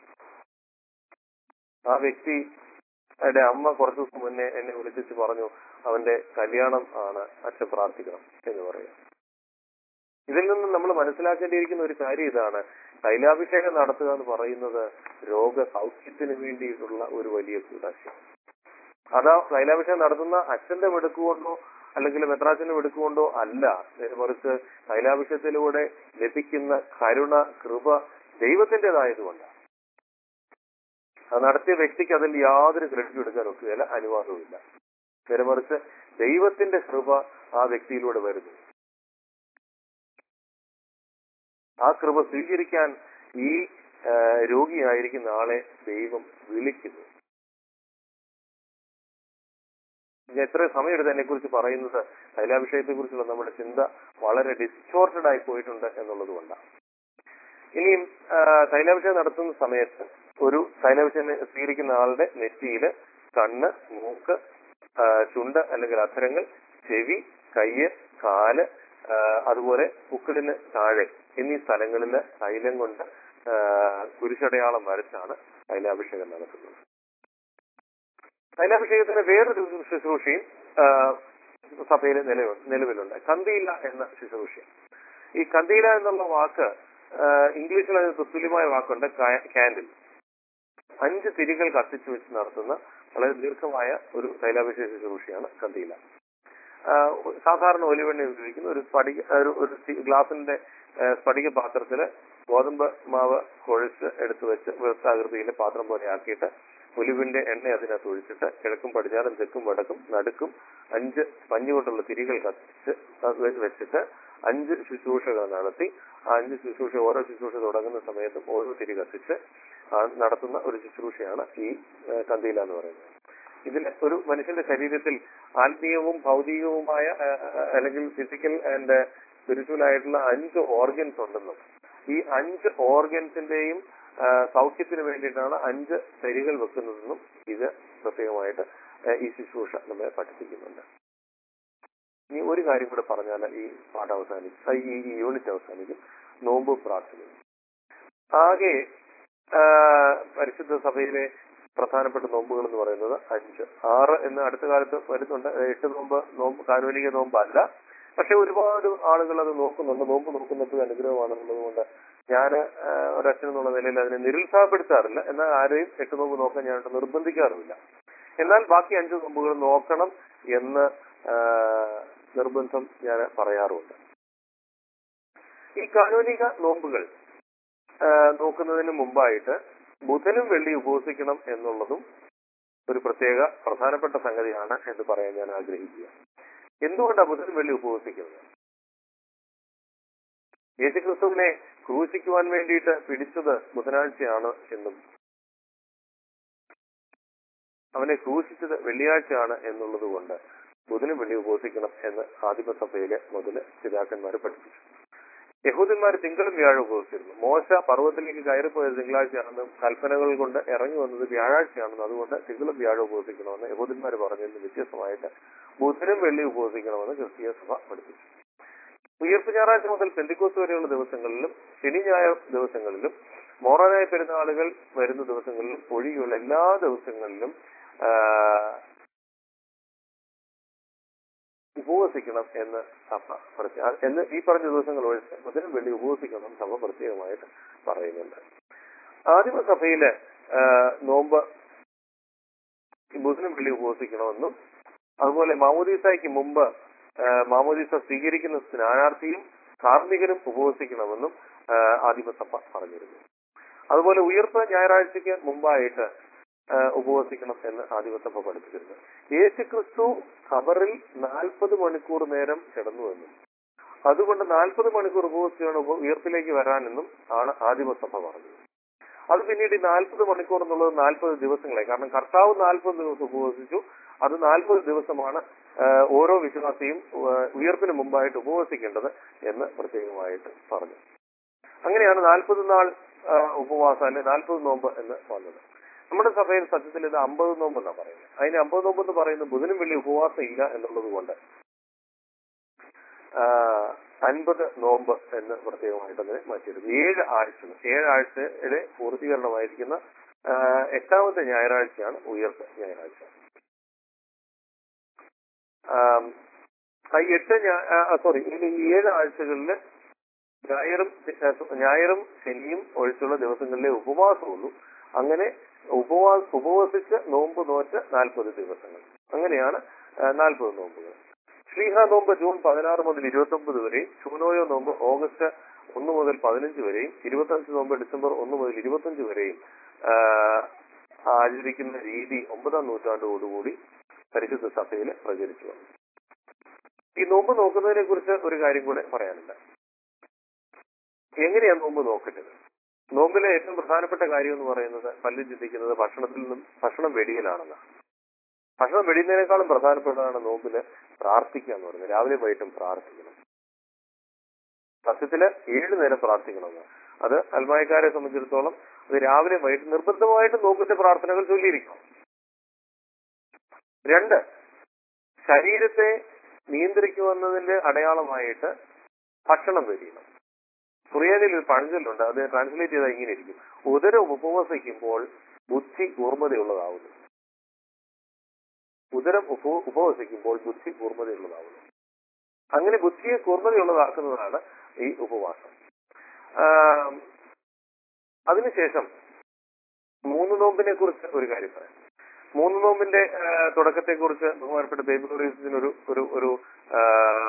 ആ വ്യക്തി എന്റെ അമ്മ കുറച്ചു ദിവസം മുന്നേ എന്നെ വിളിച്ചിട്ട് പറഞ്ഞു അവന്റെ കല്യാണം ആണ് അച്ഛൻ പ്രാർത്ഥിക്കണം എന്ന് പറയും ഇതിൽ നിന്നും നമ്മൾ മനസ്സിലാക്കേണ്ടിയിരിക്കുന്ന ഒരു കാര്യം ഇതാണ് തൈലാഭിഷേകം നടത്തുക എന്ന് പറയുന്നത് രോഗസൗഖ്യത്തിന് വേണ്ടിയിട്ടുള്ള ഒരു വലിയ കൂടാശയാണ് അതാ തൈലാഭിഷേകം നടത്തുന്ന അച്ഛന്റെ വെടുക്കുകൊണ്ടോ അല്ലെങ്കിൽ മെത്രാച്ചന്റെ വെടുക്കുകൊണ്ടോ അല്ല നേരെ മറിച്ച് തൈലാഭിഷേകത്തിലൂടെ ലഭിക്കുന്ന കരുണ കൃപ ദൈവത്തിൻ്റെതായതുകൊണ്ടാണ് അത് നടത്തിയ വ്യക്തിക്ക് അതിൽ യാതൊരു ക്രെഡിറ്റ് എടുക്കാൻ ഒക്കുകയില്ല അനുവാദവുമില്ല നേരെ മറിച്ച് ദൈവത്തിന്റെ കൃപ ആ വ്യക്തിയിലൂടെ വരുന്നു ആ കൃപ സ്വീകരിക്കാൻ ഈ ആ, രോഗിയായിരിക്കുന്ന ആളെ ദൈവം വിളിക്കുന്നു ഞാൻ എത്ര സമയമെടുത്ത് എന്നെ കുറിച്ച് പറയുന്നത് തൈലാഭിഷേകത്തെ കുറിച്ചുള്ള നമ്മുടെ ചിന്ത വളരെ ഡിസ്റ്റോർട്ടഡ് ആയി പോയിട്ടുണ്ട് എന്നുള്ളത് കൊണ്ടാണ് ഇനിയും ആ, തൈലാഭിഷേകം നടത്തുന്ന സമയത്ത് ഒരു തൈലാഭിഷേകം സ്വീകരിക്കുന്ന ആളുടെ നെറ്റിയില് കണ്ണ് മൂക്ക് ആ, ചുണ്ട് അല്ലെങ്കിൽ അധരങ്ങൾ ചെവി കയ്യ് കാല് ആ, അതുപോലെ പുക്കിടിന് താഴെ എന്നീ സ്ഥലങ്ങളിൽ തൈലം കൊണ്ട് ആ, കുരിശടയാളം വരച്ചാണ് തൈലാഭിഷേകം നടത്തുന്നത് തൈലാഭിഷേകത്തിന് വേറൊരു ശുശ്രൂഷയും ആ, സഭയിൽ നിലവിൽ നിലവിലുണ്ട് കന്തീല എന്ന ശുശ്രൂഷ ഈ കന്തീല എന്നുള്ള വാക്ക് ആ, ഇംഗ്ലീഷിൽ അതിന് തുല്യമായ വാക്കുണ്ട് കാൻഡിൽ അഞ്ച് തിരികൾ കത്തിച്ചു വെച്ച് നടത്തുന്ന വളരെ ദീർഘമായ ഒരു തൈലാഭിഷേക ശുശ്രൂഷയാണ് കന്തീല ആ, സാധാരണ ഒലിവെണ്ണ ഉപയോഗിക്കുന്ന ഒരു സ്ഫടിക ഒരു ഒരു സ്റ്റീ- ഗ്ലാസിന്റെ ആ, സ്ഫടിക പാത്രത്തില് ഗോതമ്പ് മാവ് കുഴച്ച് എടുത്തു വെച്ച് വൃത്താകൃതിയിലെ പാത്രം പോലെ ആക്കിയിട്ട് ഒലിവിന്റെ എണ്ണ അതിനകത്ത് ഒഴിച്ചിട്ട് കിഴക്കും പടിഞ്ഞാറും തെക്കും വടക്കും നടുക്കും അഞ്ച് പഞ്ഞു കൊണ്ടുള്ള തിരികൾ കത്തിച്ച് അത് വെ- വെച്ചിട്ട് അഞ്ച് ശുശ്രൂഷകൾ നടത്തി ആ അഞ്ച് ശുശ്രൂഷ ഓരോ ശുശ്രൂഷ തുടങ്ങുന്ന സമയത്തും ഓരോ തിരി കത്തിച്ച് ആ നടത്തുന്ന ഒരു ശുശ്രൂഷയാണ് ഈ ആ, കന്തീല എന്ന് പറയുന്നത് ഇതിൽ ഒരു മനുഷ്യന്റെ ശരീരത്തിൽ ആത്മീയവും ഭൗതികവുമായ ആ, ആ, അല്ലെങ്കിൽ ഫിസിക്കൽ ആൻഡ് സ്പിരിച്വൽ ആയിട്ടുള്ള അഞ്ച് ഓർഗൻസ് ഉണ്ടെന്നും ഈ അഞ്ച് ഓർഗൻസിന്റെയും ആ, സൗഖ്യത്തിന് വേണ്ടിയിട്ടാണ് അഞ്ച് തരികൾ വെക്കുന്നതെന്നും ഇത് പ്രത്യേകമായിട്ട് ആ, ഈ ശുശ്രൂഷ നമ്മെ പഠിപ്പിക്കുന്നുണ്ട് ഇനി ഒരു കാര്യം കൂടെ പറഞ്ഞാൽ ഈ പാഠം അവസാനിക്കും ആ, ഈ ഈ യൂണിറ്റ് അവസാനിക്കും നോമ്പ് പ്രാർത്ഥനയും ആകെ ആ, പരിശുദ്ധ സഭയിലെ പ്രധാനപ്പെട്ട നോമ്പുകൾ എന്ന് പറയുന്നത് അഞ്ച് ആറ് എന്ന് അടുത്ത കാലത്ത് വരുന്നുണ്ട് അത് എട്ട് നോമ്പ് നോമ്പ് കാനോലിക നോമ്പല്ല പക്ഷെ ഒരുപാട് ആളുകൾ അത് നോക്കുന്നുണ്ട് നോമ്പ് നോക്കുന്നത് അനുഗ്രഹമാണെന്നുള്ളത് കൊണ്ട് ഞാൻ ഒരച്ഛൻ എന്നുള്ള നിലയിൽ അതിനെ നിരുത്സാഹപ്പെടുത്താറില്ല എന്നാൽ ആരെയും എട്ട് നോമ്പ് നോക്കാൻ ഞാൻ നിർബന്ധിക്കാറുമില്ല എന്നാൽ ബാക്കി അഞ്ച് നോമ്പുകൾ നോക്കണം എന്ന് ആ, നിർബന്ധം ഞാൻ പറയാറുമുണ്ട് ഈ കാനോനിക നോമ്പുകൾ ആ, നോക്കുന്നതിന് മുമ്പായിട്ട് ബുധനും വെള്ളി ഉപവസിക്കണം എന്നുള്ളതും ഒരു പ്രത്യേക പ്രധാനപ്പെട്ട സംഗതിയാണ് എന്ന് പറയാൻ ഞാൻ ആഗ്രഹിക്കുക എന്തുകൊണ്ടാണ് ബുധനും വെള്ളി ഉപവസിക്കുന്നത് യേശുക്രിസ്തുവിനെ ക്രൂശിക്കുവാൻ വേണ്ടിയിട്ട് പിടിച്ചത് ബുധനാഴ്ചയാണ് എന്നും അവനെ ക്രൂശിച്ചത് വെള്ളിയാഴ്ചയാണ് എന്നുള്ളത് കൊണ്ട് ബുധനും വെള്ളി ഉപവസിക്കണം എന്ന് ആദിമസഭയിലെ മുതല് പിതാക്കന്മാർ പഠിപ്പിച്ചു യഹൂദന്മാർ തിങ്കളും വ്യാഴം ഉപവസിച്ചിരുന്നു മോശ പർവ്വതത്തിലേക്ക് കയറിപ്പോയത് തിങ്കളാഴ്ചയാണെന്നും കൽപ്പനകൾ കൊണ്ട് ഇറങ്ങി വന്നത് വ്യാഴാഴ്ചയാണെന്നും അതുകൊണ്ട് തിങ്കളും വ്യാഴം ഉപവസിക്കണമെന്ന് യഹൂദന്മാർ പറഞ്ഞതിന് വ്യത്യസ്തമായിട്ട് ബുധനും വെള്ളി ഉപവസിക്കണമെന്ന് ക്രിസ്തീയ സഭ പഠിപ്പിച്ചു ഉയർപ്പ് ഞായറാഴ്ച മുതൽ പെന്തിക്കോസ് വരെയുള്ള ദിവസങ്ങളിലും ശനി ഞായർ ദിവസങ്ങളിലും മോറനായ പെരുന്നാളുകൾ വരുന്ന ദിവസങ്ങളിലും ഒഴികെയുള്ള എല്ലാ ദിവസങ്ങളിലും ആ, ഉപവസിക്കണം എന്ന് സഭ പ്രത്യേക അത് എന്ന് ഈ പറഞ്ഞ ദിവസങ്ങൾ ഒഴിച്ച് ബുധനും വെള്ളി ഉപവസിക്കണം എന്ന് സഭ പ്രത്യേകമായിട്ട് പറയുന്നുണ്ട് ആദിമ സഭയില് ആ, നോമ്പ് ഈ ബുധനും വെള്ളി ഉപവസിക്കണമെന്നും അതുപോലെ മാമോദീസായ്ക്ക് മുമ്പ് ആ, മാമോദീസ സ്വീകരിക്കുന്ന സ്നാനാർത്ഥിയും കാർമ്മികനും ഉപവസിക്കണമെന്നും ആ, ആദിമസഭ പറഞ്ഞിരുന്നു അതുപോലെ ഉയർപ്പ് ഞായറാഴ്ചയ്ക്ക് മുമ്പായിട്ട് ആ, ഉപവസിക്കണം എന്ന് ആദിമസഭ പഠിപ്പിച്ചിരുന്നു യേശുക്രിസ്തു ഖബറിൽ നാൽപ്പത് മണിക്കൂർ നേരം കിടന്നുവെന്നും അതുകൊണ്ട് നാൽപ്പത് മണിക്കൂർ ഉപവസിച്ചാണ് ഉപ- ഉയർപ്പിലേക്ക് വരാനെന്നും ആണ് ആദിമസഭ പറഞ്ഞത് അത് പിന്നീട് ഈ നാൽപ്പത് മണിക്കൂർ എന്നുള്ളത് നാൽപ്പത് ദിവസങ്ങളായി കാരണം കർത്താവ് നാൽപ്പത് ദിവസം ഉപവസിച്ചു അത് നാൽപ്പത് ദിവസമാണ് ആ, ഓരോ വിശ്വാസിയും ആ, ഉയർപ്പിന് മുമ്പായിട്ട് ഉപവസിക്കേണ്ടത് എന്ന് പ്രത്യേകമായിട്ട് പറഞ്ഞു അങ്ങനെയാണ് നാൽപ്പത് നാൾ ആ, ഉപവാസം അല്ലെ നാൽപ്പത് നോമ്പ് എന്ന് വന്നത് നമ്മുടെ സഭയിൽ സത്യത്തിൽ ഇത് അമ്പത് നോമ്പ് എന്നാണ് പറയുന്നത് അതിന് അമ്പത് നോമ്പ് എന്ന് പറയുന്നത് ബുധനും വെള്ളി ഉപവാസം ഇല്ല എന്നുള്ളത് കൊണ്ട് അൻപത് നോമ്പ് എന്ന് പ്രത്യേകമായിട്ട് അതിനെ മാറ്റിയെടുക്കും ഏഴ് ആഴ്ച ഏഴ് ആഴ്ചയുടെ പൂർത്തീകരണമായിരിക്കുന്ന ആ, എട്ടാമത്തെ ഞായറാഴ്ചയാണ് ഉയർപ്പ് ഞായറാഴ്ച ആം, ആ എട്ട് സോറി ഈ ഏഴ് ആഴ്ചകളില് ഞായറും ആ, ഞായറും ശനിയും ഒഴിച്ചുള്ള ദിവസങ്ങളിലെ ഉപവാസമുള്ളൂ അങ്ങനെ ഉപവാസ ഉപവസിച്ച് നോമ്പ് നോറ്റ് നാൽപ്പത് ദിവസങ്ങൾ അങ്ങനെയാണ് നാൽപ്പത് നോമ്പുകൾ ശ്ലീഹ നോമ്പ് ജൂൺ പതിനാറ് മുതൽ ഇരുപത്തി ഒമ്പത് വരെയും ചൂനോയോ നോമ്പ് ഓഗസ്റ്റ് ഒന്ന് മുതൽ പതിനഞ്ച് വരെയും ഇരുപത്തഞ്ച് നോമ്പ് ഡിസംബർ ഒന്ന് മുതൽ ഇരുപത്തഞ്ച് വരെയും ആ, ആചരിക്കുന്ന രീതി ഒമ്പതാം നൂറ്റാണ്ടോടുകൂടി പരിശുദ്ധ സഭയിൽ പ്രചരിച്ചു വന്നു ഈ നോമ്പ് നോക്കുന്നതിനെ കുറിച്ച് ഒരു കാര്യം കൂടെ പറയാനുണ്ട് എങ്ങനെയാണ് നോമ്പ് നോക്കേണ്ടത് നോമ്പിലെ ഏറ്റവും പ്രധാനപ്പെട്ട കാര്യം എന്ന് പറയുന്നത് പല്ലും ചിന്തിക്കുന്നത് ഭക്ഷണത്തിൽ നിന്നും ഭക്ഷണം വെടിയലാണെന്നാണ് ഭക്ഷണം വെടിയുന്നതിനേക്കാളും പ്രധാനപ്പെട്ടതാണ് നോമ്പില് പ്രാർത്ഥിക്കുക എന്ന് പറയുന്നത് രാവിലെ വൈകിട്ടും പ്രാർത്ഥിക്കണം സത്യത്തില് ഏഴ് നേരം പ്രാർത്ഥിക്കണമെന്ന് അത് അൽമായക്കാരെ സംബന്ധിച്ചിടത്തോളം അത് രാവിലെ വൈകിട്ട് നിർബന്ധമായിട്ട് നോമ്പിന്റെ പ്രാർത്ഥനകൾ ചൊല്ലിയിരിക്കണം രണ്ട് ശരീരത്തെ നിയന്ത്രിക്കുമെന്നതിന്റെ അടയാളമായിട്ട് ഭക്ഷണം വെടിയണം കുറിയാനിൽ ഒരു പഴഞ്ചൊല്ലുണ്ട് അത് ട്രാൻസ്ലേറ്റ് ചെയ്താൽ ഇങ്ങനെ ഇരിക്കും ഉദരം ഉപവസിക്കുമ്പോൾ ബുദ്ധി കൂർമ്മതയുള്ളതാവുന്നു ഉദരം ഉപ- ഉപവസിക്കുമ്പോൾ ബുദ്ധി കൂർമ്മതയുള്ളതാവുന്നു അങ്ങനെ ബുദ്ധിയെ കൂർമ്മതയുള്ളതാക്കുന്നതാണ് ഈ ഉപവാസം ആം, അതിനുശേഷം മൂന്ന് നോമ്പിനെ കുറിച്ച് ഒരു കാര്യം പറയാം മൂന്ന് നോമ്പിന്റെ തുടക്കത്തെ കുറിച്ച് ബഹുമാനപ്പെട്ട ബേബിലോറിയസിന് ഒരു ഒരു ഒരു ആ,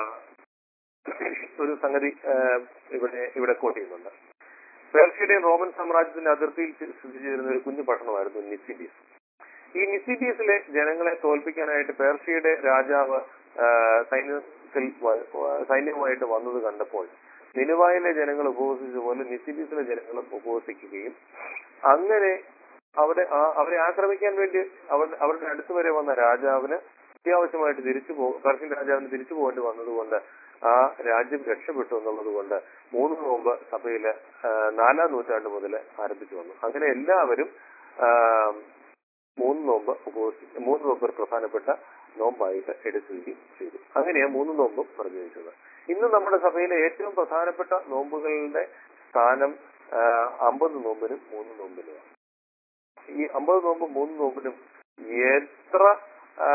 ഒരു സംഗതി ആ, ഇവിടെ ഇവിടെ കോട്ട് ചെയ്യുന്നുണ്ട് പേർഷ്യയുടെയും റോമൻ സാമ്രാജ്യത്തിന്റെ അതിർത്തിയിൽ സ്ഥിതി ചെയ്തിരുന്ന ഒരു കുഞ്ഞു പട്ടണമായിരുന്നു നിസിബിയസ് ഈ നിസിബിയസിലെ ജനങ്ങളെ തോൽപ്പിക്കാനായിട്ട് പേർഷ്യയുടെ രാജാവ് ആ, സൈന്യത്തിൽ വ- വ- സൈന്യവുമായിട്ട് വന്നത് കണ്ടപ്പോൾ നിലുവായിലെ ജനങ്ങൾ ഉപവസിച്ച പോലെ നിസിബിയസിലെ ജനങ്ങളും ഉപവസിക്കുകയും അങ്ങനെ അവിടെ ആ- അവരെ ആക്രമിക്കാൻ വേണ്ടി അവർ അവരുടെ അടുത്ത് വരെ വന്ന രാജാവിന് അത്യാവശ്യമായിട്ട് തിരിച്ചു പോ പേർഷ്യൻ രാജാവിന് തിരിച്ചു പോകേണ്ടി വന്നതുകൊണ്ട് ആ രാജ്യം രക്ഷപ്പെട്ടു എന്നുള്ളത് കൊണ്ട് മൂന്ന് നോമ്പ് സഭയില് ആ, നാലാം നൂറ്റാണ്ട് മുതൽ ആരംഭിച്ചു വന്നു അങ്ങനെ എല്ലാവരും ആ, മൂന്ന് നോമ്പ് ഉപവസിച്ച് മൂന്ന് നോമ്പ് ഒരു പ്രധാനപ്പെട്ട നോമ്പായിട്ട് എടുക്കുകയും ചെയ്തു അങ്ങനെയാണ് മൂന്ന് നോമ്പും പ്രചരിച്ചത് ഇന്ന് നമ്മുടെ സഭയിലെ ഏറ്റവും പ്രധാനപ്പെട്ട നോമ്പുകളുടെ സ്ഥാനം ആ, അമ്പത് നോമ്പിനും മൂന്ന് നോമ്പിനുമാണ് ഈ അമ്പത് നോമ്പും മൂന്ന് നോമ്പിനും എത്ര ആ,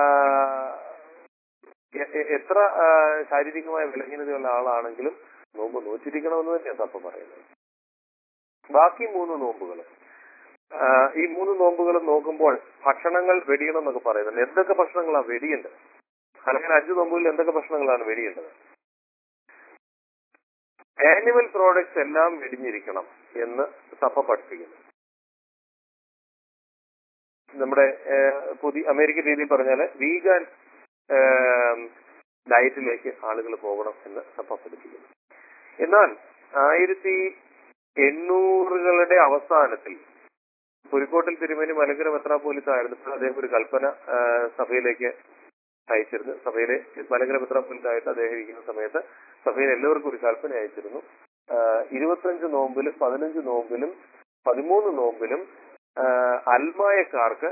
എ- എ- എത്ര ആ, ശാരീരികമായ ബലഹീനതയുള്ള ആളാണെങ്കിലും നോമ്പ് നോറ്റിരിക്കണമെന്ന് തന്നെയാണ് സഭ പറയുന്നത് ബാക്കി മൂന്ന് നോമ്പുകൾ ഈ മൂന്ന് നോമ്പുകളും നോക്കുമ്പോൾ ഭക്ഷണങ്ങൾ വെടിയണം എന്നൊക്കെ പറയുന്നുണ്ട് എന്തൊക്കെ ഭക്ഷണങ്ങളാണ് വെടിയേണ്ടത് അല്ലെങ്കിൽ അഞ്ച് നോമ്പുകളിൽ എന്തൊക്കെ ഭക്ഷണങ്ങളാണ് വെടിയേണ്ടത് ആനിമൽ പ്രോഡക്ട്സ് എല്ലാം വെടിഞ്ഞിരിക്കണം എന്ന് സഭ പഠിപ്പിക്കുന്നു നമ്മുടെ ഏഹ്, പുതിയ അമേരിക്കൻ രീതിയിൽ പറഞ്ഞാല് വീഗാൻ ഡയറ്റിലേക്ക് ആളുകൾ പോകണം എന്ന് സഭ പഠിപ്പിക്കുന്നു എന്നാൽ ആയിരത്തി എണ്ണൂറുകളുടെ അവസാനത്തിൽ പുലിക്കോട്ടിൽ തിരുമേനി മലങ്കര മെത്രാപോലിത്തായിരുന്നപ്പോൾ അദ്ദേഹം ഒരു കൽപ്പന ആ, സഭയിലേക്ക് അയച്ചിരുന്നു സഭയിലെ മലങ്കര മെത്രാപോലിത്തായിട്ട് അദ്ദേഹം ഇരിക്കുന്ന സമയത്ത് സഭയിൽ എല്ലാവർക്കും ഒരു കൽപ്പന അയച്ചിരുന്നു ആ, ഇരുപത്തഞ്ച് നോമ്പിലും പതിനഞ്ച് നോമ്പിലും പതിമൂന്ന് നോമ്പിലും ആ, അൽമായക്കാർക്ക്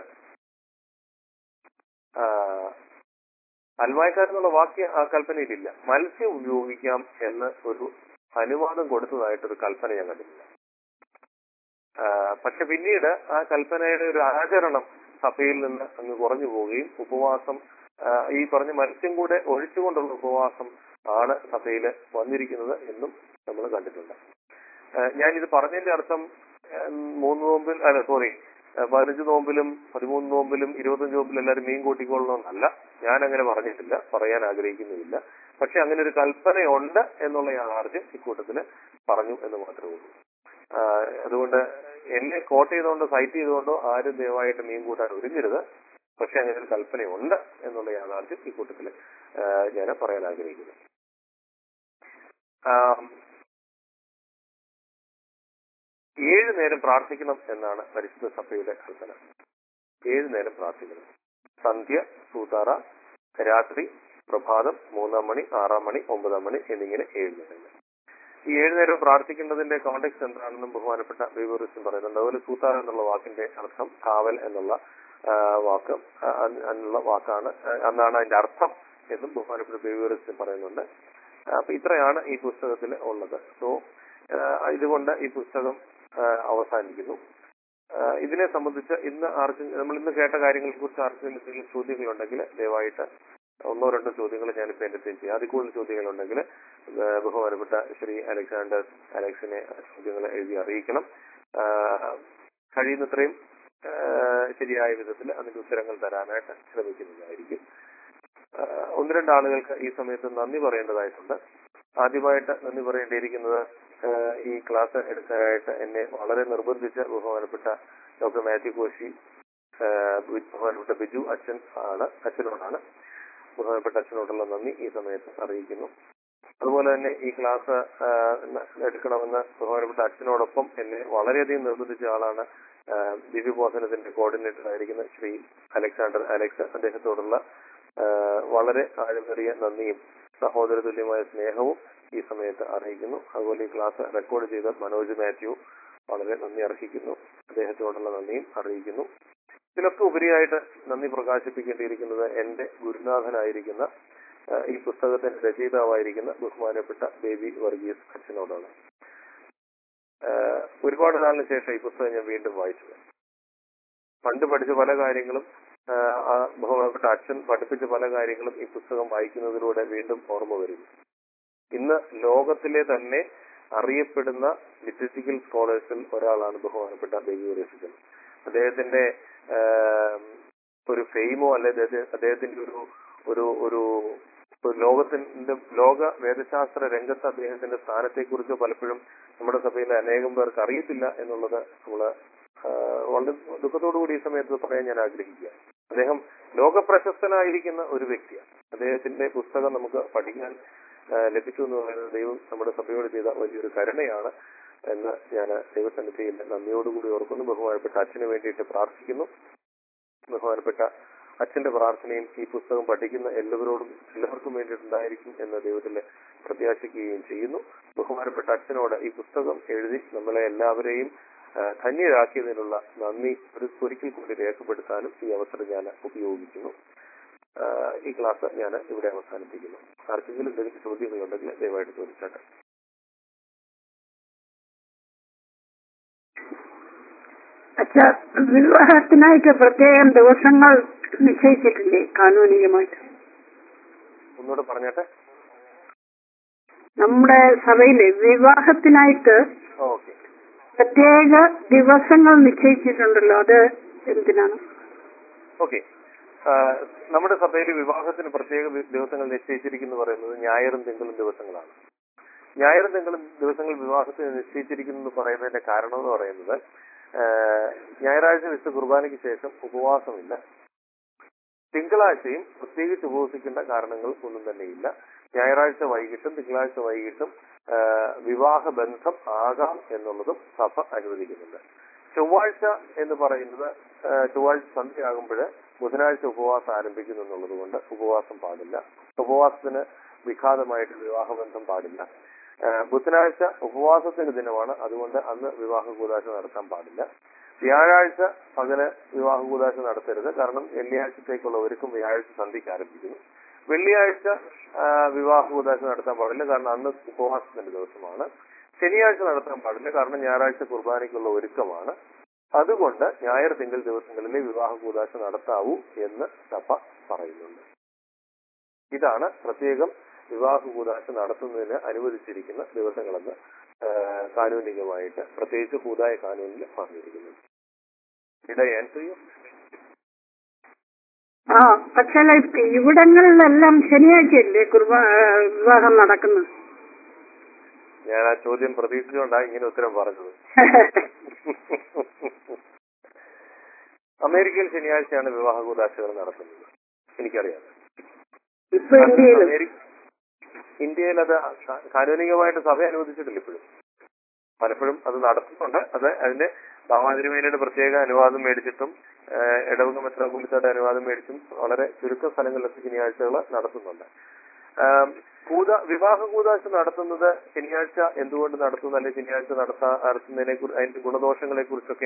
ആ, അൽമായക്കാരെന്നുള്ള വാക്യ ആ കൽപ്പനയിലില്ല മത്സ്യം ഉപയോഗിക്കാം എന്ന് ഒരു അനുവാദം കൊടുത്തതായിട്ടൊരു കൽപ്പന ഞാൻ കണ്ടിട്ടില്ല ആ, പക്ഷെ പിന്നീട് ആ കൽപ്പനയുടെ ഒരു ആചരണം സഭയിൽ നിന്ന് അങ്ങ് കുറഞ്ഞു പോവുകയും ഉപവാസം ആ, ഈ പറഞ്ഞ മത്സ്യം കൂടെ ഒഴിച്ചുകൊണ്ടുള്ള ഉപവാസം ആണ് സഭയിൽ വന്നിരിക്കുന്നത് എന്നും നമ്മൾ കണ്ടിട്ടുണ്ട് ആ, ഞാനിത് പറഞ്ഞതിന്റെ അർത്ഥം ആ, മൂന്ന് നോമ്പിൽ അല്ല സോറി പതിനഞ്ച് നോമ്പിലും പതിമൂന്ന് നോമ്പിലും ഇരുപത്തഞ്ച് നോമ്പിലും എല്ലാവരും മീൻ കൂട്ടിക്കൊള്ളണമെന്നല്ല ഞാൻ അങ്ങനെ പറഞ്ഞിട്ടില്ല പറയാൻ ആഗ്രഹിക്കുന്നുമില്ല പക്ഷെ അങ്ങനെ ഒരു കൽപ്പനയുണ്ട് എന്നുള്ള യാഥാർത്ഥ്യം ഇക്കൂട്ടത്തില് പറഞ്ഞു എന്ന് മാത്രമേ ഉള്ളൂ ആ, അതുകൊണ്ട് എന്നെ കോട്ട് ചെയ്തുകൊണ്ടോ സൈറ്റ് ചെയ്തുകൊണ്ടോ ആരും ദയവായിട്ട് മീൻ കൂട്ടാൻ ഒരുങ്ങരുത് പക്ഷെ അങ്ങനെ ഒരു കൽപ്പനയുണ്ട് എന്നുള്ള യാഥാർത്ഥ്യം ഈ കൂട്ടത്തിൽ ഞാൻ പറയാൻ ആഗ്രഹിക്കുന്നു ആം, ഏഴ് നേരം പ്രാർത്ഥിക്കണം എന്നാണ് പരിശുദ്ധ സഭയുടെ കൽപ്പന ഏഴ് നേരം പ്രാർത്ഥിക്കണം സന്ധ്യ സൂതാറ രാത്രി പ്രഭാതം മൂന്നാം മണി ആറാം മണി ഒമ്പതാം മണി എന്നിങ്ങനെ ഏഴ് നേരങ്ങൾ ഈ ഏഴ് നേരം പ്രാർത്ഥിക്കേണ്ടതിന്റെ കോണ്ടെക്സ്റ്റ് എന്താണെന്നും ബഹുമാനപ്പെട്ട ബൈബറിസ്റ്റും പറയുന്നുണ്ട് അതുപോലെ സൂത്താർ എന്നുള്ള വാക്കിന്റെ അർത്ഥം കാവൽ എന്നുള്ള ആ, വാക്ക് ആ, അ- എന്നുള്ള വാക്കാണ് ആ, എന്നാണ് അതിന്റെ അർത്ഥം എന്നും ബഹുമാനപ്പെട്ട ബൈബറിസ്റ്റും പറയുന്നുണ്ട് ആ, അപ്പൊ ഇത്രയാണ് ഈ പുസ്തകത്തിൽ ഉള്ളത് സോ ഇതുകൊണ്ട് ഈ പുസ്തകം ആ, അവസാനിക്കുന്നു ആ, ഇതിനെ സംബന്ധിച്ച് ഇന്ന് ആർക്കും നമ്മൾ ഇന്ന് കേട്ട കാര്യങ്ങളെ കുറിച്ച് ആർക്കെങ്കിലും എന്തെങ്കിലും ചോദ്യങ്ങളുണ്ടെങ്കിൽ ദയവായിട്ട് ഒന്നോ രണ്ടോ ചോദ്യങ്ങൾ ഞാനിപ്പോ എന്റെ ചെയ്യാം അതിൽ കൂടുതൽ ചോദ്യങ്ങളുണ്ടെങ്കിൽ ആ, ബഹുമാനപ്പെട്ട ശ്രീ അലക്സാണ്ടർ അലക്സിനെ ആ ചോദ്യങ്ങൾ എഴുതി അറിയിക്കണം ആ, കഴിയുന്നത്രയും ആ, ശരിയായ വിധത്തിൽ അതിന്റെ ഉത്തരങ്ങൾ തരാനായിട്ട് ശ്രമിക്കുന്നതായിരിക്കും ആ, ഒന്ന് രണ്ട് ആളുകൾക്ക് ഈ സമയത്ത് നന്ദി പറയേണ്ടതായിട്ടുണ്ട് ആദ്യമായിട്ട് നന്ദി പറയേണ്ടിയിരിക്കുന്നത് ആ, ഈ ക്ലാസ് എടുക്കാനായിട്ട് എന്നെ വളരെ നിർബന്ധിച്ച ബഹുമാനപ്പെട്ട ഡോക്ടർ മാത്യു കോശി ആ, ബഹുമാനപ്പെട്ട ബിജു അച്ഛൻ ആണ് അച്ഛനോടാണ് ബഹുമാനപ്പെട്ട അച്ഛനോടുള്ള നന്ദി ഈ സമയത്ത് അറിയിക്കുന്നു അതുപോലെ തന്നെ ഈ ക്ലാസ് ആ, ന- എടുക്കണമെന്ന് ബഹുമാനപ്പെട്ട അച്ഛനോടൊപ്പം എന്നെ വളരെയധികം നിർബന്ധിച്ച ആളാണ് ആ, ദിവ്യബോധനത്തിന്റെ കോർഡിനേറ്റർ ആയിരിക്കുന്ന ശ്രീ അലക്സാണ്ടർ അലക്സ് അദ്ദേഹത്തോടുള്ള ആ, വളരെ ആഴമേറിയ നന്ദിയും സഹോദര തുല്യമായ സ്നേഹവും ഈ സമയത്ത് അറിയിക്കുന്നു അതുപോലെ ഈ ക്ലാസ് റെക്കോർഡ് ചെയ്ത മനോജ് മാത്യു വളരെ നന്ദി അർഹിക്കുന്നു അദ്ദേഹത്തോടുള്ള നന്ദിയും അറിയിക്കുന്നു ഇതിലൊക്കെ ഉപരിയായിട്ട് നന്ദി പ്രകാശിപ്പിക്കേണ്ടിയിരിക്കുന്നത് എന്റെ ഗുരുനാഥനായിരിക്കുന്ന ആ, ഈ പുസ്തകത്തിന്റെ രചയിതാവായിരിക്കുന്ന ബഹുമാനപ്പെട്ട ബേബി വർഗീസ് അച്ഛനോടാണ് ആ, ഒരുപാട് നാളിന് ശേഷം ഈ പുസ്തകം ഞാൻ വീണ്ടും വായിച്ചത് പണ്ട് പഠിച്ച പല കാര്യങ്ങളും ആ, ആ ബഹുമാനപ്പെട്ട അച്ഛൻ പഠിപ്പിച്ച പല കാര്യങ്ങളും ഈ പുസ്തകം വായിക്കുന്നതിലൂടെ വീണ്ടും ഓർമ്മ വരുന്നു ഇന്ന് ലോകത്തിലെ തന്നെ അറിയപ്പെടുന്ന ലിറ്ററസിക്കൽ സ്കോളേഴ്സിൽ ഒരാളാണ് ബഹുമാനപ്പെട്ട ബേബി വർഗീസ് അദ്ദേഹത്തിന്റെ ആ, ഒരു ഫെയിമോ അല്ലെ അദ്ദേഹത്തെ- അദ്ദേഹത്തിന്റെ ഒരു ഒരു ഒരു ഒരു ലോകത്തിന്റെ ലോക വേദശാസ്ത്ര രംഗത്ത് അദ്ദേഹത്തിന്റെ സ്ഥാനത്തെ കുറിച്ച് പലപ്പോഴും നമ്മുടെ സഭയിലെ അനേകം പേർക്ക് അറിയത്തില്ല എന്നുള്ളത് നമ്മള് ആ, വളരെ ദുഃഖത്തോടുകൂടി ഈ സമയത്ത് പറയാൻ ഞാൻ ആഗ്രഹിക്കുക അദ്ദേഹം ലോകപ്രശസ്തനായിരിക്കുന്ന ഒരു വ്യക്തിയാണ് അദ്ദേഹത്തിന്റെ പുസ്തകം നമുക്ക് പഠിക്കാൻ ആ, ലഭിച്ചു എന്ന് പറയുന്നത് ദൈവം നമ്മുടെ സഭയോട് ചെയ്ത വലിയൊരു കരുണയാണ് എന്ന് ഞാൻ ദൈവസന്നിധിയിൽ നന്ദിയോടുകൂടി ഓർക്കുന്നു ബഹുമാനപ്പെട്ട അച്ഛന് വേണ്ടിയിട്ട് പ്രാർത്ഥിക്കുന്നു ബഹുമാനപ്പെട്ട അച്ഛന്റെ പ്രാർത്ഥനയും ഈ പുസ്തകം പഠിക്കുന്ന എല്ലാവരോടും എല്ലാവർക്കും വേണ്ടിയിട്ടുണ്ടായിരിക്കും എന്ന് ദൈവത്തിൽ പ്രത്യാശിക്കുകയും ചെയ്യുന്നു ബഹുമാനപ്പെട്ട അച്ഛനോട് ഈ പുസ്തകം എഴുതി നമ്മളെ എല്ലാവരെയും ആ, ധന്യരാക്കിയതിനുള്ള നന്ദി ഒരു ഒരിക്കൽ കൂടി രേഖപ്പെടുത്താനും ഈ അവസരം ഞാൻ ഉപയോഗിക്കുന്നു ആ, ഈ ക്ലാസ് ഞാൻ ഇവിടെ അവസാനിപ്പിക്കുന്നു ആർക്കെങ്കിലും എന്തെങ്കിലും ചോദ്യങ്ങളുണ്ടെങ്കിൽ ദയവായിട്ട് ചോദിച്ചാട്ടെ അച്ഛാ വിവാഹത്തിനായിട്ട് പ്രത്യേകം ദിവസങ്ങൾ നിശ്ചയിച്ചിട്ടില്ലേ കാനൂനികമായിട്ട് ഒന്നുകൂടെ പറഞ്ഞാട്ടെ നമ്മുടെ സഭയില് വിവാഹത്തിനായിട്ട് ഓക്കെ പ്രത്യേക ദിവസങ്ങൾ നിശ്ചയിച്ചിട്ടുണ്ടല്ലോ അത് എന്തിനാണ് ഓക്കെ നമ്മുടെ സഭയിൽ വിവാഹത്തിന് പ്രത്യേക വി- ദിവസങ്ങൾ നിശ്ചയിച്ചിരിക്കുന്നു പറയുന്നത് ഞായറും തിങ്കളും ദിവസങ്ങളാണ് ഞായറും തിങ്കളും ദിവസങ്ങൾ വിവാഹത്തിന് നിശ്ചയിച്ചിരിക്കുന്നു എന്ന് പറയുന്നതിന്റെ കാരണം എന്ന് പറയുന്നത് ആ, ഞായറാഴ്ച വിശുദ്ധ കുർബാനയ്ക്ക് ശേഷം ഉപവാസമില്ല തിങ്കളാഴ്ചയും പ്രത്യേകിച്ച് ഉപവസിക്കേണ്ട കാരണങ്ങൾ ഒന്നും തന്നെയില്ല ഞായറാഴ്ച വൈകിട്ടും തിങ്കളാഴ്ച വൈകിട്ടും ആ, വിവാഹ ബന്ധം ആകാം എന്നുള്ളതും സഭ അനുവദിക്കുന്നുണ്ട് ചൊവ്വാഴ്ച എന്ന് പറയുന്നത് ആ, ചൊവ്വാഴ്ച സന്ധ്യയാകുമ്പോൾ ബുധനാഴ്ച ഉപവാസം ആരംഭിക്കുന്നു എന്നുള്ളത് കൊണ്ട് ഉപവാസം പാടില്ല ഉപവാസത്തിന് വിഘാതമായിട്ട് വിവാഹബന്ധം പാടില്ല ആ, ബുധനാഴ്ച ഉപവാസത്തിന്റെ ദിനമാണ് അതുകൊണ്ട് അന്ന് വിവാഹ കൂതാശ നടത്താൻ പാടില്ല വ്യാഴാഴ്ച പകല് വിവാഹ കൂതാശ നടത്തരുത് കാരണം വെള്ളിയാഴ്ചത്തേക്കുള്ള ഒരുക്കം വ്യാഴാഴ്ച സന്ധ്യയ്ക്ക് ആരംഭിക്കുന്നു വെള്ളിയാഴ്ച ആ, വിവാഹ കൂതാശ നടത്താൻ പാടില്ല കാരണം അന്ന് ഉപവാസത്തിന്റെ ദിവസമാണ് ശനിയാഴ്ച നടത്താൻ പാടില്ല കാരണം ഞായറാഴ്ച കുർബാനയ്ക്കുള്ള ഒരുക്കമാണ് അതുകൊണ്ട് ഞായർ തിങ്കൾ ദിവസങ്ങളിലെ വിവാഹ കൂതാശ നടത്താവൂ എന്ന് സഭ പറയുന്നുണ്ട് ഇതാണ് പ്രത്യേകം വിവാഹ കൂതാശ നടത്തുന്നതിന് അനുവദിച്ചിരിക്കുന്ന ദിവസങ്ങളെന്ന് ആ, കാനൂനികമായിട്ട് പ്രത്യേകിച്ച് കൂതായ കാനൂനിൽ പറഞ്ഞിരിക്കുന്നത് ഇട ആൻസർ യു ആ പക്ഷേ ഇവിടങ്ങളിലെല്ലാം ശനിയാഴ്ചയല്ലേ കുർബാ ആ, വിവാഹം നടക്കുന്നത് ഞാൻ ആ ചോദ്യം പ്രതീക്ഷിച്ചുകൊണ്ടാണ് ഇങ്ങനെ ഉത്തരം പറഞ്ഞത് അമേരിക്കയിൽ ശനിയാഴ്ചയാണ് വിവാഹ കൂതാശകൾ നടത്തുന്നത് എനിക്കറിയാം ഇപ്പൊ ഇന്ത്യയിലും അമേരി- ഇന്ത്യയിൽ അത് കാ- കാനൂനികമായിട്ട് സഭ അനുവദിച്ചിട്ടില്ല ഇപ്പോഴും പലപ്പോഴും അത് നടത്തുന്നുണ്ട് അത് അതിന്റെ സാമാജികമേനയുടെ പ്രത്യേക അനുവാദം മേടിച്ചിട്ടും ഏഹ്, ഇടവക മെത്രാപൊലിത്തയുടെ അനുവാദം മേടിച്ചും വളരെ ചുരുക്കം സ്ഥലങ്ങളിലൊക്കെ ശനിയാഴ്ചകൾ നടത്തുന്നുണ്ട് ആം, കൂത വിവാഹ കൂതാശ നടത്തുന്നത് ശനിയാഴ്ച എന്തുകൊണ്ട് നടത്തുന്നു അല്ലെങ്കിൽ ശനിയാഴ്ച നടത്താ നടത്തുന്നതിനെ കുറിച്ച് അതിന്റെ ഗുണദോഷങ്ങളെ കുറിച്ചൊക്കെ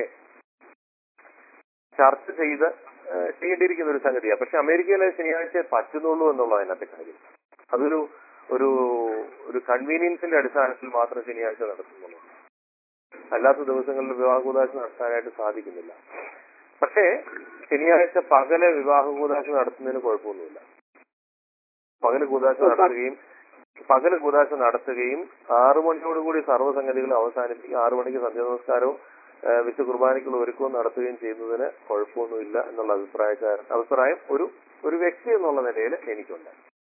ചർച്ച ചെയ്ത് ഏഹ്, ചെയ്യേണ്ടിയിരിക്കുന്ന ഒരു സംഗതിയാണ് പക്ഷെ അമേരിക്കയിലെ ശനിയാഴ്ച പറ്റുന്നുള്ളൂ എന്നുള്ളത് അതിനകത്തെ കാര്യം അതൊരു ഒരു ഒരു കൺവീനിയൻസിന്റെ അടിസ്ഥാനത്തിൽ മാത്രം ശനിയാഴ്ച നടത്തുന്നുള്ളൂ അല്ലാത്ത ദിവസങ്ങളിൽ വിവാഹ കൂതാശ നടത്താനായിട്ട് സാധിക്കുന്നില്ല പക്ഷേ ശനിയാഴ്ച പകല് വിവാഹ കൂതാശ നടത്തുന്നതിന് കുഴപ്പമൊന്നുമില്ല പകല് കൂതാശ നടത്തുകയും പകല് കൂതാശ നടത്തുകയും ആറു മണിയോടുകൂടി സർവ്വസംഗതികൾ അവസാനിപ്പിക്കും ആറു മണിക്ക് സന്ധ്യ നമസ്കാരവും ആ, വിശുദ്ധ കുർബാനയ്ക്കുള്ള ഒരുക്കവും നടത്തുകയും ചെയ്യുന്നതിന് കുഴപ്പമൊന്നുമില്ല എന്നുള്ള അഭിപ്രായക്കാരൻ അഭിപ്രായം ഒരു ഒരു വ്യക്തി എന്നുള്ള നിലയിൽ എനിക്കുണ്ട്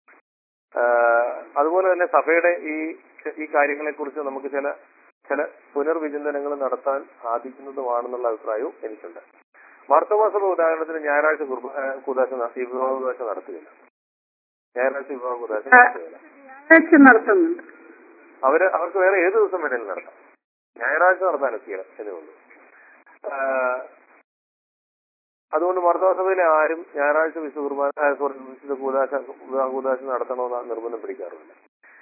ആ, അതുപോലെ തന്നെ സഭയുടെ ഈ ഈ കാര്യങ്ങളെ കുറിച്ച് നമുക്ക് ചില ചില പുനർവിചിന്തനങ്ങൾ നടത്താൻ സാധിക്കുന്നതുമാണെന്നുള്ള അഭിപ്രായവും എനിക്കുണ്ട് മാർത്തോമാസഭ ഉദാഹരണത്തിന് ഞായറാഴ്ച കുർബ- ആ, കൂതാശ ന- ഈ വിവാഹ കൂതാശ നടത്തുകയില്ല ഞായറാഴ്ച വിവാഹ കൂതാശ നടത്തുകയില്ല ഞായറാഴ്ച നടത്തുന്നുണ്ട് അവര് അവർക്ക് വേറെ ഏത് ദിവസം വേണേലും നടത്താം ഞായറാഴ്ച നടത്താൻ ഒക്കെയാണ് എന്നേ ഉള്ളൂ ആഹ് അതുകൊണ്ട് മർദ്ദവസഭയിലെ ആരും ഞായറാഴ്ച വിശുദ്ധ കുർബാന ആ, sorry, വിശുദ്ധ കൂതാശ വിവാഹ കൂതാശ നടത്തണമെന്ന് നിർബന്ധം പിടിക്കാറുമില്ല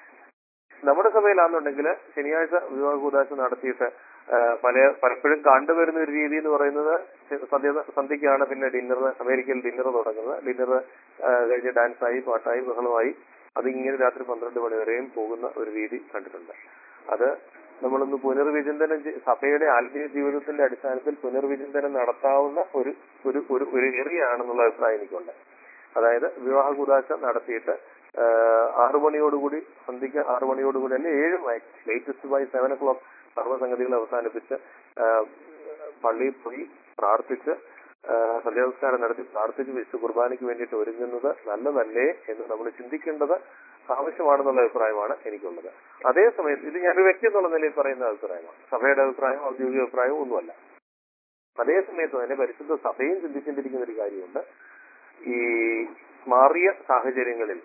നമ്മുടെ സഭയിലാണെന്നുണ്ടെങ്കിൽ ശനിയാഴ്ച വിവാഹ കൂതാശ നടത്തിയിട്ട് ആ, പല പലപ്പോഴും കണ്ടുവരുന്ന ഒരു രീതി എന്ന് പറയുന്നത് സന്ധ്യ സന്ധ്യയ്ക്കാണ് പിന്നെ ഡിന്നർ അമേരിക്കയിൽ ഡിന്നർ തുടങ്ങുന്നത് ഡിന്നർ കഴിഞ്ഞ് ഡാൻസായി പാട്ടായി ബഹളമായി അതിങ്ങനെ രാത്രി പന്ത്രണ്ട് മണി വരെയും പോകുന്ന ഒരു രീതി കണ്ടിട്ടുണ്ട് അത് നമ്മളൊന്ന് പുനർവിചിന്തനം ചെയ്- സഭയുടെ ആത്മീയ ജീവിതത്തിന്റെ അടിസ്ഥാനത്തിൽ പുനർവിചിന്തനം നടത്താവുന്ന ഒരു ഒരു ഒരു ഒരു ഏറിയ ആണെന്നുള്ള അഭിപ്രായം എനിക്കുണ്ട് അതായത് വിവാഹ കൂതാശ നടത്തിയിട്ട് ആഹ് ആറു മണിയോടുകൂടി സന്ധ്യയ്ക്ക് ആറു മണിയോടുകൂടി അല്ലെ ഏഴ് latest by seven o'clock സർവ്വസംഗതികൾ അവസാനിപ്പിച്ച് ആഹ് പള്ളിയിൽ പോയി പ്രാർത്ഥിച്ച് ആഹ് സന്ധ്യാനമസ്കാരം നടത്തി പ്രാർത്ഥിച്ച് വിശുദ്ധ കുർബാനയ്ക്ക് വേണ്ടിയിട്ട് ഒരുങ്ങുന്നത് നല്ലതല്ലേ എന്ന് നമ്മൾ ചിന്തിക്കേണ്ടത് ആവശ്യമാണെന്നുള്ള അഭിപ്രായമാണ് എനിക്കുള്ളത് അതേസമയത്ത് ഇത് ഞാനൊരു വ്യക്തി എന്നുള്ള നിലയിൽ പറയുന്ന അഭിപ്രായമാണ് സഭയുടെ അഭിപ്രായം ഔദ്യോഗിക അഭിപ്രായം ഒന്നുമല്ല അതേസമയത്ത് തന്നെ പരിശുദ്ധ സഭയും ചിന്തിക്കേണ്ടിയിരിക്കുന്ന ഒരു കാര്യമുണ്ട് ഈ മാറിയ സാഹചര്യങ്ങളിൽ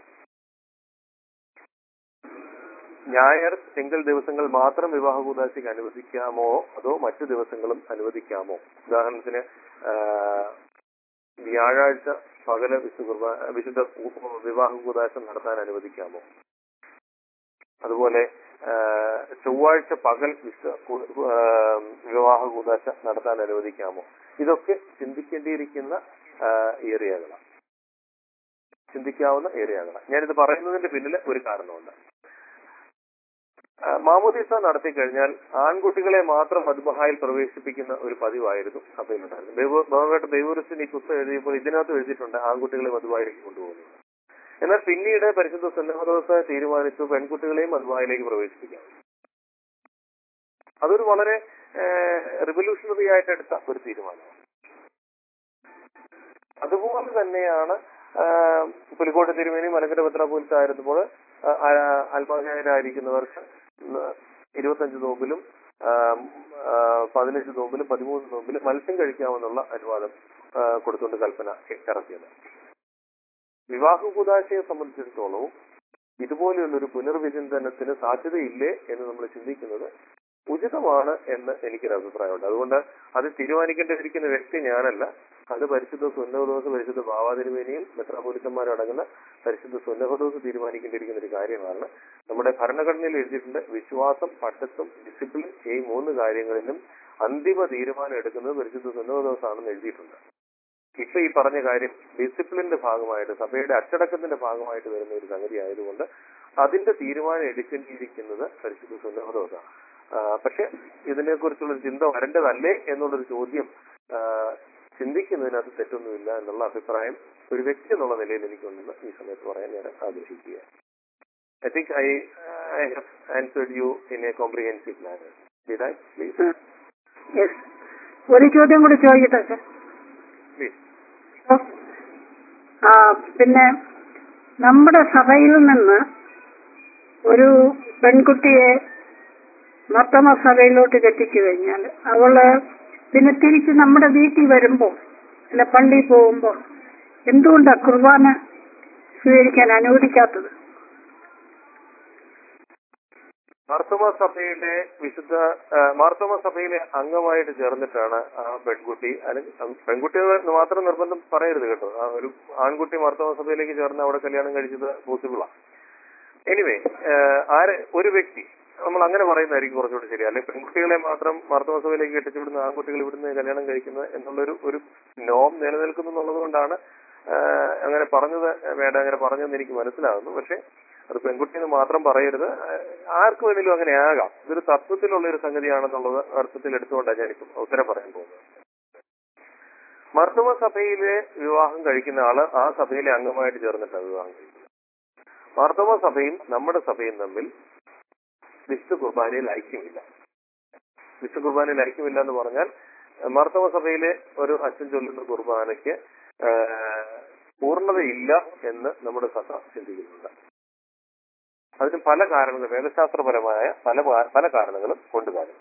ഞായർ തിങ്കൾ ദിവസങ്ങൾ മാത്രം വിവാഹ കൂതാശയ്ക്ക് അനുവദിക്കാമോ അതോ മറ്റു ദിവസങ്ങളും അനുവദിക്കാമോ ഉദാഹരണത്തിന് ആ, വ്യാഴാഴ്ച പകല് വിശുദ്ധ കുർബാ- വിശുദ്ധ കൂ- വിവാഹ കൂതാശ നടത്താൻ അനുവദിക്കാമോ അതുപോലെ ആ, ചൊവ്വാഴ്ച പകൽ വിശുദ്ധ കൂ- ആ, വിവാഹ കൂതാശ നടത്താൻ അനുവദിക്കാമോ ഇതൊക്കെ ചിന്തിക്കേണ്ടിയിരിക്കുന്ന ആ, ഏരിയകളാണ് ചിന്തിക്കാവുന്ന ഏരിയകളാണ് ഞാനിത് പറയുന്നതിന്റെ പിന്നിൽ ഒരു കാരണമുണ്ട് ആ, മാമോദീസ നടത്തി കഴിഞ്ഞാൽ ആൺകുട്ടികളെ മാത്രം മധുബഹായിൽ പ്രവേശിപ്പിക്കുന്ന ഒരു പതിവായിരുന്നു സഭയിലുണ്ടായിരുന്നു ദൈവ- ബഹുമാനപ്പെട്ട ദൈവരസ്ഥൻ ഈ പുസ്തകം എഴുതിയപ്പോൾ ഇതിനകത്ത് എഴുതിയിട്ടുണ്ട് ആൺകുട്ടികളെ മധുബായിലേക്ക് കൊണ്ടുപോകുന്നത് എന്നാൽ പിന്നീട് പരിശുദ്ധ സന്നഹദോസ തീരുമാനിച്ചു പെൺകുട്ടികളെയും മധുബായിലേക്ക് പ്രവേശിപ്പിക്കാം അതൊരു വളരെ റിവല്യൂഷണറി ആയിട്ട് എടുത്ത ഒരു തീരുമാനമാണ് അതുപോലെ തന്നെയാണ് ആ, പുലിക്കോട്ട് തിരുമേനി മലങ്കര പത്ര പോലീസ് ആയിരുന്നപ്പോൾ ആത്മാജായരായിരിക്കുന്നവർക്ക് ഇരുപത്തഞ്ച് നോമ്പിലും ആം, ആ, പതിനഞ്ച് നോമ്പിലും പതിമൂന്ന് നോമ്പിലും മത്സ്യം കഴിക്കാമെന്നുള്ള അനുവാദം ആ, കൊടുത്തുകൊണ്ട് കൽപ്പന ഇറക്കിയത് വിവാഹ കൂതാശയെ സംബന്ധിച്ചിടത്തോളവും ഇതുപോലെയുള്ള ഒരു പുനർവിചിന്തനത്തിന് സാധ്യതയില്ലേ എന്ന് നമ്മൾ ചിന്തിക്കുന്നത് ഉചിതമാണ് എന്ന് എനിക്കൊരു അഭിപ്രായമുണ്ട് അതുകൊണ്ട് അത് തീരുമാനിക്കേണ്ടിയിരിക്കുന്ന വ്യക്തി ഞാനല്ല അത് പരിശുദ്ധ സുന്നഹദോസ് പരിശുദ്ധ ഭാവാതിരുവേനിയും മെത്രാപോലിത്തന്മാരടങ്ങുന്ന പരിശുദ്ധ സുന്നഹദോസ് തീരുമാനിക്കേണ്ടിയിരിക്കുന്ന ഒരു കാര്യമാണ് നമ്മുടെ ഭരണഘടനയിൽ എഴുതിയിട്ടുണ്ട് വിശ്വാസം പട്ടത്വം ഡിസിപ്ലിൻ ഈ മൂന്ന് കാര്യങ്ങളിലും അന്തിമ തീരുമാനം എടുക്കുന്നത് പരിശുദ്ധ സുന്നഹദോസ് ആണെന്ന് എഴുതിയിട്ടുണ്ട് ഇപ്പൊ ഈ പറഞ്ഞ കാര്യം ഡിസിപ്ലിന്റെ ഭാഗമായിട്ട് സഭയുടെ അച്ചടക്കത്തിന്റെ ഭാഗമായിട്ട് വരുന്ന ഒരു സംഗതി ആയതുകൊണ്ട് അതിന്റെ തീരുമാനം എടുക്കേണ്ടിയിരിക്കുന്നത് പരിശുദ്ധ സുന്നഹദോസാണ് പക്ഷെ ഇതിനെ കുറിച്ചുള്ള ചിന്ത വരേണ്ടതല്ലേ എന്നുള്ളൊരു ചോദ്യം ആ, ചിന്തിക്കുന്നതിനകത്ത് തെറ്റൊന്നുമില്ല എന്നുള്ള അഭിപ്രായം ഒരു വ്യക്തി എന്നുള്ള നിലയിൽ എനിക്കുണ്ടെന്ന് ഈ സമയത്ത് പറയാൻ ഞാൻ ആഗ്രഹിക്കുക I think I I have answered you in a comprehensive manner did I please yes ഒരു ചോദ്യം കൂടി ചോദിക്കട്ടെ അച്ഛൻ പ്ലീസ് ആ പിന്നെ നമ്മുടെ സഭയിൽ നിന്ന് ഒരു പെൺകുട്ടിയെ മർത്തമ സഭയിലോട്ട് കെട്ടിച്ചു കഴിഞ്ഞാൽ അവള് പിന്നെ തിരിച്ച് നമ്മുടെ വീട്ടിൽ വരുമ്പോ അല്ല പള്ളിയിൽ പോകുമ്പോ എന്തുകൊണ്ടാ കുർബാന സ്വീകരിക്കാൻ അനുവദിക്കാത്തത് മാർത്തോമ സഭയുടെ വിശുദ്ധ ആ, മാർത്തോമ സഭയിലെ അംഗമായിട്ട് ചേർന്നിട്ടാണ് ആ പെൺകുട്ടി അല്ലെങ്കിൽ ആ പെൺകുട്ടി എന്ന് മാത്രം നിർബന്ധം പറയരുത് കേട്ടോ ആ ഒരു ആൺകുട്ടി മാർത്തോമ സഭയിലേക്ക് ചേർന്ന് അവിടെ കല്യാണം കഴിച്ചത് പോസിബിളാണ് എനിവേ ആര് ഒരു വ്യക്തി നമ്മൾ അങ്ങനെ പറയുന്നതായിരിക്കും കുറച്ചുകൂടി ശരി അല്ലെങ്കിൽ പെൺകുട്ടികളെ മാത്രം മാർത്തോമ സഭയിലേക്ക് കെട്ടിച്ചു വിടുന്ന ആൺകുട്ടികൾ ഇവിടുന്ന് കല്യാണം കഴിക്കുന്നത് എന്നുള്ളൊരു ഒരു നോം നിലനിൽക്കുന്നു എന്നുള്ളത് കൊണ്ടാണ് ആ, അങ്ങനെ പറഞ്ഞത് വേണ്ട അങ്ങനെ പറഞ്ഞതെന്ന് എനിക്ക് മനസ്സിലാകുന്നു പക്ഷെ അത് പെൺകുട്ടി എന്ന് മാത്രം പറയരുത് ആ, ആർക്ക് വേണമെങ്കിലും അങ്ങനെ ആകാം ഇതൊരു തത്വത്തിലുള്ള ഒരു സംഗതിയാണെന്നുള്ളത് അർത്ഥത്തിൽ എടുത്തുകൊണ്ടാണ് ഞാനിപ്പം ഉത്തരം പറയാൻ പോകുന്നത് മർദ്ദമ സഭയിലെ വിവാഹം കഴിക്കുന്ന ആള് ആ സഭയിലെ അംഗമായിട്ട് ചേർന്നിട്ടാണ് വിവാഹം കഴിക്കുന്നത് മാർത്തോമ സഭയും നമ്മുടെ സഭയും തമ്മിൽ വിശുദ്ധ കുർബാനയിൽ ഐക്യമില്ല വിശുദ്ധ കുർബാനയിൽ ഐക്യമില്ല എന്ന് പറഞ്ഞാൽ മാർത്തോമ സഭയിലെ ഒരു അച്ഛൻ ചൊല്ലുന്ന കുർബാനയ്ക്ക് ആ, പൂർണ്ണതയില്ല എന്ന് നമ്മുടെ സഭ ചിന്തിക്കുന്നുണ്ട് അതിന് പല കാരണങ്ങൾ വേദശാസ്ത്രപരമായ പല കാ- പല കാരണങ്ങളും കൊണ്ടുവരും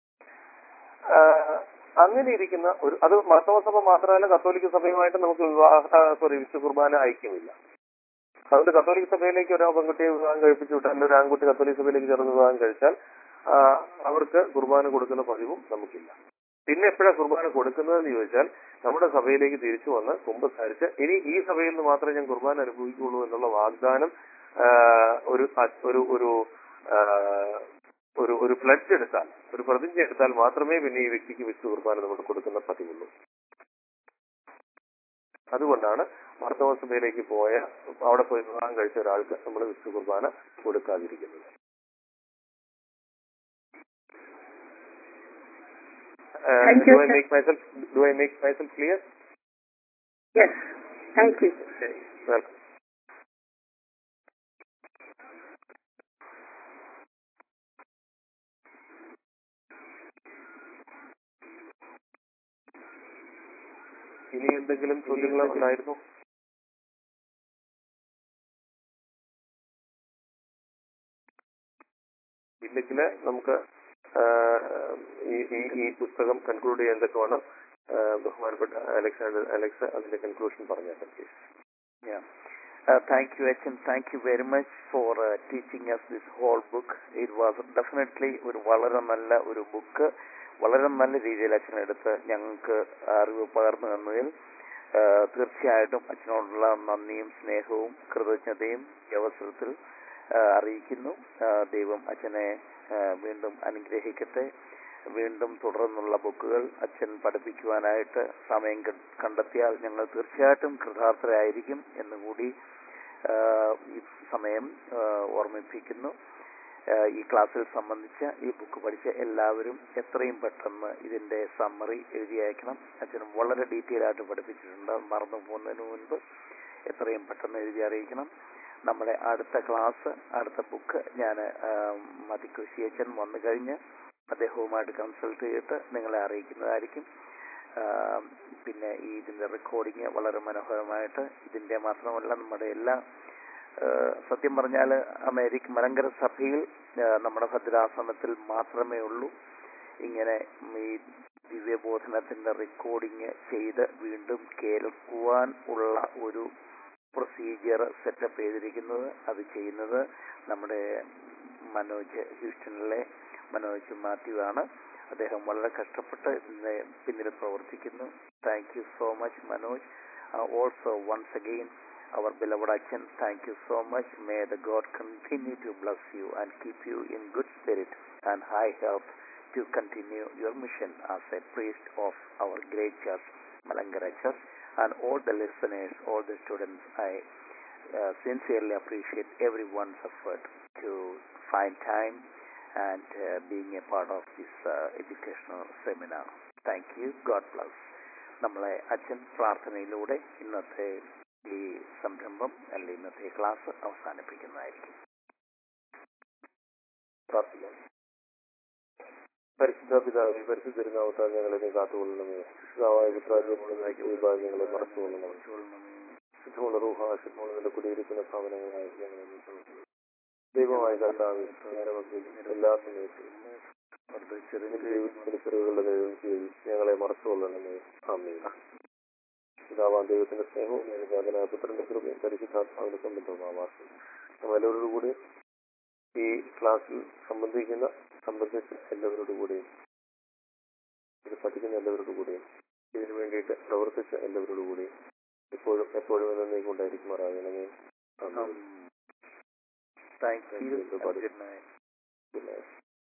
അങ്ങനെ ഇരിക്കുന്ന ഒരു അത് മാർത്തോമ സഭ മാത്രമല്ല കത്തോലിക്ക സഭയുമായിട്ട് നമുക്ക് വിവാഹ സോറി വിശുദ്ധ കുർബാന ഐക്യമില്ല അതുകൊണ്ട് കത്തോലിക്ക സഭയിലേക്ക് ഒരു പെൺകുട്ടിയെ വിവാഹം കഴിപ്പിച്ചു വിട്ടാൽ അല്ലെങ്കിൽ ഒരു ആൺകുട്ടി കത്തോലിക്ക സഭയിലേക്ക് ചേർന്ന് വിവാഹം കഴിച്ചാൽ ആ, അവർക്ക് കുർബാന കൊടുക്കുന്ന പതിവും നമുക്കില്ല പിന്നെ എപ്പോഴാണ് കുർബാന കൊടുക്കുന്നതെന്ന് ചോദിച്ചാൽ നമ്മുടെ സഭയിലേക്ക് തിരിച്ചു വന്ന് കുമ്പസാരിച്ച് ഇനി ഈ സഭയിൽ നിന്ന് മാത്രമേ ഞാൻ കുർബാന അനുഭവിക്കുള്ളൂ എന്നുള്ള വാഗ്ദാനം ആ, ഒരു അ- ഒരു ഒരു ആ, ഒരു ഒരു പ്ലഡ് എടുത്താൽ ഒരു പ്രതിജ്ഞ എടുത്താൽ മാത്രമേ പിന്നെ ഈ വ്യക്തിക്ക് വിശുദ്ധ കുർബാന നമ്മൾ കൊടുക്കുന്ന പതിവുള്ളൂ അതുകൊണ്ടാണ് മാർത്തവ സഭയിലേക്ക് പോയ അവിടെ പോയി വിവാഹം കഴിച്ച ഒരാൾക്ക് നമ്മൾ വിശുദ്ധ കുർബാന കൊടുക്കാതിരിക്കുന്നത് Thank you, do I sir. Make myself do I make myself clear yes thank you welcome ഇനി എന്തെങ്കിലും ചോദ്യങ്ങൾ ഉണ്ടായിരുന്നു ഇല്ലെങ്കിൽ നമുക്ക് ആ, ഈ ഈ- ഈ പുസ്തകം കൺക്ലൂഡ് ചെയ്യാൻ തക്കവണ്ണം ആ, ബഹുമാനപ്പെട്ട അലക്സാണ്ടർ അലക്സ് അതിന്റെ കൺക്ലൂഷൻ പറഞ്ഞേക്കാം please Yeah. Uh, thank you, Achan. Thank you very much for uh, teaching us this whole book. It was definitely ഒരു വളരെ നല്ല ഒരു ബുക്ക് വളരെ നല്ല രീതിയിൽ അച്ഛൻ എടുത്ത് ഞങ്ങൾക്ക് അറിവ് പകർന്നു തന്നതിൽ ആ, തീർച്ചയായിട്ടും അച്ഛനോടുള്ള നന്ദിയും സ്നേഹവും കൃതജ്ഞതയും ഈ അവസരത്തിൽ ആ, അറിയിക്കുന്നു ആ, ദൈവം അച്ഛനെ ആ, വീണ്ടും അനുഗ്രഹിക്കട്ടെ വീണ്ടും തുടർന്നുള്ള ബുക്കുകൾ അച്ഛൻ പഠിപ്പിക്കുവാനായിട്ട് സമയം ക- കണ്ടെത്തിയാൽ ഞങ്ങൾ തീർച്ചയായിട്ടും കൃതാർത്ഥരായിരിക്കും എന്നുകൂടി ആ, ഈ സമയം ആ, ഓർമ്മിപ്പിക്കുന്നു ആ, ഈ ക്ലാസ്സിൽ സംബന്ധിച്ച ഈ ബുക്ക് പഠിച്ച എല്ലാവരും എത്രയും പെട്ടെന്ന് ഇതിന്റെ സമ്മറി എഴുതി അയക്കണം അച്ഛനും വളരെ ഡീറ്റെയിൽ ആയിട്ട് പഠിപ്പിച്ചിട്ടുണ്ട് അത് മറന്നു പോകുന്നതിന് മുൻപ് എത്രയും പെട്ടെന്ന് എഴുതി അറിയിക്കണം നമ്മുടെ അടുത്ത ക്ലാസ് അടുത്ത ബുക്ക് ഞാൻ മതിക്കുശി അച്ഛൻ വന്നു കഴിഞ്ഞ് അദ്ദേഹവുമായിട്ട് കൺസൾട്ട് ചെയ്തിട്ട് നിങ്ങളെ അറിയിക്കുന്നതായിരിക്കും ആ, പിന്നെ ഈ ഇതിന്റെ റെക്കോർഡിങ് വളരെ മനോഹരമായിട്ട് ഇതിന്റെ മാത്രമല്ല നമ്മുടെ എല്ലാ ആ, സത്യം പറഞ്ഞാൽ അമേരിക്ക മലങ്കര സഭയിൽ ആ, നമ്മുടെ ഭദ്രാസനത്തിൽ മാത്രമേ ഉള്ളൂ ഇങ്ങനെ ഈ ദിവ്യബോധനത്തിന്റെ റെക്കോർഡിങ് ചെയ്ത് വീണ്ടും കേൾക്കുവാൻ ഉള്ള ഒരു പ്രൊസീജിയർ സെറ്റപ്പ് ചെയ്തിരിക്കുന്നത് അത് ചെയ്യുന്നത് നമ്മുടെ മനോജ് ഹ്യൂസ്റ്റണിലെ മനോജ് മാത്യു ആണ് അദ്ദേഹം വളരെ കഷ്ടപ്പെട്ട് ഇതിന്റെ പിന്നിൽ പ്രവർത്തിക്കുന്നു thank you so much Manoj also once again our beloved Achan, thank you so much. May the God continue to bless you and keep you in good spirit and high health to continue your mission as a priest of our great church, Malangara Church, and all the listeners, all the students. I uh, sincerely appreciate everyone's effort to find time and uh, being a part of this uh, educational seminar. Thank you. God bless. നമ്മളെ അച്ഛൻ പ്രാർത്ഥനയിലൂടെ ഇന്നത്തെ ഈ സംരംഭം അല്ലെങ്കിൽ ഇന്നത്തെ ക്ലാസ് അവസാനിപ്പിക്കുന്നതായിരിക്കും പ്രാർത്ഥിക്കാം പരിശുദ്ധ പിതാവെ പരിശുദ്ധ തിരുനാമത്താൽ ഞങ്ങളെ നീ കാത്തുകൊള്ളണമേ പിതാവായ പുത്രാജ്യമുള്ള വിഭാഗങ്ങളെ മറച്ചുകൊള്ളണമേ ശുദ്ധമുള്ള റൂഹാശുദ്ധമുള്ള നിന്റെ കുടിയിരിക്കുന്ന ഭവനങ്ങളായി ഞങ്ങളെ നീ പ്രവർത്തിക്കുന്നു. ദൈവമായ കർത്താവ് എല്ലാ സമയത്തും തിരിച്ചറിവുകളുടെ ദൈവം ചെയ്ത് ഞങ്ങളെ മറച്ചുകൊള്ളണമേ ആമേ പിതാവാൻ ദൈവത്തിന്റെ സ്നേഹവും ഏകജാതനായ പുത്രന്റെ കൃപയും പരിശുദ്ധാത്മാവിന്റെ സംബന്ധവും ആവാസം നമ്മളെല്ലാവരോടും കൂടി ഈ ക്ലാസ്സിൽ സംബന്ധിക്കുന്ന സംബന്ധിച്ച എല്ലാവരോടും കൂടിയും ഇത് പഠിക്കുന്ന എല്ലാവരോടും കൂടിയും ഇതിനു വേണ്ടിയിട്ട് പ്രവർത്തിച്ച എല്ലാവരോടും കൂടിയും എപ്പോഴും എപ്പോഴും എന്നേക്കും ഉണ്ടായിരിക്കുമാറാകണമേ ആമേൻ. താങ്ക് യു ഗുഡ് നൈറ്റ് പിന്നെ